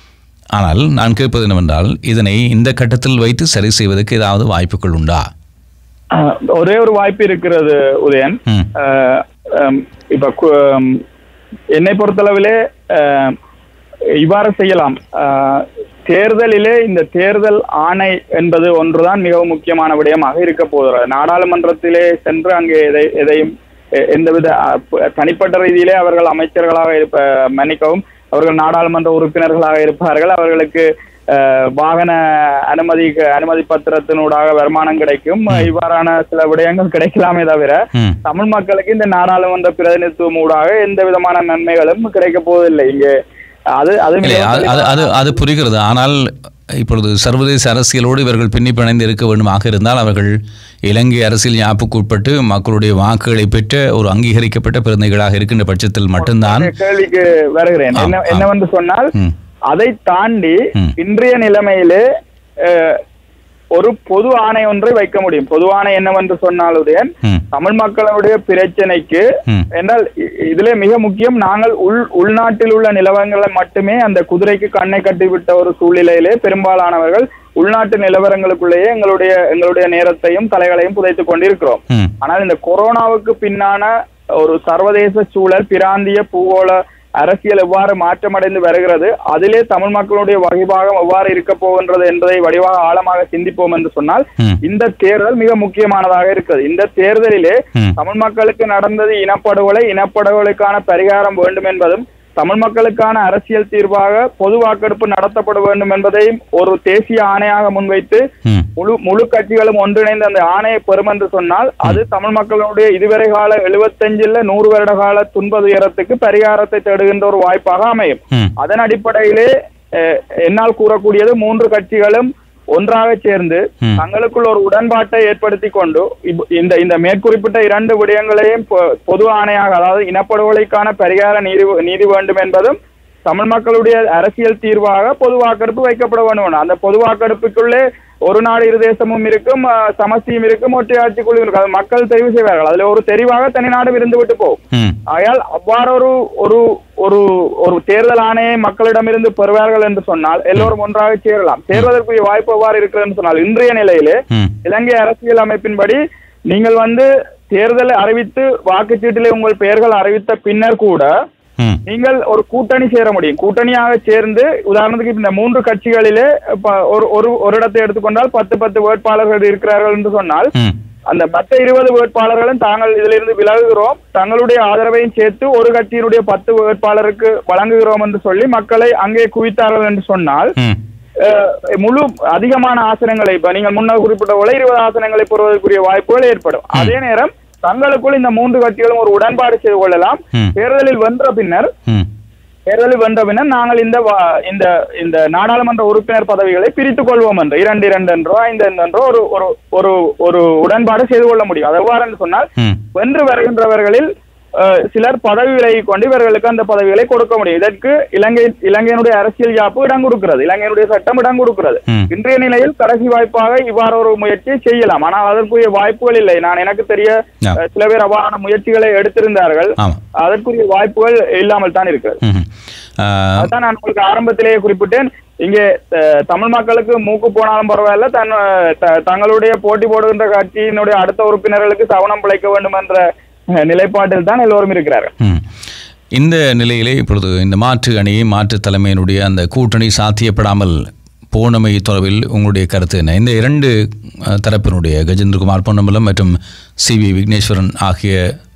[SPEAKER 1] ஆனால் நான் கேட்பது என்னவென்றால் இதனை இந்த கட்டத்தில் வைத்து சரி செய்வதற்கு ஏதாவது வாய்ப்புகள் உண்டா
[SPEAKER 2] அஹ், ஒரே ஒரு வாய்ப்பு இருக்கிறது உதயன்
[SPEAKER 1] ம்
[SPEAKER 2] அஹ், ஹம், இப்ப கு- ஹம், என்னை பொறுத்தளவிலே அஹ், இவ்வாறு செய்யலாம் அஹ், தேர்தலிலே இந்த தேர்தல் ஆணை என்பது ஒன்றுதான் மிகவும் முக்கியமான விடயமாக இருக்க போகிறது நாடாளுமன்றத்திலே சென்று அங்கே எதை எதையும் எ- எந்தவித அஹ், ப- தனிப்பட்ட ரீதியிலே அவர்கள் அமைச்சர்களாக இருப்ப மன்னிக்கவும் அவர்கள் நாடாளுமன்ற உறுப்பினர்களாக இருப்பார்கள் அவர்களுக்கு அஹ், வாகன அனுமதி அனுமதி பத்திரத்தினூடாக வருமானம் கிடைக்கும் இவ்வாறான சில விடயங்கள் கிடைக்கலாமே தவிர
[SPEAKER 1] ம்
[SPEAKER 2] தமிழ் மக்களுக்கு இந்த நாடாளுமன்ற பிரதிநிதித்துவம் ஊடாக எந்த விதமான நன்மைகளும் கிடைக்க போவதில்லை இங்கே அது அது
[SPEAKER 1] இல்லை
[SPEAKER 2] மிகவும்
[SPEAKER 1] அது அது அது அது புரிகிறது ஆனால் இப்பொழுது சர்வதேச அரசியலோடு இவர்கள் பின்னி பிணைந்து இருக்க வேண்டுமாக இருந்தால் அவர்கள் இலங்கை அரசியல் ஞாபகம் உட்பட்டு மக்களுடைய வாக்குகளை பெற்ற ஒரு அங்கீகரிக்கப்பட்ட பிரதிநிதிகளாக இருக்கின்ற பட்சத்தில் மட்டும்தான்
[SPEAKER 2] இந்த கேள்விக்கு வருகிறேன்
[SPEAKER 1] ஆம்,
[SPEAKER 2] என்ன
[SPEAKER 1] ஆம்.
[SPEAKER 2] என்னவென்று சொன்னால்
[SPEAKER 1] ம்,
[SPEAKER 2] அதை தாண்டி
[SPEAKER 1] ம்.
[SPEAKER 2] இன்றைய நிலைமையிலே அஹ், ஒரு பொது ஆணை ஒன்றை வைக்க முடியும் பொது ஆணை என்னவென்று சொன்னால் உதயன்
[SPEAKER 1] ம்,
[SPEAKER 2] தமிழ் மக்களுடைய பிரச்சனைக்கு
[SPEAKER 1] ம்.
[SPEAKER 2] என்றால் இ- இதிலே மிக முக்கியம் நாங்கள் உள் உள்நாட்டில் உள்ள நிலவரங்களை மட்டுமே அந்த குதிரைக்கு கண்ணை கட்டிவிட்ட ஒரு சூழ்நிலையிலே பெரும்பாலானவர்கள் உள்நாட்டு நிலவரங்களுக்குள்ளேயே எங்களுடைய எங்களுடைய நேரத்தையும் தலைகளையும் புதைத்துக் கொண்டிருக்கிறோம்
[SPEAKER 1] ம்,
[SPEAKER 2] ஆனால் இந்த கொரோனாவுக்கு பின்னான ஒரு சர்வதேச சூழல் பிராந்திய பூகோள அரசியல் எவ்வாறு மாற்றமடைந்து வருகிறது அதிலே தமிழ் மக்களுடைய வகைபாகம் எவ்வாறு இருக்க போகின்றது என்பதை வடிவாக ஆழமாக சிந்திப்போம் என்று சொன்னால்
[SPEAKER 1] ம்,
[SPEAKER 2] இந்த தேர்தல் மிக முக்கியமானதாக இருக்கிறது இந்த தேர்தலிலே
[SPEAKER 1] ம்.
[SPEAKER 2] தமிழ் மக்களுக்கு நடந்தது இனப்படுகொலை இனப்படுகொலைக்கான பரிகாரம் வேண்டும் என்பதும் தமிழ் மக்களுக்கான அரசியல் தீர்வாக பொது வாக்கெடுப்பு நடத்தப்பட வேண்டும் என்பதையும் ஒரு தேசிய ஆணையாக முன்வைத்து
[SPEAKER 1] ம்,
[SPEAKER 2] முழு முழு கட்சிகளும் ஒன்றிணைந்து அந்த ஆணையை பெறும் என்று சொன்னால் அது தமிழ் மக்களுடைய இதுவரை கால எழுபத்தஞ்சுல நூறு வருட கால துன்ப துயரத்துக்கு பரிகாரத்தை தேடுகின்ற ஒரு வாய்ப்பாக அமையும்
[SPEAKER 1] ம்,
[SPEAKER 2] அதன் அடிப்படையிலே அஹ், என்னால் கூறக்கூடியது மூன்று கட்சிகளும் ஒன்றாக சேர்ந்து
[SPEAKER 1] ம்.
[SPEAKER 2] தங்களுக்குள் ஒரு உடன்பாட்டை ஏற்படுத்தி கொண்டு இப்- இந்த இந்த மேற்குறிப்பிட்ட இரண்டு விடயங்களையும் பொ- பொது ஆணையாக அதாவது இனப்படுகொலைக்கான பரிகார நீதி நீதி வேண்டும் என்பதும் தமிழ் மக்களுடைய அரசியல் தீர்வாக பொது வாக்கெடுப்பு வைக்கப்பட வேண்டும் அந்த பொது வாக்கெடுப்புக்குள்ளே ஒரு நாடு இரு தேசமும் இருக்கும் அஹ், சமஸ்தியும் இருக்கும் ஒற்றையாட்சி குழு இருக்கும் அது மக்கள் தெரிவு செய்வார்கள் அதுல ஒரு தெரிவாக தனி நாடு இருந்து விட்டு போகும்
[SPEAKER 1] ம்,
[SPEAKER 2] ஆகையால் அவ்வாறு ஒரு ஒரு ஒரு ஒரு தேர்தல் ஆணையை மக்களிடமிருந்து பெறுவார்கள் என்று சொன்னால் எல்லோரும் ஒன்றாக சேரலாம் சேர்வதற்குரிய வாய்ப்பு எவ்வாறு இருக்கிறது என்று சொன்னால் இன்றைய நிலையிலே
[SPEAKER 1] ம்,
[SPEAKER 2] இலங்கை அரசியல் அமைப்பின்படி நீங்கள் வந்து தேர்தலை அறிவித்து வாக்குச்சீட்டிலே உங்கள் பெயர்கள் அறிவித்த பின்னர் கூட
[SPEAKER 1] ம்,
[SPEAKER 2] நீங்கள் ஒரு கூட்டணி சேர முடியும் கூட்டணியாக சேர்ந்து உதாரணத்துக்கு இப்ப இந்த மூன்று கட்சிகளிலே இப்ப ஒரு ஒரு ஒரு இடத்தை எடுத்துக்கொண்டால் பத்து பத்து வேட்பாளர்கள் இருக்கிறார்கள் என்று சொன்னால்
[SPEAKER 1] ம்,
[SPEAKER 2] அந்த மற்ற இருபது வேட்பாளர்களும் தாங்கள் இதிலிருந்து விலகுகிறோம் தங்களுடைய ஆதரவையும் சேர்த்து ஒரு கட்சியினுடைய பத்து வேட்பாளருக்கு வழங்குகிறோம் என்று சொல்லி மக்களை அங்கே குவித்தார்கள் என்று சொன்னால்
[SPEAKER 1] ம்,
[SPEAKER 2] அஹ், முழு அதிகமான ஆசனங்களை இப்ப நீங்கள் முன்னர் குறிப்பிட்ட போல இருபது ஆசனங்களை பெறுவதற்குரிய வாய்ப்புகள் ஏற்படும் அதே நேரம் தங்களுக்குள் இந்த மூன்று கட்சிகளும் ஒரு உடன்பாடு செய்து கொள்ளலாம்
[SPEAKER 1] ம்.
[SPEAKER 2] தேர்தலில் வென்ற பின்னர்
[SPEAKER 1] ம்,
[SPEAKER 2] தேர்தலில் வென்ற பின்னர் நாங்கள் இந்த வா- இந்த இந்த நாடாளுமன்ற உறுப்பினர் பதவிகளை பிரித்துக் கொள்வோம் என்று இரண்டு இரண்டு என்றோ ஐந்து ஐந்து என்றோ ஒரு ஒரு ஒரு ஒரு உடன்பாடு செய்து கொள்ள முடியும் அது எவ்வாறு என்று சொன்னால்
[SPEAKER 1] ம்,
[SPEAKER 2] வென்று வருகின்றவர்களில் அஹ், சிலர் பதவி விலகிக் கொண்டு இவர்களுக்கு அந்த பதவிகளை கொடுக்க முடியும் இதற்கு இலங்கை இலங்கையினுடைய அரசியல் யாப்பு இடம் கொடுக்கிறது இலங்கையினுடைய சட்டம் இடம் கொடுக்கிறது
[SPEAKER 1] ம்.
[SPEAKER 2] இன்றைய நிலையில் கடைசி வாய்ப்பாக இவ்வாறு ஒரு முயற்சியை செய்யலாம் ஆனால் அதற்குரிய வாய்ப்புகள் இல்லை நான் எனக்கு தெரிய
[SPEAKER 1] ஆ.
[SPEAKER 2] அஹ், சில பேர் அவ்வாறான முயற்சிகளை எடுத்திருந்தார்கள்
[SPEAKER 1] ஆமாம்
[SPEAKER 2] அதற்குரிய வாய்ப்புகள் இல்லாமல் தான் இருக்கிறது
[SPEAKER 1] ம், ஆஹ்,
[SPEAKER 2] அதான் நான் உங்களுக்கு ஆரம்பத்திலேயே குறிப்பிட்டேன் இங்கே அஹ், தமிழ் மக்களுக்கு மூக்கு போனாலும் பரவாயில்ல தன் அஹ், த- தங்களுடைய போட்டி போடுகின்ற கட்சியினுடைய அடுத்த உறுப்பினர்களுக்கு சவனம் பிழைக்க வேண்டும் என்ற அஹ், நிலைப்பாட்டில் தான் எல்லோரும் இருக்கிறார்கள்
[SPEAKER 1] ம். இந்த நிலையிலே இப்பொழுது இந்த மாற்று அணி மாற்று தலைமையினுடைய அந்த கூட்டணி சாத்தியப்படாமல் போனமை தொடர்பில் உங்களுடைய கருத்து என்ன இந்த இரண்டு அஹ், தரப்பினுடைய கஜேந்திரகுமார் பொன்னம்பலம் மற்றும் சி வி விக்னேஸ்வரன் ஆகிய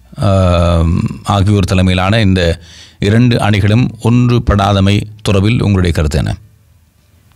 [SPEAKER 1] அஹ், ஆகியோர் தலைமையிலான இந்த இரண்டு அணிகளும் ஒன்றுபடாதமை தொடர்பில் உங்களுடைய கருத்து என்ன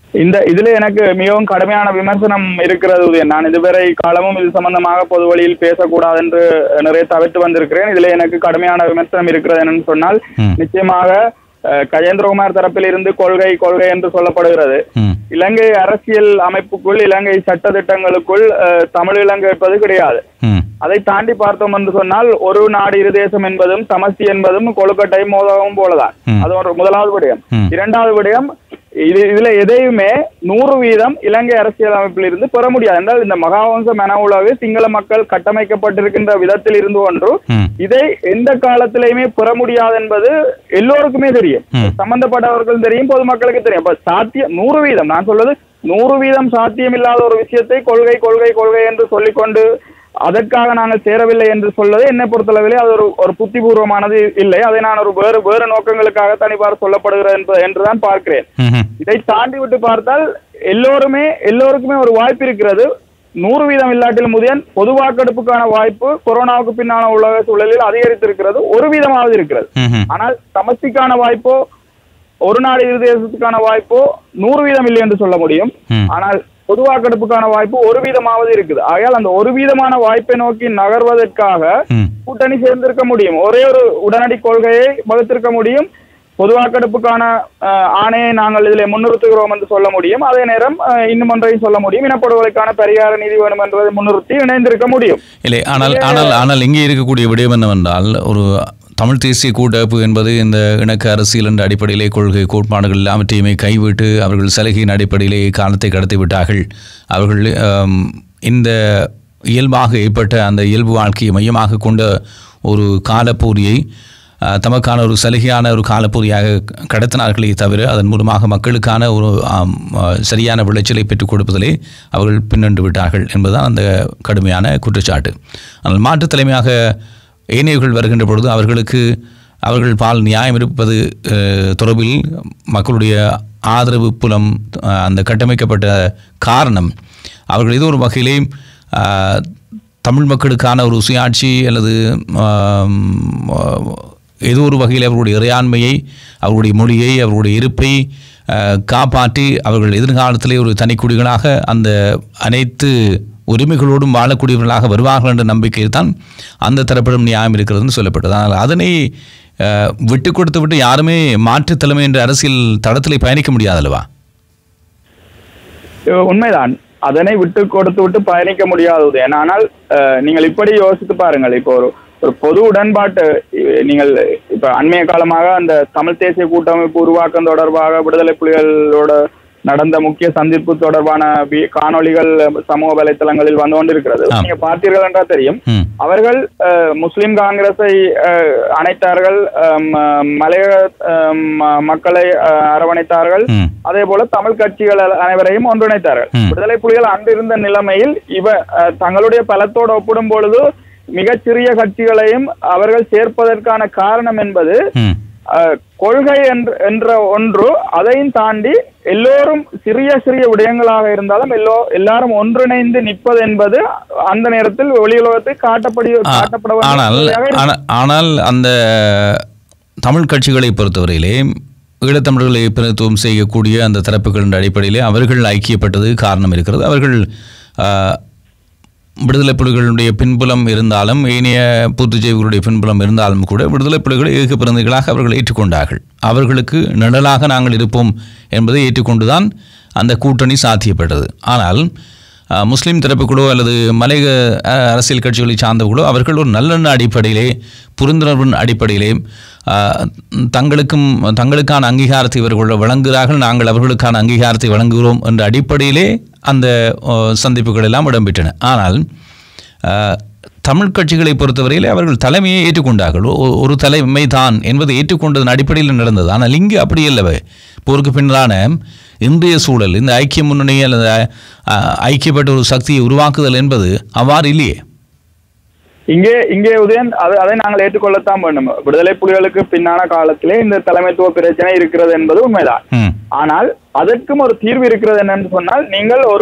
[SPEAKER 2] இந்த இதுல எனக்கு மிகவும் கடுமையான விமர்சனம் இருக்கிறது உதயன். நான் இதுவரை காலமும் இது சம்பந்தமாக பொது வழியில் பேசக்கூடாது என்று நிறைய தவிர்த்து வந்திருக்கிறேன் இதுல எனக்கு கடுமையான விமர்சனம் இருக்கிறது என்னன்னு சொன்னால்
[SPEAKER 1] ம்.
[SPEAKER 2] நிச்சயமாக அஹ், கஜேந்திரகுமார் தரப்பில் இருந்து கொள்கை கொள்கை என்று சொல்லப்படுகிறது
[SPEAKER 1] ம்
[SPEAKER 2] இலங்கை அரசியல் அமைப்புக்குள் இலங்கை சட்ட திட்டங்களுக்குள் அஹ், தமிழீழம் கேட்பது கிடையாது
[SPEAKER 1] ம்
[SPEAKER 2] அதை தாண்டி பார்த்தோம் என்று சொன்னால் ஒரு நாடு இரு தேசம் என்பதும் சமஸ்தி என்பதும் கொழுக்கட்டை மோதகம் போலதான்
[SPEAKER 1] ம்.
[SPEAKER 2] அது ஒரு முதலாவது விடயம்
[SPEAKER 1] ம்.
[SPEAKER 2] இரண்டாவது விடயம் இது இதுல எதையுமே நூறு வீதம் இலங்கை அரசியல் அமைப்பில் இருந்து பெற முடியாது என்றால் இந்த மகாவம்ச மன உலகு சிங்கள மக்கள் கட்டமைக்கப்பட்டிருக்கின்ற விதத்தில் இருந்து ஒன்று
[SPEAKER 1] ம்
[SPEAKER 2] இதை எந்த காலத்திலையுமே பெற முடியாது என்பது எல்லோருக்குமே தெரியும்
[SPEAKER 1] ம்.
[SPEAKER 2] சம்பந்தப்பட்டவர்கள் தெரியும் பொதுமக்களுக்கு தெரியும் அப்ப சாத்தியம் நூறு வீதம் நான் சொல்வது நூறு வீதம் சாத்தியம் இல்லாத ஒரு விஷயத்தை கொள்கை கொள்கை கொள்கை என்று சொல்லிக்கொண்டு அதற்காக நாங்கள் சேரவில்லை என்று சொல்வது என்னை பொறுத்தளவிலே அது ஒரு ஒரு புத்திபூர்வமானது இல்லை அதை நான் ஒரு வேறு வேறு நோக்கங்களுக்காக தனிப்பார் சொல்லப்படுகிறது என்பது என்றுதான் பார்க்கிறேன்
[SPEAKER 1] ம்ஹும்.
[SPEAKER 2] இதை தாண்டி விட்டு பார்த்தால் எல்லோருமே எல்லோருக்குமே ஒரு வாய்ப்பு இருக்கிறது நூறு வீதம் இல்லாட்டிலும் முதியன் பொது வாக்கெடுப்புக்கான வாய்ப்பு கொரோனாவுக்கு பின்னான உலக சூழலில் அதிகரித்திருக்கிறது ஒரு வீதமாவது இருக்கிறது
[SPEAKER 1] ம்ஹும்.
[SPEAKER 2] ஆனால் சமஸ்திக்கான வாய்ப்போ ஒரு நாடு இரு தேசத்துக்கான வாய்ப்போ நூறு வீதம் இல்லை என்று சொல்ல முடியும்
[SPEAKER 1] ம்.
[SPEAKER 2] ஆனால் பொது வாக்கெடுப்புக்கான வாய்ப்பு ஒரு வீதமாவது இருக்குது ஆகையால் அந்த ஒரு வீதமான வாய்ப்பை நோக்கி நகர்வதற்காக
[SPEAKER 1] ம்
[SPEAKER 2] கூட்டணி சேர்ந்திருக்க முடியும் ஒரே ஒரு உடனடி கொள்கையை வகுத்திருக்க முடியும் பொது வாக்கெடுப்புக்கான அஹ், ஆணையை நாங்கள் இதில் முன்னிறுத்துகிறோம் என்று சொல்ல முடியும் அதே நேரம் அஹ், இன்னும் ஒன்றையும் சொல்ல முடியும் இனப்படுகொலைக்கான பரிகார நிதி வேணும் என்பதை முன்னிறுத்தி இணைந்திருக்க முடியும்
[SPEAKER 1] இல்லை ஆனால் ஆனால் ஆனால் இங்கே இருக்கக்கூடிய விடயம் என்னவென்றால் ஒரு தமிழ் தேசிய கூட்டமைப்பு என்பது இந்த இணக்க அரசியல் என்ற அடிப்படையிலே கொள்கை கோட்பாடுகள் எல்லாவற்றையுமே கைவிட்டு அவர்கள் சலுகையின் அடிப்படையிலே காலத்தை கடத்தி விட்டார்கள் அவர்கள் ஆம், இந்த இயல்பாக ஏற்பட்ட அந்த இயல்பு வாழ்க்கையை மையமாக கொண்ட ஒரு காலப்பூரியை ஆஹ், தமக்கான ஒரு சலுகையான ஒரு காலப்பூரியாக கடத்தினார்களே தவிர அதன் மூலமாக மக்களுக்கான ஒரு ஆம், ஆஹ், சரியான விளைச்சலை பெற்றுக் கொடுப்பதிலே அவர்கள் பின்னண்டு விட்டார்கள் என்பதுதான் அந்த கடுமையான குற்றச்சாட்டு ஆனால் மாற்றுத் தலைமையாக ஏனையவர்கள் வருகின்ற பொழுது அவர்களுக்கு அவர்கள் பால் நியாயம் இருப்பது அஹ், தொடர்பில் மக்களுடைய ஆதரவு புலம் அஹ், அந்த கட்டமைக்கப்பட்ட காரணம் அவர்கள் ஏதோ ஒரு வகையிலே அஹ், தமிழ் மக்களுக்கான ஒரு சுயாட்சி அல்லது ஆம், அஹ், ஏதோ ஒரு வகையில் அவர்களுடைய இறையாண்மையை அவர்களுடைய மொழியை அவர்களுடைய இருப்பை அஹ், காப்பாற்றி அவர்கள் எதிர்காலத்திலே ஒரு தனிக்குடிகளாக அந்த அனைத்து உரிமைகளோடும் வாழக்கூடியவர்களாக வருவார்கள் என்ற நம்பிக்கையில் தான் அந்த தரப்பிடம் நியாயம் இருக்கிறதுன்னு சொல்லப்பட்டது ஆனால் அதனை அஹ், விட்டு கொடுத்து விட்டு யாருமே மாற்றுத் தலைமை என்ற அரசியல் தடத்திலே பயணிக்க முடியாதல்லவா
[SPEAKER 2] அஹ், உண்மைதான் அதனை விட்டு கொடுத்து விட்டு பயணிக்க முடியாதது ஆனால் அஹ், நீங்கள் இப்படி யோசித்து பாருங்கள் இப்போ ஒரு ஒரு பொது உடன்பாட்டு இ- நீங்கள் இப்ப அண்மைய காலமாக அந்த தமிழ் தேசிய கூட்டமைப்பு உருவாக்கம் தொடர்பாக விடுதலை புலிகளோட நடந்த முக்கிய சந்திப்பு தொடர்பான வி- காணொளிகள் சமூக வலைத்தளங்களில் வந்து கொண்டிருக்கிறது
[SPEAKER 1] ஆம்.
[SPEAKER 2] நீங்க பார்த்தீர்கள் என்றால் தெரியும்
[SPEAKER 1] ம்
[SPEAKER 2] அவர்கள் அஹ், முஸ்லிம் காங்கிரஸை அஹ், அணைத்தார்கள் அஹ், ம- மலையக அஹ், ம- மக்களை அஹ், அரவணைத்தார்கள்
[SPEAKER 1] ம்
[SPEAKER 2] அதே போல தமிழ் கட்சிகள் அல- அனைவரையும் ஒன்றிணைத்தார்கள்
[SPEAKER 1] ம்.
[SPEAKER 2] விடுதலை புலிகள் அன்று இருந்த நிலைமையில் இவ அஹ், தங்களுடைய பலத்தோடு ஒப்பிடும் பொழுது மிகச்சிறிய கட்சிகளையும் அவர்கள் சேர்ப்பதற்கான காரணம் என்பது
[SPEAKER 1] ம்
[SPEAKER 2] அஹ், கொள்கை என்ற என்ற ஒன்று அதையும் தாண்டி எல்லோரும் சிறிய சிறிய விடயங்களாக இருந்தாலும் எல்லோ எல்லாரும் ஒன்றிணைந்து நிற்பது என்பது அந்த நேரத்தில் வெளியுலகத்தை காட்டப்படி
[SPEAKER 1] ஆ,
[SPEAKER 2] காட்டப்பட வேண்டிய
[SPEAKER 1] ஆனால்
[SPEAKER 2] தேவையாக இருந்தது.
[SPEAKER 1] ஆனா- ஆனால் அந்த தமிழ் கட்சிகளை பொறுத்தவரையிலே ஈழத்தமிழர்களை பிரதித்துவம் செய்யக்கூடிய அந்த தரப்புகளின் அடிப்படையிலே அவர்கள் ஐக்கியப்பட்டது காரணம் இருக்கிறது அவர்கள் ஆ, விடுதலை புலிகளுடைய பின்புலம் இருந்தாலும் ஏனைய புத்துஜீவிகளுடைய பின்புலம் இருந்தாலும் கூட விடுதலை புலிகளை ஏக பிறந்தர்களாக அவர்கள் ஏற்றுக்கொண்டார்கள் அவர்களுக்கு நிழலாக நாங்கள் இருப்போம் என்பதை ஏற்றுக்கொண்டுதான் அந்த கூட்டணி சாத்தியப்பட்டது ஆனால் அஹ், முஸ்லிம் தரப்புகளோ அல்லது மலைய அஹ், அரசியல் கட்சிகளை சார்ந்தவர்களோ அவர்கள் ஒரு நல்லெண்ண அடிப்படையிலே புரிந்துணர்வின் அடிப்படையிலே அஹ், தங்களுக்கும் தங்களுக்கான அங்கீகாரத்தை இவர்கள் வழங்குகிறார்கள் நாங்கள் அவர்களுக்கான அங்கீகாரத்தை வழங்குகிறோம் என்ற அடிப்படையிலே அந்த அஹ், சந்திப்புகள் எல்லாம் இடம்பெற்றன ஆனால் அஹ், தமிழ் கட்சிகளை பொறுத்தவரையிலே அவர்கள் தலைமையை ஏற்றுக்கொண்டார்கள் ஒ- ஒரு தலைமை தான் என்பதை ஏற்றுக்கொண்டதன் அடிப்படையில் நடந்தது ஆனால் இங்கு அப்படி இல்லவே போருக்கு பின்னான இன்றைய சூழல் இந்த ஐக்கிய முன்னணி அல்லது அஹ், ஐக்கியப்பட்ட ஒரு சக்தியை உருவாக்குதல் என்பது அவ்வாறு இல்லையே
[SPEAKER 2] இங்கே இங்கே உதயன் அதை அதை நாங்கள் ஏற்றுக்கொள்ளத்தான் வேண்டும் விடுதலை புலிகளுக்கு பின்னான காலத்திலே இந்த தலைமைத்துவ பிரச்சனை இருக்கிறது என்பது உண்மைதான்
[SPEAKER 1] ம்
[SPEAKER 2] ஆனால் அதற்கும் ஒரு தீர்வு இருக்கிறது என்னன்னு சொன்னால் நீங்கள் ஒரு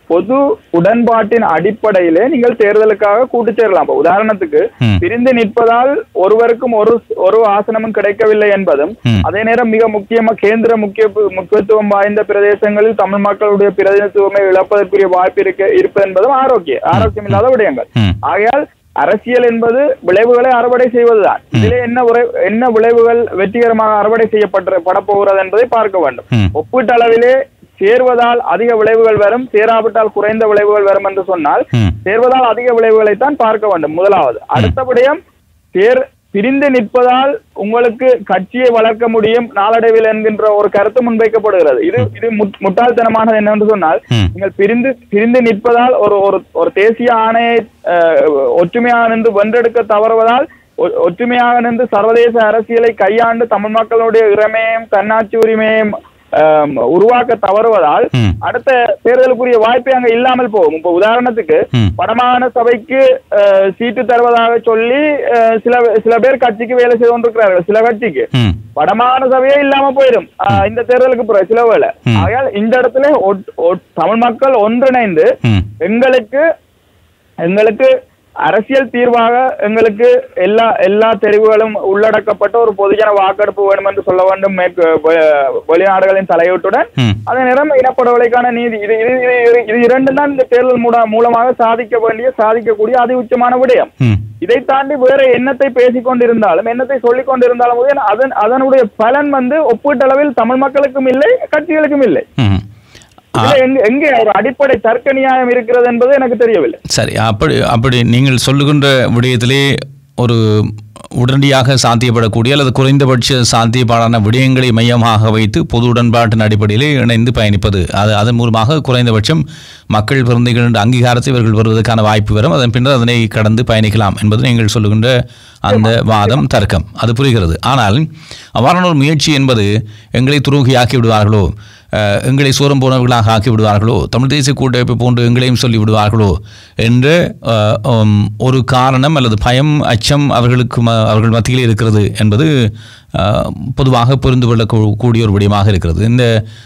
[SPEAKER 2] பொது உடன்பாட்டின் அடிப்படையிலே நீங்கள் தேர்தலுக்காக கூட்டு சேரலாம் இப்ப உதாரணத்துக்கு
[SPEAKER 1] ம்.
[SPEAKER 2] பிரிந்து நிற்பதால் ஒருவருக்கும் ஒரு ஒரு ஆசனமும் கிடைக்கவில்லை என்பதும்
[SPEAKER 1] ம்.
[SPEAKER 2] அதே நேரம் மிக முக்கியமா கேந்திர முக்கிய முக்கியத்துவம் வாய்ந்த பிரதேசங்களில் தமிழ் மக்களுடைய பிரதிநிதித்துவமே இழப்பதற்குரிய வாய்ப்பு இருக்க இருப்பது என்பதும் ஆரோக்கிய ஆரோக்கியம் இல்லாத விடயங்கள்
[SPEAKER 1] ம்.
[SPEAKER 2] ஆகையால் அரசியல் என்பது விளைவுகளை அறுவடை செய்வதுதான் இதிலே என்ன உரை என்ன விளைவுகள் வெற்றிகரமாக அறுவடை செய்யப்பட்டு படப்போகிறது என்பதை பார்க்க வேண்டும்
[SPEAKER 1] ம்.
[SPEAKER 2] ஒப்பீட்டளவிலே சேர்வதால் அதிக விளைவுகள் வரும் சேராவிட்டால் குறைந்த விளைவுகள் வரும் என்று சொன்னால்
[SPEAKER 1] ம்.
[SPEAKER 2] சேர்வதால் அதிக விளைவுகளைத்தான் பார்க்க வேண்டும் முதலாவது அடுத்தபடியும் சேர் பிரிந்து நிற்பதால் உங்களுக்கு கட்சியை வளர்க்க முடியும் நாளடைவில் என்கின்ற ஒரு கருத்து முன்வைக்கப்படுகிறது இது இது முட்- முட்டாள்தனமானது என்னவென்று சொன்னால்
[SPEAKER 1] ம்.
[SPEAKER 2] நீங்கள் பிரிந்து பிரிந்து நிற்பதால் ஒரு ஒரு ஒரு தேசிய ஆணையை அஹ், ஒற்றுமையாக நின்று வென்றெடுக்க தவறுவதால் ஒ- ஒற்றுமையாக நின்று சர்வதேச அரசியலை கையாண்டு தமிழ் மக்களுடைய இறமையும் தன்னாட்சி உரிமையும் அஹ், உருவாக்க தவறுவதால்
[SPEAKER 1] ம்.
[SPEAKER 2] அடுத்த தேர்தலுக்குரிய வாய்ப்பே அங்க இல்லாமல் போகும் இப்ப உதாரணத்துக்கு
[SPEAKER 1] ம்.
[SPEAKER 2] வடமாகாண சபைக்கு அஹ், சீட்டு தருவதாக சொல்லி அஹ், சில சில பேர் கட்சிக்கு வேலை செய்து கொண்டிருக்கிறார்கள் சில கட்சிக்கு
[SPEAKER 1] ம்.
[SPEAKER 2] வடமாகாண சபையே இல்லாம போயிடும் அஹ், இந்த தேர்தலுக்கு பிறகு சில வேலை
[SPEAKER 1] ம்.
[SPEAKER 2] ஆகையால் இந்த இடத்துல ஒட்- ஒட்- தமிழ் மக்கள் ஒன்றிணைந்து
[SPEAKER 1] ம்.
[SPEAKER 2] எங்களுக்கு எங்களுக்கு அரசியல் தீர்வாக எங்களுக்கு எல்லா எல்லா தெரிவுகளும் உள்ளடக்கப்பட்ட ஒரு பொதுஜன வாக்கெடுப்பு வேணும் என்று சொல்ல வேண்டும் மேற்கு வெ- வெளிநாடுகளின் தலையீட்டுடன்
[SPEAKER 1] ம்.
[SPEAKER 2] அதே நேரம் இனப்படுகொலைக்கான நீதி இது இது இது- இது- இது இரண்டும் தான் இந்த தேர்தல் மூட மூலமாக சாதிக்க வேண்டிய சாதிக்கக்கூடிய அதி உச்சமான விடயம்
[SPEAKER 1] ம்.
[SPEAKER 2] இதை தாண்டி வேற எண்ணத்தை பேசிக் கொண்டிருந்தாலும் எண்ணத்தை சொல்லிக் கொண்டிருந்தாலும் கூட அதன் அதனுடைய பலன் வந்து ஒப்பீட்டளவில் தமிழ் மக்களுக்கும் இல்லை கட்சிகளுக்கும் இல்லை
[SPEAKER 1] ம். ஆ,
[SPEAKER 2] இதுல எங்க எங்கே ஒரு அடிப்படை தர்க்க நியாயம் இருக்கிறது என்பது எனக்கு தெரியவில்லை
[SPEAKER 1] சரி அப்படி அப்படி நீங்கள் சொல்லுகின்ற விடயத்திலே ஒரு உடனடியாக சாத்தியப்படக்கூடிய அல்லது குறைந்தபட்ச சாத்தியப்பாடான விடயங்களை மையமாக வைத்து பொது உடன்பாட்டின் அடிப்படையிலே இணைந்து பயணிப்பது அது அதன் மூலமாக குறைந்தபட்சம் மக்கள் பிறந்தைகளின் அங்கீகாரத்தை இவர்கள் வருவதற்கான வாய்ப்பு வரும் அதன் பின்னர் அதனை கடந்து பயணிக்கலாம் என்பது நீங்கள் சொல்லுகின்ற அந்த வாதம் தர்க்கம் அது புரிகிறது ஆனால் அவ்வாறான ஒரு முயற்சி என்பது எங்களை துரோகியாக்கி விடுவார்களோ அஹ், எங்களை சோரம் போனவர்களாக ஆக்கி விடுவார்களோ தமிழ் தேசிய கூட்டமைப்பு போன்று எங்களையும் சொல்லி விடுவார்களோ என்ற அஹ், உம், ஒரு காரணம் அல்லது பயம் அச்சம் அவர்களுக்கு ம- அவர்கள் மத்தியில் இருக்கிறது என்பது அஹ், பொதுவாக புரிந்து கொள்ளக்கூடிய ஒரு விடயமாக இருக்கிறது இந்த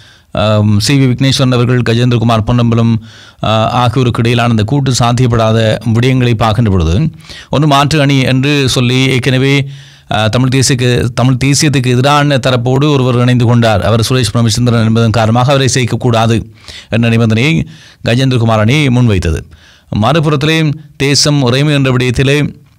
[SPEAKER 1] சி வி விக்னேஸ்வரன் அவர்கள் கஜேந்திரகுமார் பொன்னம்பலம் அஹ், ஆகியோருக்கு இடையிலான இந்த கூட்டு சாத்தியப்படாத விடயங்களை பார்க்கின்ற பொழுது ஒன்று மாற்று அணி என்று சொல்லி ஏற்கனவே அஹ், தமிழ் தேசியக்கு தமிழ் தேசியத்துக்கு எதிரான தரப்போடு ஒருவர் இணைந்து கொண்டார் அவர் சுரேஷ் பிரமச்சந்திரன் என்பதன் காரணமாக அவரை சேர்க்கக்கூடாது என்ற நிபந்தனையை கஜேந்திரகுமார் அணி முன்வைத்தது மறுபுறத்திலே தேசம் உரைமை என்ற விடயத்திலே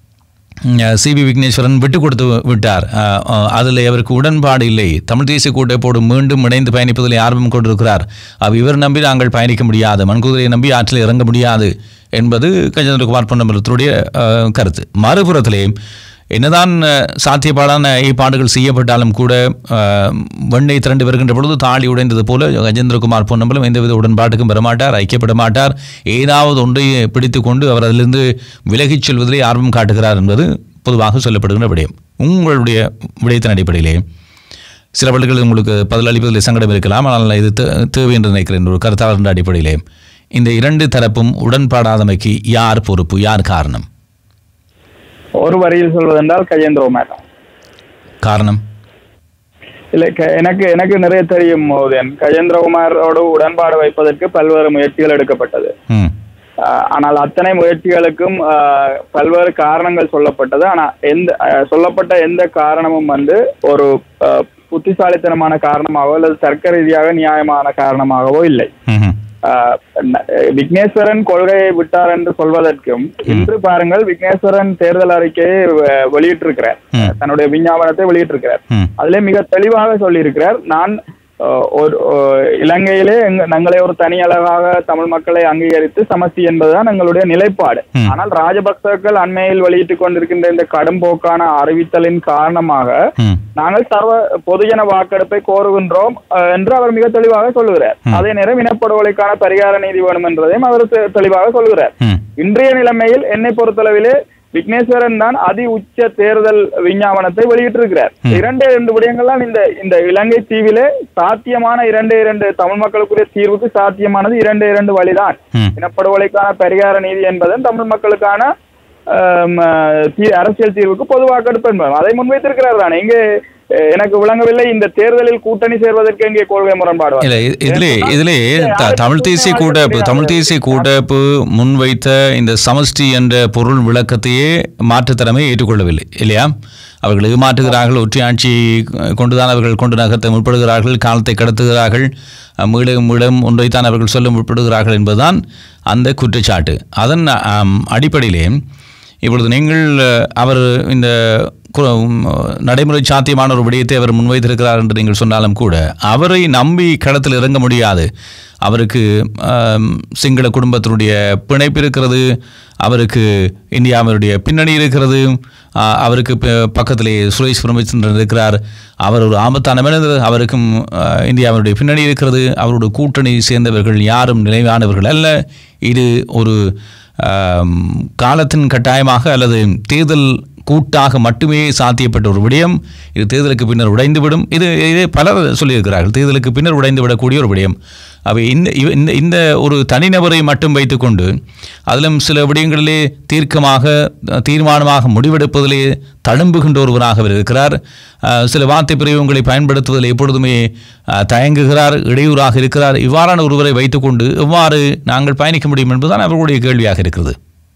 [SPEAKER 1] சிபி விக்னேஸ்வரன் விட்டு கொடுத்து விட்டார் அதில் அவருக்கு உடன்பாடு இல்லை தமிழ் தேசிய கூட்டப்போடு மீண்டும் இணைந்து பயணிப்பதில் ஆர்வம் கொண்டிருக்கிறார் அவ் இவர் நம்பி நாங்கள் பயணிக்க முடியாது மண்குதிரையை நம்பி ஆற்றில் இறங்க முடியாது என்பது கஜேந்திரகுமார் பொன்னம்பலத்தினுடைய அஹ், கருத்து மறுபுறத்திலே என்னதான் அஹ், சாத்தியப்பாடான ஏற்பாடுகள் செய்யப்பட்டாலும் கூட அஹ், வெண்ணெய் திரண்டு வருகின்ற பொழுது தாலி உடைந்தது போல கஜேந்திரகுமார் பொன்னம்பலம் எந்தவித உடன்பாட்டுக்கும் பெறமாட்டார் ஐக்கியப்பட மாட்டார் ஏதாவது ஒன்றை பிடித்துக் கொண்டு அவர் அதிலிருந்து விலகிச் செல்வதிலே ஆர்வம் காட்டுகிறார் என்பது பொதுவாக சொல்லப்படுகின்ற விடயம் உங்களுடைய விடயத்தின் அடிப்படையிலே சில வழிகள் உங்களுக்கு பதிலளிப்பதில் சங்கடம் இருக்கலாம் ஆனால் இது தே- தேவை என்று நினைக்கிறேன் ஒரு கருத்தாளர் என்ற அடிப்படையிலே இந்த இரண்டு தரப்பும் உடன்பாடாதமைக்கு யார் பொறுப்பு யார் காரணம்
[SPEAKER 2] ஒரு வரியில் சொல்வதென்றால் கஜேந்திரகுமார்
[SPEAKER 1] காரணம்
[SPEAKER 2] இல்லை க- எனக்கு எனக்கு நிறைய தெரியும் மோதன் கஜேந்திரகுமாரோடு உடன்பாடு வைப்பதற்கு பல்வேறு முயற்சிகள் எடுக்கப்பட்டது
[SPEAKER 1] ம்
[SPEAKER 2] ஆஹ் ஆனால் அத்தனை முயற்சிகளுக்கும் ஆஹ், பல்வேறு காரணங்கள் சொல்லப்பட்டது ஆனா எந்த ஆஹ், சொல்லப்பட்ட எந்த காரணமும் வந்து ஒரு ஆஹ், புத்திசாலித்தனமான காரணமாகவோ அல்லது தர்க்க ரீதியாக நியாயமான காரணமாகவோ இல்லை
[SPEAKER 1] ம்ஹும்.
[SPEAKER 2] ஆஹ், ந- விக்னேஸ்வரன் கொள்கையை விட்டார் என்று சொல்வதற்கும் இன்று பாருங்கள் விக்னேஸ்வரன் தேர்தல் அறிக்கையை வெ- வெளியிட்டிருக்கிறார்
[SPEAKER 1] ம்.
[SPEAKER 2] தன்னுடைய விஞ்ஞாபனத்தை வெளியிட்டிருக்கிறார்
[SPEAKER 1] ம்
[SPEAKER 2] அதிலே மிக தெளிவாக சொல்லியிருக்கிறார் நான் அஹ், ஒரு அஹ், இலங்கையிலே எங்க- எங்களை ஒரு தனி அழகாக தமிழ் மக்களை அங்கீகரித்து சமஸ்தி என்பதுதான் எங்களுடைய நிலைப்பாடு
[SPEAKER 1] ம்.
[SPEAKER 2] ஆனால் ராஜபக்சர்கள் அண்மையில் வெளியிட்டுக் கொண்டிருக்கின்ற இந்த கடும்போக்கான அறிவித்தலின் காரணமாக
[SPEAKER 1] ம்
[SPEAKER 2] நாங்கள் சர்வ பொதுஜன வாக்கெடுப்பை கோருகின்றோம் அஹ், என்று அவர் மிக தெளிவாக சொல்லுகிறார்
[SPEAKER 1] ம்.
[SPEAKER 2] அதே நேரம் இனப்படுகொலைக்கான பரிகார நீதி வேணும் என்றதையும் அவர் தெ- தெளிவாக சொல்லுகிறார்
[SPEAKER 1] ம்
[SPEAKER 2] இன்றைய நிலைமையில் என்னை பொறுத்தளவிலே விக்னேஸ்வரன் தான் அதி உச்ச தேர்தல் விஞ்ஞாபனத்தை வெளியிட்டிருக்கிறார்
[SPEAKER 1] ம்.
[SPEAKER 2] இரண்டே இரண்டு விடயங்கள் தான் இந்த இந்த இலங்கை தீவிலே சாத்தியமான இரண்டே இரண்டு தமிழ் மக்களுக்குரிய தீர்வுக்கு சாத்தியமானது இரண்டே இரண்டு வழிதான்
[SPEAKER 1] ம்
[SPEAKER 2] இனப்படுகொலைக்கான பரிகார நீதி என்பதும் தமிழ் மக்களுக்கான ஆம், தீ- அரசியல் தீர்வுக்கு பொது வாக்கெடுப்பு என்பதும் அதை முன்வைத்திருக்கிறார் தானே இங்கே அஹ், எனக்கு விளங்கவில்லை இந்த தேர்தலில் கூட்டணி சேர்வதற்கு இங்கே கொள்கை முரண்பாடு
[SPEAKER 1] இல்ல
[SPEAKER 2] வருது.
[SPEAKER 1] இ- இதிலே
[SPEAKER 2] ஏன்னு
[SPEAKER 1] இதிலே
[SPEAKER 2] சொன்னா,
[SPEAKER 1] த-
[SPEAKER 2] யாருக்கு
[SPEAKER 1] தமிழ் தேசிய
[SPEAKER 2] யாருக்கு
[SPEAKER 1] கூட்டமைப்பு
[SPEAKER 2] தெரியாது.
[SPEAKER 1] தமிழ் தேசிய கூட்டமைப்பு முன்வைத்த இந்த சமஷ்டி என்ற பொருள் விளக்கத்தையே மாற்றுத்தரமை ஏற்றுக்கொள்ளவில்லை இல்லையா அவர்கள் ஏமாற்றுகிறார்கள் ஒற்றையாட்சி கொண்டுதான் அவர்கள் கொண்டு நகர்த்த முற்படுகிறார்கள் காலத்தை கடத்துகிறார்கள் அஹ், மீளம் மீளம் ஒன்றைத்தான் அவர்கள் சொல்ல முற்படுகிறார்கள் என்பதுதான் அந்த குற்றச்சாட்டு அதன் ஆம், அடிப்படையிலே இப்பொழுது நீங்கள் அஹ், அவர் இந்த கு- உம், நடைமுறை சாத்தியமான ஒரு விடயத்தை அவர் முன்வைத்திருக்கிறார் என்று நீங்கள் சொன்னாலும் கூட அவரை நம்பி களத்தில் இறங்க முடியாது அவருக்கு ஆம், சிங்கள குடும்பத்தினுடைய பிணைப்பு இருக்கிறது அவருக்கு இந்தியாவினுடைய பின்னணி இருக்கிறது ஆ, அவருக்கு ப- பக்கத்திலே சுரேஷ் பிரமச்சந்திரன் இருக்கிறார் அவர் ஒரு ஆபத்தான மனிதர் அவருக்கும் ஆ, இந்தியாவினுடைய பின்னணி இருக்கிறது அவருடைய கூட்டணி சேர்ந்தவர்கள் யாரும் நிலைவானவர்கள் அல்ல இது ஒரு ஆம், காலத்தின் கட்டாயமாக அல்லது தேர்தல் கூட்டாக மட்டுமே சாத்தியப்பட்ட ஒரு விடயம் இது தேர்தலுக்கு பின்னர் உடைந்துவிடும் இது இது பலர் சொல்லியிருக்கிறார்கள் தேர்தலுக்கு பின்னர் உடைந்து விடக்கூடிய ஒரு விடயம் அவை இந்த இவ- இந்த இந்த ஒரு தனிநபரை மட்டும் வைத்துக்கொண்டு அதிலும் சில விடயங்களிலே தீர்க்கமாக தீர்மானமாக முடிவெடுப்பதிலே தழும்புகின்ற ஒருவராக அவர் இருக்கிறார் அஹ், சில வார்த்தை பிரயோகங்களை பயன்படுத்துவதில் எப்பொழுதுமே அஹ், தயங்குகிறார் இடையூறாக இருக்கிறார் இவ்வாறான ஒருவரை வைத்துக்கொண்டு எவ்வாறு நாங்கள் பயணிக்க முடியும் என்பதுதான் அவர்களுடைய கேள்வியாக இருக்கிறது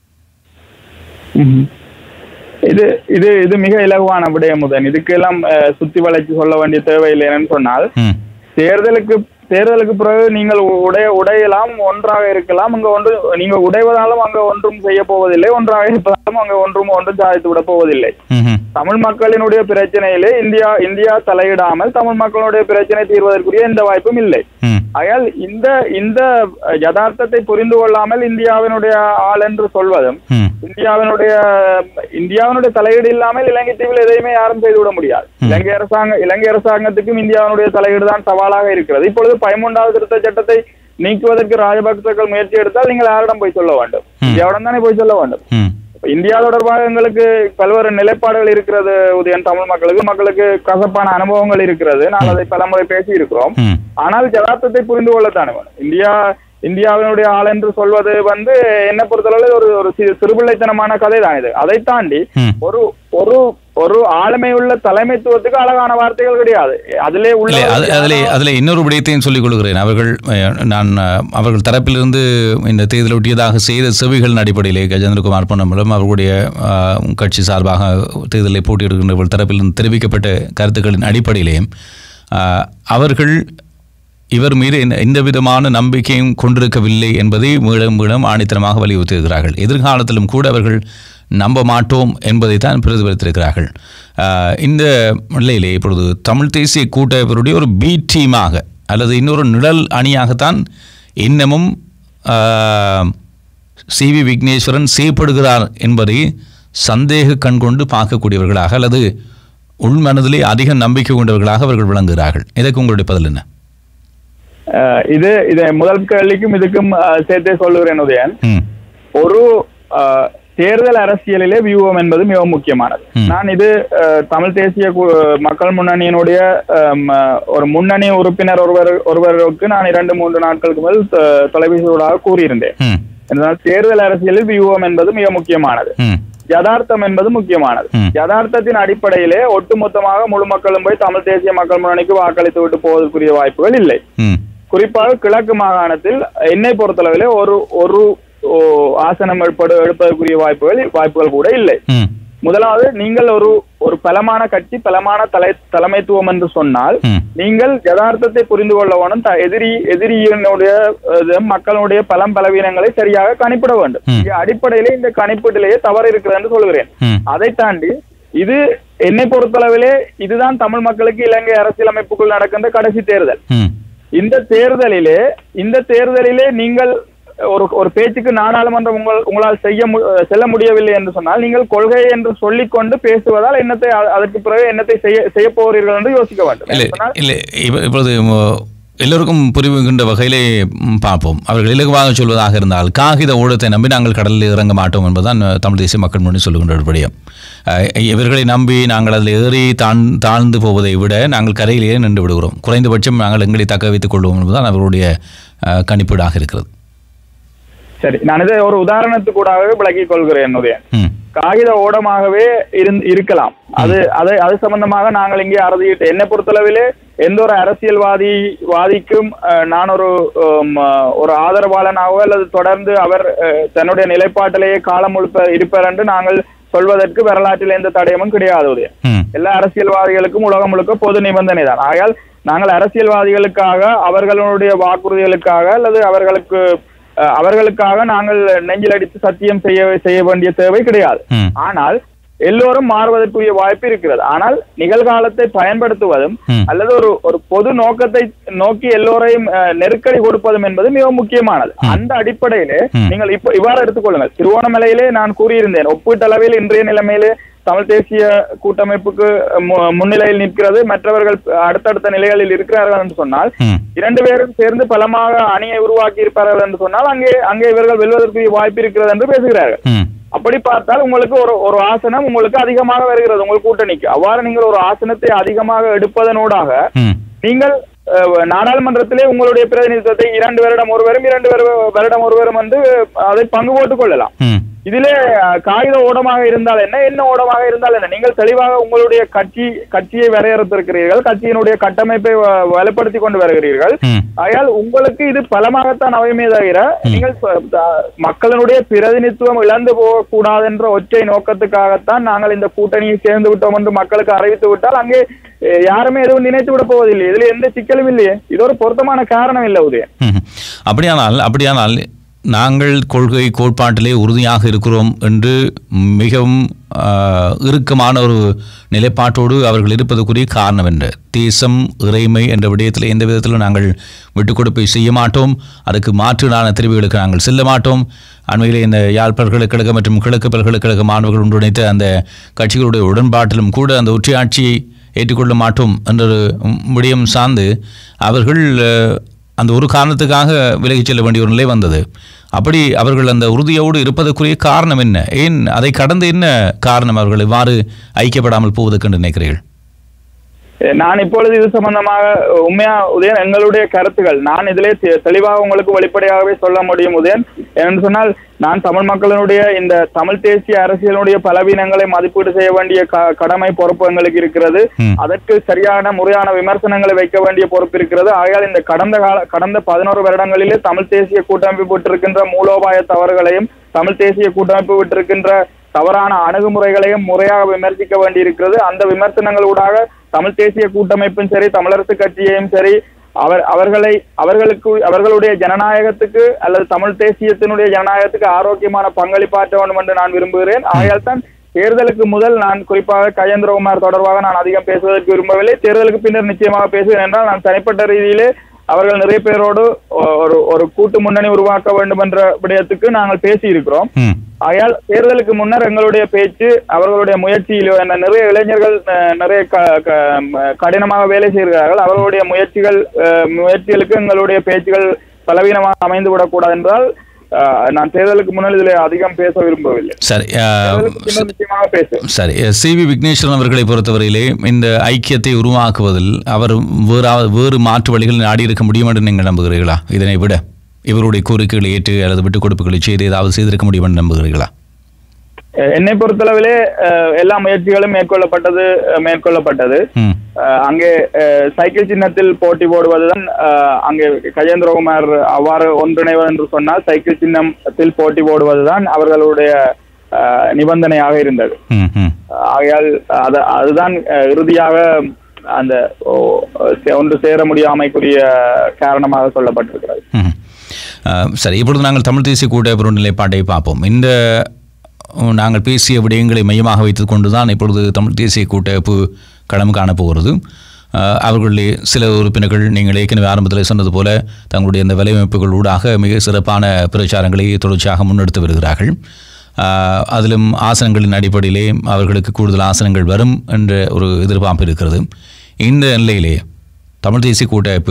[SPEAKER 2] ம்ஹும். இது இது இது மிக இலகுவான விடயம் முதன் இதுக்கெல்லாம் அஹ், சுத்தி வளைச்சு சொல்ல வேண்டிய தேவையில்லை என்னன்னு சொன்னால்
[SPEAKER 1] ம்
[SPEAKER 2] தேர்தலுக்கு தேர்தலுக்கு பிறகு நீங்கள் உ- உடைய உடையலாம் ஒன்றாக இருக்கலாம் அங்க ஒன்று நீங்க உடைவதாலும் அங்க ஒன்றும் செய்ய போவதில்லை ஒன்றாக இருப்பதாலும் அங்க ஒன்றும் ஒன்றும் சாதித்து விட போவதில்லை
[SPEAKER 1] ம்ஹும்.
[SPEAKER 2] தமிழ் மக்களினுடைய பிரச்சனையிலே இந்தியா இந்தியா தலையிடாமல் தமிழ் மக்களுடைய பிரச்சனை தீர்வதற்குரிய எந்த வாய்ப்பும் இல்லை
[SPEAKER 1] ம்
[SPEAKER 2] ஆகையால் இந்த இந்த அஹ், யதார்த்தத்தை புரிந்து கொள்ளாமல் இந்தியாவினுடைய ஆள் என்று சொல்வதும்
[SPEAKER 1] ம்
[SPEAKER 2] இந்தியாவினுடைய இந்தியாவினுடைய தலையீடு இல்லாமல் இலங்கை தீவில் எதையுமே யாரும் செய்துவிட முடியாது இலங்கை அரசாங்க இலங்கை அரசாங்கத்துக்கும் இந்தியாவினுடைய தலையீடு தான் சவாலாக இருக்கிறது இப்பொழுது பதிமூன்றாவது திருத்த சட்டத்தை நீக்குவதற்கு ராஜபக்சர்கள் முயற்சி எடுத்தால் நீங்கள் யாரிடம் போய் சொல்ல வேண்டும் இந்தியாவிடம் தானே போய் சொல்ல வேண்டும்
[SPEAKER 1] ம்
[SPEAKER 2] இப்ப இந்தியா தொடர்பாக எங்களுக்கு பல்வேறு நிலைப்பாடுகள் இருக்கிறது உதயன் தமிழ் மக்களுக்கு மக்களுக்கு கசப்பான அனுபவங்கள் இருக்கிறது நான் அதை பலமுறை பேசி இருக்கிறோம்
[SPEAKER 1] ம்
[SPEAKER 2] ஆனால் யதார்த்தத்தை புரிந்து கொள்ளத்தானே வேணும் இந்தியா இந்தியாவினுடைய ஆள் என்று சொல்வது வந்து என்ன பொறுத்தளவு ஒரு ஒரு சி- சிறுபிள்ளைத்தனமான கதை தான் இது அதை தாண்டி
[SPEAKER 1] ம்
[SPEAKER 2] ஒரு ஒரு ஒரு ஆளுமை உள்ள தலைமைத்துவத்துக்கு அழகான வார்த்தைகள் கிடையாது அதிலே உள்ள
[SPEAKER 1] இல்லை அது அதில் அதில் இன்னொரு விடயத்தையும் சொல்லிக் கொள்கிறேன் அவர்கள் அஹ், நான் அஹ், அவர்கள் தரப்பிலிருந்து இந்த தேர்தல் ஒட்டியதாக செய்த செவிகளின் அடிப்படையிலே கஜேந்திரகுமார் பொன்னம்பலம் அவர்களுடைய அஹ், கட்சி சார்பாக தேர்தலை போட்டியிடுகின்றவர்கள் தரப்பிலிருந்து தெரிவிக்கப்பட்ட கருத்துக்களின் அடிப்படையிலே அஹ், அவர்கள் இவர் மீது எந்த- எந்த விதமான நம்பிக்கையும் கொண்டிருக்கவில்லை என்பதை மீளம் மீளம் ஆணித்தனமாக வலியுறுத்துகிறார்கள் எதிர்காலத்திலும் கூட அவர்கள் நம்ப மாட்டோம் என்பதை தான் பிரதிபலித்திருக்கிறார்கள் ஆஹ் இந்த நிலையிலே இப்பொழுது தமிழ் தேசிய கூட்டமைப்பினுடைய ஒரு பி டீமாக அல்லது இன்னொரு நிழல் அணியாகத்தான் இன்னமும் சி வி விக்னேஸ்வரன் செய்யப்படுகிறார் என்பதை சந்தேக கண் கொண்டு பார்க்கக்கூடியவர்களாக அல்லது உள்மனதிலே அதிக நம்பிக்கை கொண்டவர்களாக அவர்கள் விளங்குகிறார்கள் இதற்கு உங்களுடைய பதில் என்ன
[SPEAKER 2] அஹ், இது இது முதல் கேள்விக்கும் இதுக்கும் அஹ், சேர்த்தே சொல்லுகிறேன் உதயன்
[SPEAKER 1] ம்
[SPEAKER 2] ஒரு அஹ், தேர்தல் அரசியலிலே வியூகம் என்பது மிகவும் முக்கியமானது
[SPEAKER 1] ம்.
[SPEAKER 2] நான் இது அஹ், தமிழ் தேசிய கு- மக்கள் முன்னணியினுடைய அம், அஹ், ஒரு முன்னணி உறுப்பினர் ஒருவர் ஒருவருக்கு நான் இரண்டு மூன்று நாட்களுக்கு மேல் தொ- தொலைபேசி ஊடாக கூறியிருந்தேன்
[SPEAKER 1] ம்
[SPEAKER 2] என்றால் தேர்தல் அரசியலில் வியூகம் என்பது மிக முக்கியமானது
[SPEAKER 1] ம்
[SPEAKER 2] யதார்த்தம் என்பது முக்கியமானது
[SPEAKER 1] ம்.
[SPEAKER 2] யதார்த்தத்தின் அடிப்படையிலே ஒட்டுமொத்தமாக முழு மக்களும் போய் தமிழ் தேசிய மக்கள் முன்னணிக்கு வாக்களித்து விட்டு போவதற்குரிய வாய்ப்புகள் இல்லை
[SPEAKER 1] ம்
[SPEAKER 2] குறிப்பாக கிழக்கு மாகாணத்தில் என்னை பொறுத்தளவிலே ஒரு ஒரு ஓ, ஆசனம் எடுப்பது எடுப்பதற்குரிய வாய்ப்புகள் வாய்ப்புகள் கூட இல்லை
[SPEAKER 1] ம்
[SPEAKER 2] முதலாவது நீங்கள் ஒரு ஒரு பலமான கட்சி பலமான தலை தலைமைத்துவம் என்று சொன்னால்
[SPEAKER 1] ம்
[SPEAKER 2] நீங்கள் யதார்த்தத்தை புரிந்து கொள்ள வேணும் த- எதிரி எதிரியினுடைய இது, மக்களுடைய பலம் பலவீனங்களை சரியாக கணிப்பிட வேண்டும்
[SPEAKER 1] ம்.
[SPEAKER 2] இங்க அடிப்படையிலே இந்த கணிப்பீட்டிலேயே தவறு இருக்கிறது என்று சொல்கிறேன்
[SPEAKER 1] ம்
[SPEAKER 2] அதை தாண்டி இது என்னை பொறுத்தளவிலே இதுதான் தமிழ் மக்களுக்கு இலங்கை அரசியலமைப்புக்குள் நடக்கின்ற கடைசி தேர்தல்
[SPEAKER 1] ம்
[SPEAKER 2] இந்த தேர்தலிலே இந்த தேர்தலிலே நீங்கள் ஒரு ஒரு பேச்சுக்கு நாடாளுமன்றம் உங்கள் உங்களால் செய்ய மு- செல்ல முடியவில்லை என்று சொன்னால் நீங்கள் கொள்கை என்று சொல்லிக்கொண்டு பேசுவதால் என்னத்தை அ- அதற்கு பிறகு என்னத்தை செய்ய செய்ய போகிறீர்கள் என்று யோசிக்க வேண்டும்
[SPEAKER 1] இல்லை
[SPEAKER 2] ஏன்னு சொன்னால்,
[SPEAKER 1] இல்லை இப்ப- இப்பொழுது ம- எல்லோருக்கும் புரிவுகின்ற வகையிலே ம், பார்ப்போம் அவர்கள் இலகுவாக சொல்வதாக இருந்தால் காகித ஊடகத்தை நம்பி நாங்கள் கடலில் இறங்க மாட்டோம் என்பதுதான் அஹ், தமிழ் தேசிய மக்கள் முன்னணி சொல்லுகின்ற ஒரு விடயம் அஹ், இவர்களை நம்பி நாங்கள் அதில் ஏறி தான் தாழ்ந்து போவதை விட நாங்கள் கரையிலேயே நின்று விடுகிறோம் குறைந்தபட்சம் நாங்கள் எங்களை தக்க வைத்துக் கொள்வோம் என்பதுதான் அவர்களுடைய அஹ், கணிப்பீடாக இருக்கிறது
[SPEAKER 2] சரி நான் இதை ஒரு உதாரணத்துக்கூடாகவே விளக்கிக் கொள்கிறேன் உதயன்
[SPEAKER 1] ம்
[SPEAKER 2] காகித ஓடமாகவே இருந் இருக்கலாம் அது அது அது சம்பந்தமாக நாங்கள் இங்கே அறுதிட்டு என்னை பொறுத்தளவிலே எந்த ஒரு அரசியல்வாதி வாதிக்கும் அஹ், நான் ஒரு உம், அஹ், ஒரு ஆதரவாளனாகவோ அல்லது தொடர்ந்து அவர் அஹ், தன்னுடைய நிலைப்பாட்டிலேயே காலம் முழுப்ப இருப்பார் என்று நாங்கள் சொல்வதற்கு வரலாற்றில் எந்த தடயமும் கிடையாது உதயம்
[SPEAKER 1] ம்
[SPEAKER 2] எல்லா அரசியல்வாதிகளுக்கும் உலகம் முழுக்க பொது நிபந்தனை தான் ஆகையால் நாங்கள் அரசியல்வாதிகளுக்காக அவர்களுடைய வாக்குறுதிகளுக்காக அல்லது அவர்களுக்கு அஹ், அவர்களுக்காக நாங்கள் நெஞ்சில் அடித்து சத்தியம் செய்ய செய்ய வேண்டிய தேவை கிடையாது
[SPEAKER 1] ம்
[SPEAKER 2] ஆனால் எல்லோரும் மாறுவதற்குரிய வாய்ப்பு இருக்கிறது ஆனால் நிகழ்காலத்தை பயன்படுத்துவதும்
[SPEAKER 1] ம்.
[SPEAKER 2] அல்லது ஒரு ஒரு பொது நோக்கத்தை நோக்கி எல்லோரையும் அஹ், நெருக்கடி கொடுப்பதும் என்பது மிக முக்கியமானது அந்த அடிப்படையிலே
[SPEAKER 1] ம்.
[SPEAKER 2] நீங்கள் இப்போ இவ்வாறு எடுத்துக்கொள்ளுங்கள் திருவோணமலையிலே நான் கூறியிருந்தேன் ஒப்பீட்டளவில் இன்றைய நிலைமையிலே தமிழ் தேசிய கூட்டமைப்புக்கு மு- முன்னிலையில் நிற்கிறது மற்றவர்கள் அடுத்தடுத்த நிலைகளில் இருக்கிறார்கள் என்று சொன்னால்
[SPEAKER 1] ம்
[SPEAKER 2] இரண்டு பேரும் சேர்ந்து பலமாக அணியை உருவாக்கி இருப்பார்கள் என்று சொன்னால் அங்கே அங்கே இவர்கள் வெல்வதற்கு வாய்ப்பு இருக்கிறது என்று பேசுகிறார்கள்
[SPEAKER 1] ம்
[SPEAKER 2] அப்படி பார்த்தால் உங்களுக்கு ஒரு ஒரு ஆசனம் உங்களுக்கு அதிகமாக வருகிறது உங்கள் கூட்டணிக்கு அவ்வாறு நீங்கள் ஒரு ஆசனத்தை அதிகமாக எடுப்பதனூடாக
[SPEAKER 1] ம்
[SPEAKER 2] நீங்கள் அஹ், நாடாளுமன்றத்திலே உங்களுடைய பிரதிநிதித்துவத்தை இரண்டு வருடம் ஒருவரும் இரண்டு வரு- வருடம் ஒருவரும் வந்து அதை பங்கு போட்டுக் கொள்ளலாம்
[SPEAKER 1] ம்
[SPEAKER 2] இதிலே அஹ், காகித ஓடமாக இருந்தால் என்ன என்ன ஓடமாக இருந்தால் என்ன நீங்கள் தெளிவாக உங்களுடைய கட்சி கட்சியை வரையறுத்திருக்கிறீர்கள் கட்சியினுடைய கட்டமைப்பை வ- வலுப்படுத்தி கொண்டு வருகிறீர்கள்
[SPEAKER 1] ம்
[SPEAKER 2] ஆகையால் உங்களுக்கு இது பலமாகத்தான் அமையுமே தவிர நீங்கள் ப- த- மக்களினுடைய பிரதிநிதித்துவம் இழந்து போகக்கூடாது என்ற ஒற்றை நோக்கத்துக்காகத்தான் நாங்கள் இந்த கூட்டணியை சேர்ந்து விட்டோம் என்று மக்களுக்கு அறிவித்து விட்டால் அங்கே அஹ், யாருமே எதுவும் நினைத்து விட போவதில்லை இதுல எந்த சிக்கலும் இல்லையே இது ஒரு பொருத்தமான காரணம் இல்லை உதயன்
[SPEAKER 1] ம். அப்படியானால் அப்படியானால் நாங்கள் கொள்கை கோட்பாட்டிலே உறுதியாக இருக்கிறோம் என்று மிகவும் ஆ, இறுக்கமான ஒரு நிலைப்பாட்டோடு அவர்கள் இருப்பதற்குரிய காரணம் என்ன தேசம் இறைமை என்ற விடயத்தில் எந்த விதத்திலும் நாங்கள் விட்டுக் கொடுப்பை செய்ய மாட்டோம் அதுக்கு மாற்றுடான தெரிவுகளுக்கு நாங்கள் செல்ல மாட்டோம் அண்மையிலே இந்த யாழ் பல்கலைக்கழகம் மற்றும் கிழக்கு பல்கலைக்கழக மாணவர்கள் ஒன்றிணைத்த அந்த கட்சிகளுடைய உடன்பாட்டிலும் கூட அந்த ஒற்றையாட்சியை ஏற்றுக்கொள்ள மாட்டோம் என்ற ஒரு விடயம் சார்ந்து அவர்கள் அஹ், அந்த ஒரு காரணத்துக்காக விலகிச் செல்ல வேண்டிய ஒரு நிலை வந்தது அப்படி அவர்கள் அந்த உறுதியோடு இருப்பதற்குரிய காரணம் என்ன ஏன் அதை கடந்து என்ன காரணம் அவர்கள் இவ்வாறு ஐக்கியப்படாமல் போவதற்கு என்று நினைக்கிறீர்கள்
[SPEAKER 2] நான் இப்பொழுது இது சம்பந்தமாக உண்மையா உதயன் எங்களுடைய கருத்துகள் நான் இதிலே தெ- தெளிவாக உங்களுக்கு வெளிப்படையாகவே சொல்ல முடியும் உதயன் என்று சொன்னால் நான் தமிழ் மக்களினுடைய இந்த தமிழ் தேசிய அரசியலுடைய பலவீனங்களை மதிப்பீடு செய்ய வேண்டிய க- கடமை பொறுப்பு எங்களுக்கு இருக்கிறது
[SPEAKER 1] ம்.
[SPEAKER 2] அதற்கு சரியான முறையான விமர்சனங்களை வைக்க வேண்டிய பொறுப்பு இருக்கிறது ஆகையால் இந்த கடந்த கால கடந்த பதினோரு வருடங்களிலே தமிழ் தேசிய கூட்டமைப்பு விட்டிருக்கின்ற மூலோபாய தவறுகளையும் தமிழ் தேசிய கூட்டமைப்பு விட்டிருக்கின்ற தவறான அணுகுமுறைகளையும் முறையாக விமர்சிக்க வேண்டியிருக்கிறது அந்த விமர்சனங்களூடாக தமிழ் தேசிய கூட்டமைப்பும் சரி தமிழரசு கட்சியையும் சரி அவர் அவர்களை அவர்களுக்கு அவர்களுடைய ஜனநாயகத்துக்கு அல்லது தமிழ் தேசியத்தினுடைய ஜனநாயகத்துக்கு ஆரோக்கியமான பங்களிப்பாற்ற வேண்டும் என்று நான் விரும்புகிறேன் ஆகையால் தான் தேர்தலுக்கு முதல் நான் குறிப்பாக கஜேந்திரகுமார் தொடர்பாக நான் அதிகம் பேசுவதற்கு விரும்பவில்லை தேர்தலுக்கு பின்னர் நிச்சயமாக பேசுவேன் என்றால் நான் தனிப்பட்ட ரீதியிலே அவர்கள் நிறைய பேரோடு ஒரு ஒரு கூட்டு முன்னணி உருவாக்க வேண்டும் என்ற விடயத்துக்கு நாங்கள் பேசி இருக்கிறோம்
[SPEAKER 1] ம்
[SPEAKER 2] ஆகையால் தேர்தலுக்கு முன்னர் எங்களுடைய பேச்சு அவர்களுடைய முயற்சியில் என்ன நிறைய இளைஞர்கள் அஹ், நிறைய க- க- ம- கடினமாக வேலை செய்கிறார்கள் அவர்களுடைய முயற்சிகள் அஹ், முயற்சிகளுக்கு எங்களுடைய பேச்சுகள் பலவீனமாக அமைந்து விடக்கூடாது என்றால் அஹ், நான் தேர்தலுக்கு முன்னால் இதில் அதிகம் பேச விரும்பவில்லை
[SPEAKER 1] சரி ஆ,
[SPEAKER 2] தேர்தலுக்கு பின்னர் நிச்சயமாக பேசுவேன்
[SPEAKER 1] சரி சி வி விக்னேஸ்வரன் அவர்களை பொறுத்தவரையிலே இந்த ஐக்கியத்தை உருவாக்குவதில் அவர் வேறு வேறு மாற்று வழிகள் நாடி இருக்க முடியும் என்று நீங்கள் நம்புகிறீர்களா இதனை விட இவருடைய கோரிக்கைகளை ஏற்று அல்லது விட்டுக் கொடுப்புகளை செய்து ஏதாவது செய்திருக்க முடியும் என்று நம்புகிறீர்களா
[SPEAKER 2] அஹ், என்னை பொறுத்தளவிலே அஹ், எல்லா முயற்சிகளும் மேற்கொள்ளப்பட்டது அஹ், மேற்கொள்ளப்பட்டது
[SPEAKER 1] ம்
[SPEAKER 2] அஹ் அங்கே அஹ், சைக்கிள் சின்னத்தில் போட்டி போடுவதுதான் அஹ், அங்கே கஜேந்திரகுமார் அவ்வாறு ஒன்றிணைவது என்று சொன்னால் சைக்கிள் சின்னத்தில் போட்டி போடுவதுதான் அவர்களுடைய அஹ், நிபந்தனையாக இருந்தது
[SPEAKER 1] ம் ம்
[SPEAKER 2] ஆகையால் அது அதுதான் அஹ், இறுதியாக அந்த ஓ, சே- ஒன்று சேர முடியாமைக்குரிய காரணமாக சொல்லப்பட்டிருக்கிறது
[SPEAKER 1] ம். அஹ், சரி இப்பொழுது நாங்கள் தமிழ் தேசிய கூட்டமைப்பு நிலைப்பாட்டை பார்ப்போம் இந்த அஹ், நாங்கள் பேசிய விடயங்களை மையமாக வைத்துக் கொண்டு தான் இப்பொழுது தமிழ் தேசிய கூட்டமைப்பு களம் காணப்போகிறது அஹ், அவர்களிலே சில உறுப்பினர்கள் நீங்கள் ஏற்கனவே ஆரம்பத்தில் சொன்னது போல தங்களுடைய இந்த வலையமைப்புகள் ஊடாக மிக சிறப்பான பிரச்சாரங்களை தொடர்ச்சியாக முன்னெடுத்து வருகிறார்கள் அஹ், அதிலும் ஆசனங்களின் அடிப்படையிலே அவர்களுக்கு கூடுதல் ஆசனங்கள் வரும் என்ற ஒரு எதிர்பார்ப்பு இருக்கிறது இந்த நிலையிலே தமிழ் தேசிய கூட்டமைப்பு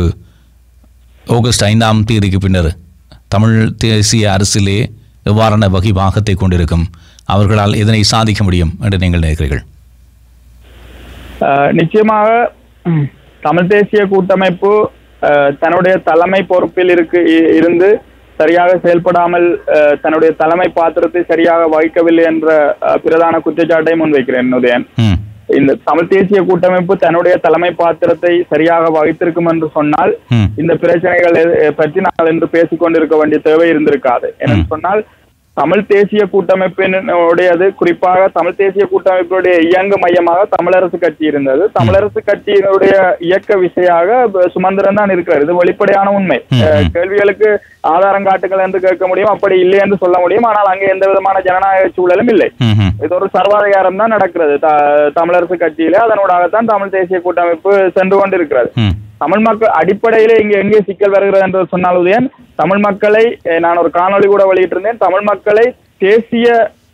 [SPEAKER 1] ஆகஸ்ட் ஐந்தாம் தேதிக்கு பின்னர் தமிழ் தேசிய அரசிலே எவ்வாறான வகை பாகத்தை கொண்டிருக்கும் அவர்களால் இதனை சாதிக்க முடியும் என்று நீங்கள் நினைக்கிறீர்கள்
[SPEAKER 2] அஹ், நிச்சயமாக ம், தமிழ் தேசிய கூட்டமைப்பு அஹ், தன்னுடைய தலைமை பொறுப்பில் இருக்கு இ- இருந்து சரியாக செயல்படாமல் அஹ், தன்னுடைய தலைமை பாத்திரத்தை சரியாக வகிக்கவில்லை என்ற அஹ், பிரதான குற்றச்சாட்டை முன்வைக்கிறேன் உதயன்
[SPEAKER 1] ம்
[SPEAKER 2] இந்த தமிழ் தேசிய கூட்டமைப்பு தன்னுடைய தலைமை பாத்திரத்தை சரியாக வகித்திருக்கும் என்று சொன்னால்
[SPEAKER 1] ம்
[SPEAKER 2] இந்த பிரச்சனைகள் எ- பற்றி நாங்கள் இன்று பேசிக் கொண்டிருக்க வேண்டிய தேவை இருந்திருக்காது என்று சொன்னால் தமிழ் தேசிய கூட்டமைப்பினுடையது குறிப்பாக தமிழ் தேசிய கூட்டமைப்பினுடைய இயங்கு மையமாக தமிழரசு கட்சி இருந்தது தமிழரசு கட்சியினுடைய இயக்க விசையாக ப- சுமந்திரன் தான் இருக்கிறார் இது வெளிப்படையான உண்மை
[SPEAKER 1] ம்,
[SPEAKER 2] அஹ்,
[SPEAKER 1] ம்.
[SPEAKER 2] கேள்விகளுக்கு ஆதாரம் காட்டுங்கள் என்று கேட்க முடியும் அப்படி இல்லை என்று சொல்ல முடியும் ஆனால் அங்கே எந்த விதமான ஜனநாயக சூழலும் இல்லை
[SPEAKER 1] ம் ம்
[SPEAKER 2] இது ஒரு சர்வாதிகாரம் தான் நடக்கிறது த- தமிழரசு கட்சியிலே அதனூடாகத்தான் தமிழ் தேசிய கூட்டமைப்பு சென்று கொண்டிருக்கிறது
[SPEAKER 1] ம்
[SPEAKER 2] தமிழ் மக்கள் அடிப்படையிலே இங்க எங்கே சிக்கல் வருகிறது என்று சொன்னால் உதயன் தமிழ் மக்களை eh, நான் ஒரு காணொளி கூட வெளியிட்டிருந்தேன் தமிழ் மக்களை தேசிய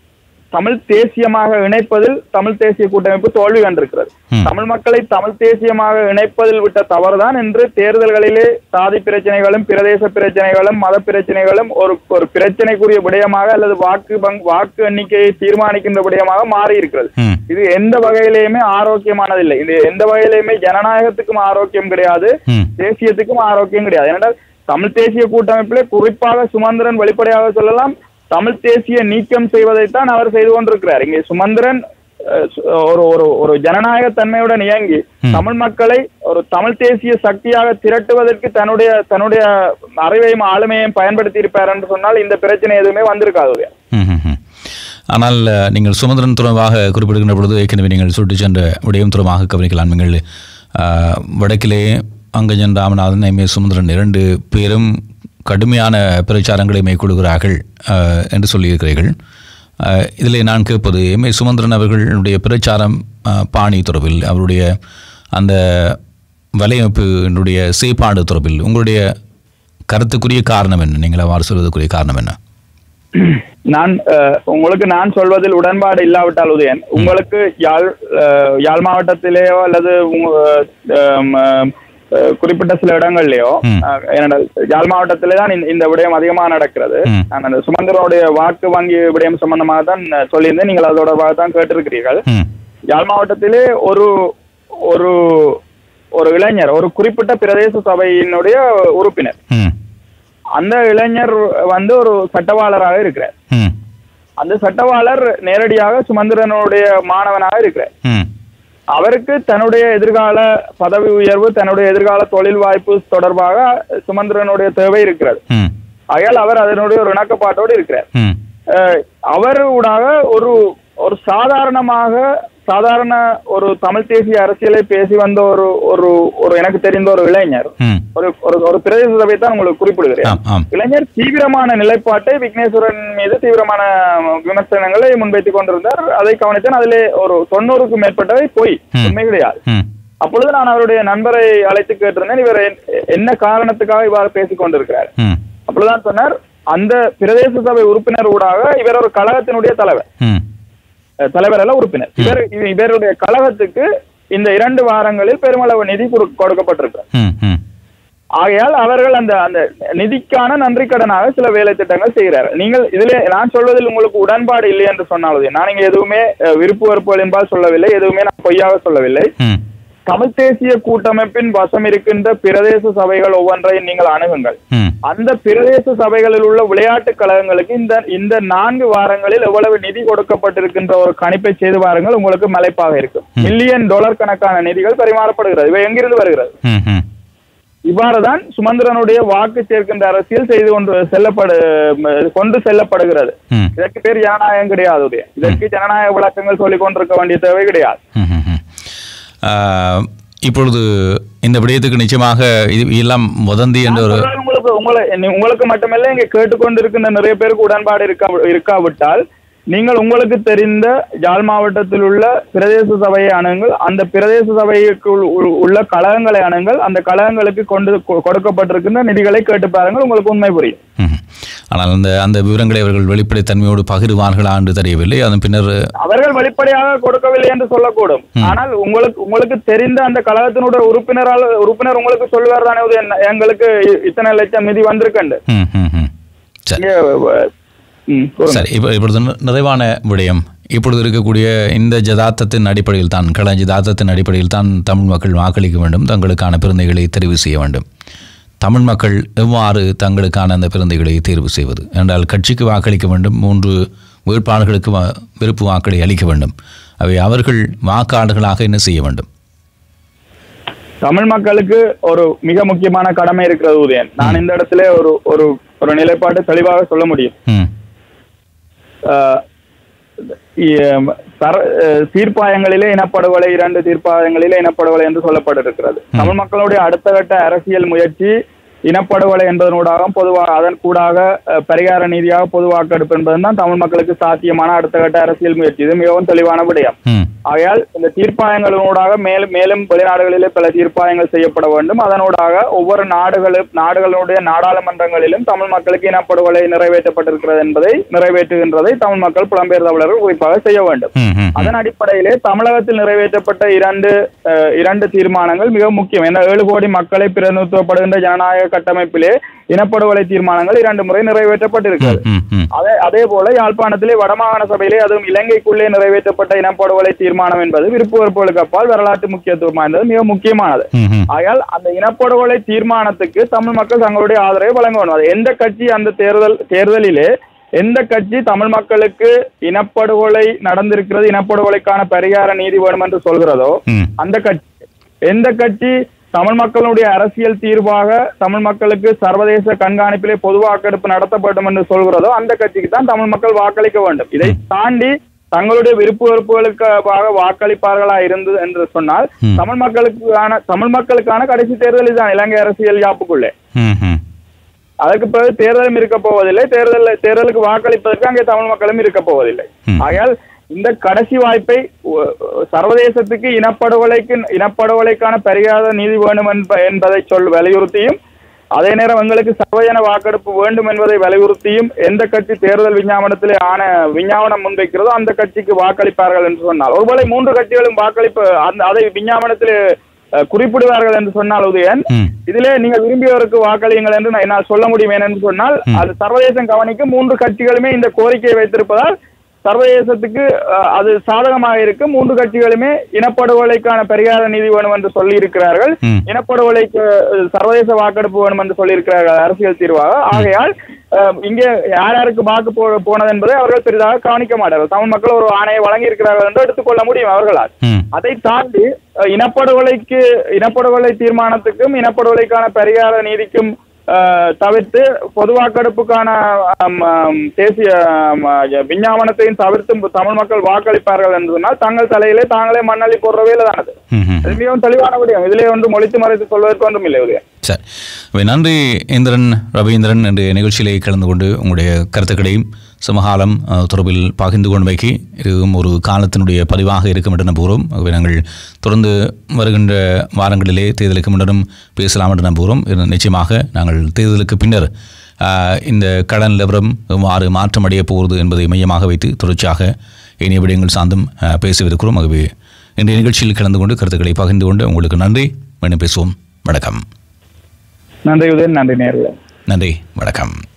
[SPEAKER 2] தமிழ் தேசியமாக இணைப்பதில் தமிழ் தேசிய கூட்டமைப்பு தோல்வி கண்டிருக்கிறது
[SPEAKER 1] ம்.
[SPEAKER 2] தமிழ் மக்களை தமிழ் தேசியமாக இணைப்பதில் விட்ட தவறுதான் என்று தேர்தல்களிலே சாதி பிரச்சனைகளும் பிரதேச பிரச்சனைகளும் மத பிரச்சனைகளும் ஒரு ஒரு பிரச்சனைக்குரிய விடயமாக அல்லது வாக்கு பங்க் வாக்கு எண்ணிக்கையை தீர்மானிக்கின்ற விடயமாக மாறி இருக்கிறது
[SPEAKER 1] ம்
[SPEAKER 2] இது எந்த வகையிலையுமே ஆரோக்கியமானதில்லை இது எந்த வகையிலையுமே ஜனநாயகத்துக்கும் ஆரோக்கியம் கிடையாது
[SPEAKER 1] ம்
[SPEAKER 2] தேசியத்துக்கும் ஆரோக்கியம் கிடையாது ஏனென்றால் தமிழ் தேசிய கூட்டமைப்பிலே குறிப்பாக சுமந்திரன் வெளிப்படையாக சொல்லலாம் தமிழ் தேசிய நீக்கம் செய்வதைத்தான் அவர் செய்து கொண்டிருக்கிறார் இங்கே சுமந்திரன் அஹ், சு- ஒரு ஒரு ஒரு ஜனநாயக தன்மையுடன் இயங்கி
[SPEAKER 1] ம்.
[SPEAKER 2] தமிழ் மக்களை ஒரு தமிழ் தேசிய சக்தியாக திரட்டுவதற்கு தன்னுடைய தன்னுடைய அறிவையும் ஆளுமையையும் பயன்படுத்தி இருப்பார் என்று சொன்னால் இந்த பிரச்சனை எதுவுமே வந்திருக்காது உதயா.
[SPEAKER 1] ம், ம், ம். ஆனால் அஹ், நீங்கள் சுமந்திரன் துறவாக குறிப்பிடுகின்ற பொழுது ஏற்கனவே நீங்கள் சுட்டு சென்ற விடயம் துறமாக கவனிக்கலாம் நீங்கள் அஹ், வடக்கிலே அங்கஜன் ராமநாதன் எம் ஏ சுமந்திரன் இரண்டு பேரும் கடுமையான பிரச்சாரங்களை மேற்கொள்கிறார்கள் அஹ், என்று சொல்லியிருக்கிறீர்கள் அஹ், இதிலே நான் கேட்பது எம் ஏ சுமந்திரன் அவர்களுடைய பிரச்சாரம் அஹ், பாணி தொடர்பில் அவருடைய அந்த வலையமைப்பினுடைய செயற்பாடு தொடர்பில் உங்களுடைய கருத்துக்குரிய காரணம் என்ன நீங்கள் அவ்வாறு சொல்வதற்குரிய காரணம் என்ன
[SPEAKER 2] நான் அஹ், உங்களுக்கு நான் சொல்வதில் உடன்பாடு இல்லாவிட்டால் உதயன் உங்களுக்கு யாழ் அஹ், யாழ் மாவட்டத்திலேயோ அல்லது உங்க, அஹ், அஹ், அஹ், குறிப்பிட்ட சில இடங்கள்லயோ
[SPEAKER 1] ம்.
[SPEAKER 2] அஹ், என்னோட யாழ் மாவட்டத்திலே தான் இந்த- இந்த விடயம் அதிகமாக நடக்கிறது
[SPEAKER 1] ம்.
[SPEAKER 2] நான் அந்த சுமந்திரனுடைய வாக்கு வங்கி விடயம் சம்பந்தமாக தான் சொல்லியிருந்தேன் நீங்கள் அது தொடர்பாக தான் கேட்டிருக்கிறீர்கள்
[SPEAKER 1] ம்
[SPEAKER 2] யாழ் மாவட்டத்திலே ஒரு ஒரு ஒரு இளைஞர் ஒரு குறிப்பிட்ட பிரதேச சபையினுடைய உறுப்பினர்
[SPEAKER 1] ம்
[SPEAKER 2] அந்த இளைஞர் வந்து ஒரு சட்டவாளராக இருக்கிறார்
[SPEAKER 1] ம்
[SPEAKER 2] அந்த சட்டவாளர் நேரடியாக சுமந்திரனுடைய மாணவனாக இருக்கிறார்
[SPEAKER 1] ம்
[SPEAKER 2] அவருக்கு தன்னுடைய எதிர்கால பதவி உயர்வு தன்னுடைய எதிர்கால தொழில் வாய்ப்பு தொடர்பாக சுமந்திரனுடைய தேவை இருக்கிறது
[SPEAKER 1] ம்
[SPEAKER 2] ஆகையால் அவர் அதனுடைய ஒரு இணக்கப்பாட்டோடு இருக்கிறார்
[SPEAKER 1] ம்
[SPEAKER 2] அஹ், அவர் ஊடாக ஒரு ஒரு சாதாரணமாக சாதாரண ஒரு தமிழ் தேசிய அரசியலை பேசி வந்த ஒரு ஒரு ஒரு எனக்கு தெரிந்த ஒரு இளைஞர்
[SPEAKER 1] ம்
[SPEAKER 2] ஒரு ஒரு ஒரு பிரதேச சபை தான் உங்களுக்கு குறிப்பிடுகிறேன்
[SPEAKER 1] ஆம் ஆம்
[SPEAKER 2] இளைஞர் தீவிரமான நிலைப்பாட்டை விக்னேஸ்வரன் மீது தீவிரமான விமர்சனங்களை முன்வைத்துக் கொண்டிருந்தார் அதை கவனித்தேன் அதிலே ஒரு தொண்ணூறுக்கும் மேற்பட்டவை பொய்
[SPEAKER 1] ம்.
[SPEAKER 2] உண்மை கிடையாது
[SPEAKER 1] ம்
[SPEAKER 2] அப்பொழுது நான் அவருடைய நண்பரை அழைத்து கேட்டிருந்தேன் இவர் என்- என்ன காரணத்துக்காக இவ்வாறு பேசிக் கொண்டிருக்கிறார்
[SPEAKER 1] ம்
[SPEAKER 2] அப்பொழுதுதான் சொன்னார் அந்த பிரதேச சபை உறுப்பினர் ஊடாக இவர் ஒரு கழகத்தினுடைய தலைவர்
[SPEAKER 1] ம்
[SPEAKER 2] அஹ், தலைவர் அல்ல உறுப்பினர் இவர் இவ- இவருடைய கழகத்துக்கு இந்த இரண்டு வாரங்களில் பெருமளவு நிதி கொடு- கொடுக்கப்பட்டிருக்கு
[SPEAKER 1] ம் ம்
[SPEAKER 2] ஆகையால் அவர்கள் அந்த அந்த நிதிக்கான நன்றி கடனாக சில வேலை திட்டங்கள் செய்கிறார்கள் நீங்கள் இதிலே நான் சொல்வதில் உங்களுக்கு உடன்பாடு இல்லை என்று சொன்னாலும் நான் இங்க எதுவுமே அஹ், விருப்பு வெறுப்புகள் என்பால் சொல்லவில்லை எதுவுமே நான் பொய்யாக சொல்லவில்லை
[SPEAKER 1] ம்
[SPEAKER 2] தமிழ் தேசிய கூட்டமைப்பின் வசம் இருக்கின்ற பிரதேச சபைகள் ஒவ்வொன்றையும் நீங்கள் அணுகுங்கள்
[SPEAKER 1] ம்
[SPEAKER 2] அந்த பிரதேச சபைகளில் உள்ள விளையாட்டு கழகங்களுக்கு இந்த இந்த நான்கு வாரங்களில் எவ்வளவு நிதி கொடுக்கப்பட்டிருக்கின்ற ஒரு கணிப்பை செய்து வாருங்கள் உங்களுக்கு மலைப்பாக இருக்கும் மில்லியன் டாலர் கணக்கான நிதிகள் பரிமாறப்படுகிறது இவை எங்கிருந்து வருகிறது
[SPEAKER 1] ம் ம்
[SPEAKER 2] இவ்வாறுதான் சுமந்திரனுடைய வாக்கு சேர்க்கின்ற அரசியல் செய்து கொண்டு செல்லப்படு ம- கொண்டு செல்லப்படுகிறது
[SPEAKER 1] ம்
[SPEAKER 2] இதற்கு பேர் ஜனநாயகம் கிடையாது உதயம். இதற்கு ஜனநாயக விளக்கங்கள் சொல்லிக் கொண்டிருக்க வேண்டிய தேவை கிடையாது
[SPEAKER 1] ம், ம், ம். ஆஹ், இப்பொழுது இந்த விடயத்துக்கு நிச்சயமாக இது எல்லாம் வதந்தி என்ற ஒரு
[SPEAKER 2] சொல்றது உங்களுக்கு உங்களை நீ- உங்களுக்கு மட்டுமல்ல இங்க கேட்டுக்கொண்டிருக்கின்ற நிறைய பேருக்கு உடன்பாடு இருக்கா இருக்காவிட்டால் நீங்கள் உங்களுக்கு தெரிந்த யாழ் மாவட்டத்தில் உள்ள பிரதேச சபையை அணுங்கள் அந்த பிரதேச சபைக்கு உள்- உள்- உள்ள கழகங்களை அணுங்கள் அந்த கழகங்களுக்கு கொண்டு கொ- கொடுக்கப்பட்டிருக்கின்ற நிதிகளை கேட்டு பாருங்கள் உங்களுக்கு உண்மை புரியும்
[SPEAKER 1] ம். ஆனால் அந்த அந்த விவரங்களை அவர்கள் வெளிப்படைத்தன்மையோடு பகிர்வார்களா என்று தெரியவில்லை அதன் பின்னர்
[SPEAKER 2] அவர்கள் வெளிப்படையாக கொடுக்கவில்லை என்று சொல்லக்கூடும் ஆனால் உங்களுக்கு உங்களுக்கு தெரிந்த அந்த கழகத்தினுடைய உறுப்பினரால் உறுப்பினர் உங்களுக்கு சொல்லுவார் தானே இது என்ன- எங்களுக்கு இ- இத்தனை லட்சம் நிதி வந்திருக்கண்டு
[SPEAKER 1] ம் ம் ம் சரி
[SPEAKER 2] இங்க, வ- ம், கூறுங்க.
[SPEAKER 1] சரி இப்போ இப்பொழுது நி- நிறைவான விடயம் இப்பொழுது இருக்கக்கூடிய இந்த ஜதார்த்தத்தின் அடிப்படையில் தான் கள ஜதார்த்தத்தின் அடிப்படையில் தான் தமிழ் மக்கள் வாக்களிக்க வேண்டும் தங்களுக்கான பிறந்தைகளை தெரிவு செய்ய வேண்டும் தமிழ் மக்கள் எவ்வாறு தங்களுக்கான அந்த பிரந்தைகளை தேர்வு செய்வது என்றால் கட்சிக்கு வாக்களிக்க வேண்டும் மூன்று வேட்பாளர்களுக்கு வா- விருப்பு வாக்களை அளிக்க வேண்டும் அவை அவர்கள் வாக்காளர்களாக என்ன செய்ய வேண்டும்
[SPEAKER 2] தமிழ் மக்களுக்கு ஒரு மிக முக்கியமான கடமை இருக்கிறது உதயன் நான் இந்த இடத்துல ஒரு ஒரு ஒரு நிலைப்பாடு தெளிவாக சொல்ல முடியும்
[SPEAKER 1] ம்
[SPEAKER 2] ஆஹ் இ- தர- அஹ் தீர்ப்பாயங்களிலே இனப்படுகொலை இரண்டு தீர்ப்பாயங்களிலே இனப்படுகொலை என்று சொல்லப்பட்டிருக்கிறது தமிழ் மக்களுடைய அடுத்த கட்ட அரசியல் முயற்சி இனப்படுகொலை என்பதனூடாக பொதுவாக அதன் கூடாக அஹ், பரிகார நீதியாக பொது வாக்கெடுப்பு என்பதுதான் தமிழ் மக்களுக்கு சாத்தியமான அடுத்த கட்ட அரசியல் முயற்சி இது மிகவும் தெளிவான விடயம்
[SPEAKER 1] ம்
[SPEAKER 2] ஆகையால் இந்த தீர்ப்பாயங்களூடாக மேலும் மேலும் வெளிநாடுகளிலே பல தீர்ப்பாயங்கள் செய்யப்பட வேண்டும் அதனூடாக ஒவ்வொரு நாடுகளும் நாடுகளுடைய நாடாளுமன்றங்களிலும் தமிழ் மக்களுக்கு இனப்படுகொலை நிறைவேற்றப்பட்டிருக்கிறது என்பதை நிறைவேற்றுகின்றதை தமிழ் மக்கள் புலம்பெயர் தமிழர்கள் குறிப்பாக செய்ய வேண்டும்
[SPEAKER 1] ம் ம் ம்.
[SPEAKER 2] அதன் அடிப்படையிலே தமிழகத்தில் நிறைவேற்றப்பட்ட இரண்டு அஹ், இரண்டு தீர்மானங்கள் மிக முக்கியம் ஏன்னா ஏழு கோடி மக்களை பிரதிநிதித்துவப்படுகின்ற ஜனநாயக கட்டமைப்பிலே இனப்படுகொலை தீர்மானங்கள் இரண்டு முறை நிறைவேற்றப்பட்டிருக்கிறது
[SPEAKER 1] ம் ம்
[SPEAKER 2] அதே அதே போல யாழ்ப்பாணத்திலே வடமாகாண சபையிலே அதுவும் இலங்கைக்குள்ளே நிறைவேற்றப்பட்ட இனப்படுகொலை தீர்மானம் என்பது விருப்பு வெறுப்புகளுக்கு அப்பால் வரலாற்று முக்கியத்துவம் வாய்ந்தது மிக முக்கியமானது
[SPEAKER 1] ம் ம்
[SPEAKER 2] ஆகையால் அந்த இனப்படுகொலை தீர்மானத்துக்கு தமிழ் மக்கள் தங்களுடைய ஆதரவை வழங்க வேண்டும் அது எந்த கட்சி அந்த தேர்தல் தேர்தலிலே எந்த கட்சி தமிழ் மக்களுக்கு இனப்படுகொலை நடந்திருக்கிறது இனப்படுகொலைக்கான பரிகார நீதி வேணும் என்று சொல்கிறதோ
[SPEAKER 1] ம்
[SPEAKER 2] அந்த கட்சி எந்த கட்சி தமிழ் மக்களுடைய அரசியல் தீர்வாக தமிழ் மக்களுக்கு சர்வதேச கண்காணிப்பிலே பொது வாக்கெடுப்பு நடத்தப்படும் என்று சொல்கிறதோ அந்த கட்சிக்கு தான் தமிழ் மக்கள் வாக்களிக்க வேண்டும் இதை தாண்டி தங்களுடைய விருப்பு வெறுப்புகளுக்காக வாக்களிப்பார்களா இருந்தது என்று சொன்னால்
[SPEAKER 1] ம்.
[SPEAKER 2] தமிழ் மக்களுக்கான தமிழ் மக்களுக்கான கடைசி தேர்தல் இதுதான் இலங்கை அரசியல் யாப்புக்குள்ளே
[SPEAKER 1] ம் ம்
[SPEAKER 2] அதற்கு பிறகு தேர்தலும் இருக்க போவதில்லை தேர்தல் தேர்தலுக்கு வாக்களிப்பதற்கு அங்கே தமிழ் மக்களும் இருக்க போவதில்லை
[SPEAKER 1] ம்.
[SPEAKER 2] ஆகையால் இந்த கடைசி வாய்ப்பை ஒ- சர்வதேசத்துக்கு இனப்படுகொலைக்கு இனப்படுகொலைக்கான பரிகார நீதி வேணும் என்ப- என்பதை சொல் வலியுறுத்தியும் அதே நேரம் எங்களுக்கு சர்வஜன வாக்கெடுப்பு வேண்டும் என்பதை வலியுறுத்தியும் எந்த கட்சி தேர்தல் விஞ்ஞாபனத்திலே ஆன விஞ்ஞாபனம் முன்வைக்கிறதோ அந்த கட்சிக்கு வாக்களிப்பார்கள் என்று சொன்னால் ஒருவேளை மூன்று கட்சிகளும் வாக்களிப்பு அந்த அதை விஞ்ஞாபனத்திலே அஹ், குறிப்பிடுவார்கள் என்று சொன்னால் உதயன்
[SPEAKER 1] ம்
[SPEAKER 2] இதிலே நீங்கள் விரும்பியவருக்கு வாக்களியுங்கள் என்று நான் என்னால் சொல்ல முடியும் ஏனென்று சொன்னால் அது சர்வதேசம் கவனிக்கும் மூன்று கட்சிகளுமே இந்த கோரிக்கையை வைத்திருப்பதால் சர்வதேசத்துக்கு அஹ், அது சாதகமாக இருக்கும் மூன்று கட்சிகளுமே இனப்படுகொலைக்கான பரிகார நீதி வேணும் என்று சொல்லி இருக்கிறார்கள்
[SPEAKER 1] ம்.
[SPEAKER 2] இனப்படுகொலைக்கு அஹ், சர்வதேச வாக்கெடுப்பு வேணும் என்று சொல்லி இருக்கிறார்கள் அரசியல் தீர்வாக ஆகையால் அஹ், இங்கே யார் யாருக்கு வாக்கு போ போனது என்பதை அவர்கள் பெரிதாக கவனிக்க மாட்டார்கள் தமிழ் மக்கள் ஒரு ஆணையை வழங்கி இருக்கிறார்கள் என்று எடுத்துக்கொள்ள முடியும் அவர்களால்
[SPEAKER 1] ம்
[SPEAKER 2] அதை தாண்டி அஹ், இனப்படுகொலைக்கு இனப்படுகொலை தீர்மானத்துக்கும் இனப்படுகொலைக்கான பரிகார நீதிக்கும் அஹ், தவிர்த்து பொது வாக்கெடுப்புக்கான ஆம், ஆம், தேசிய ஆம், அஹ், விஞ்ஞாபனத்தையும் தவிர்த்து தமிழ் மக்கள் வாக்களிப்பார்கள் என்று சொன்னால் தங்கள் தலையிலே தாங்களே மண்ணள்ளி போடுற வேலை தானது
[SPEAKER 1] ம் ம்
[SPEAKER 2] அது மிகவும் தெளிவான விடயம் இதிலே ஒன்று மொழித்து மறைத்து சொல்வதற்கு ஒன்றும் இல்லை உதயம்
[SPEAKER 1] சரி இவை நன்றி இந்திரன் ரவீந்திரன் என்ற நிகழ்ச்சியிலே கலந்து கொண்டு உங்களுடைய கருத்துக்களையும் சமகாலம் அஹ், தொடர்பில் பகிர்ந்து கொண்டமைக்கு இதுவும் ஒரு காலத்தினுடைய பதிவாக இருக்கும் என்று நம்புகிறோம் ஆகவே நாங்கள் தொடர்ந்து வருகின்ற வாரங்களிலே தேர்தலுக்கு முன்னரும் பேசலாம் என்று நம்புகிறோம் இது நிச்சயமாக நாங்கள் தேர்தலுக்கு பின்னர் அஹ், இந்த கடன் நிலவரம் எவ்வாறு மாற்றம் அடைய போகிறது என்பதை மையமாக வைத்து தொடர்ச்சியாக இனிய விடயங்கள் சார்ந்தும் அஹ், பேசவிருக்கிறோம் ஆகவே இன்றைய நிகழ்ச்சியில் கலந்து கொண்டு கருத்துக்களை பகிர்ந்து கொண்டு உங்களுக்கு நன்றி மீண்டும் பேசுவோம் வணக்கம்
[SPEAKER 2] நன்றி உதயன் நன்றி நேர்களே
[SPEAKER 1] நன்றி வணக்கம்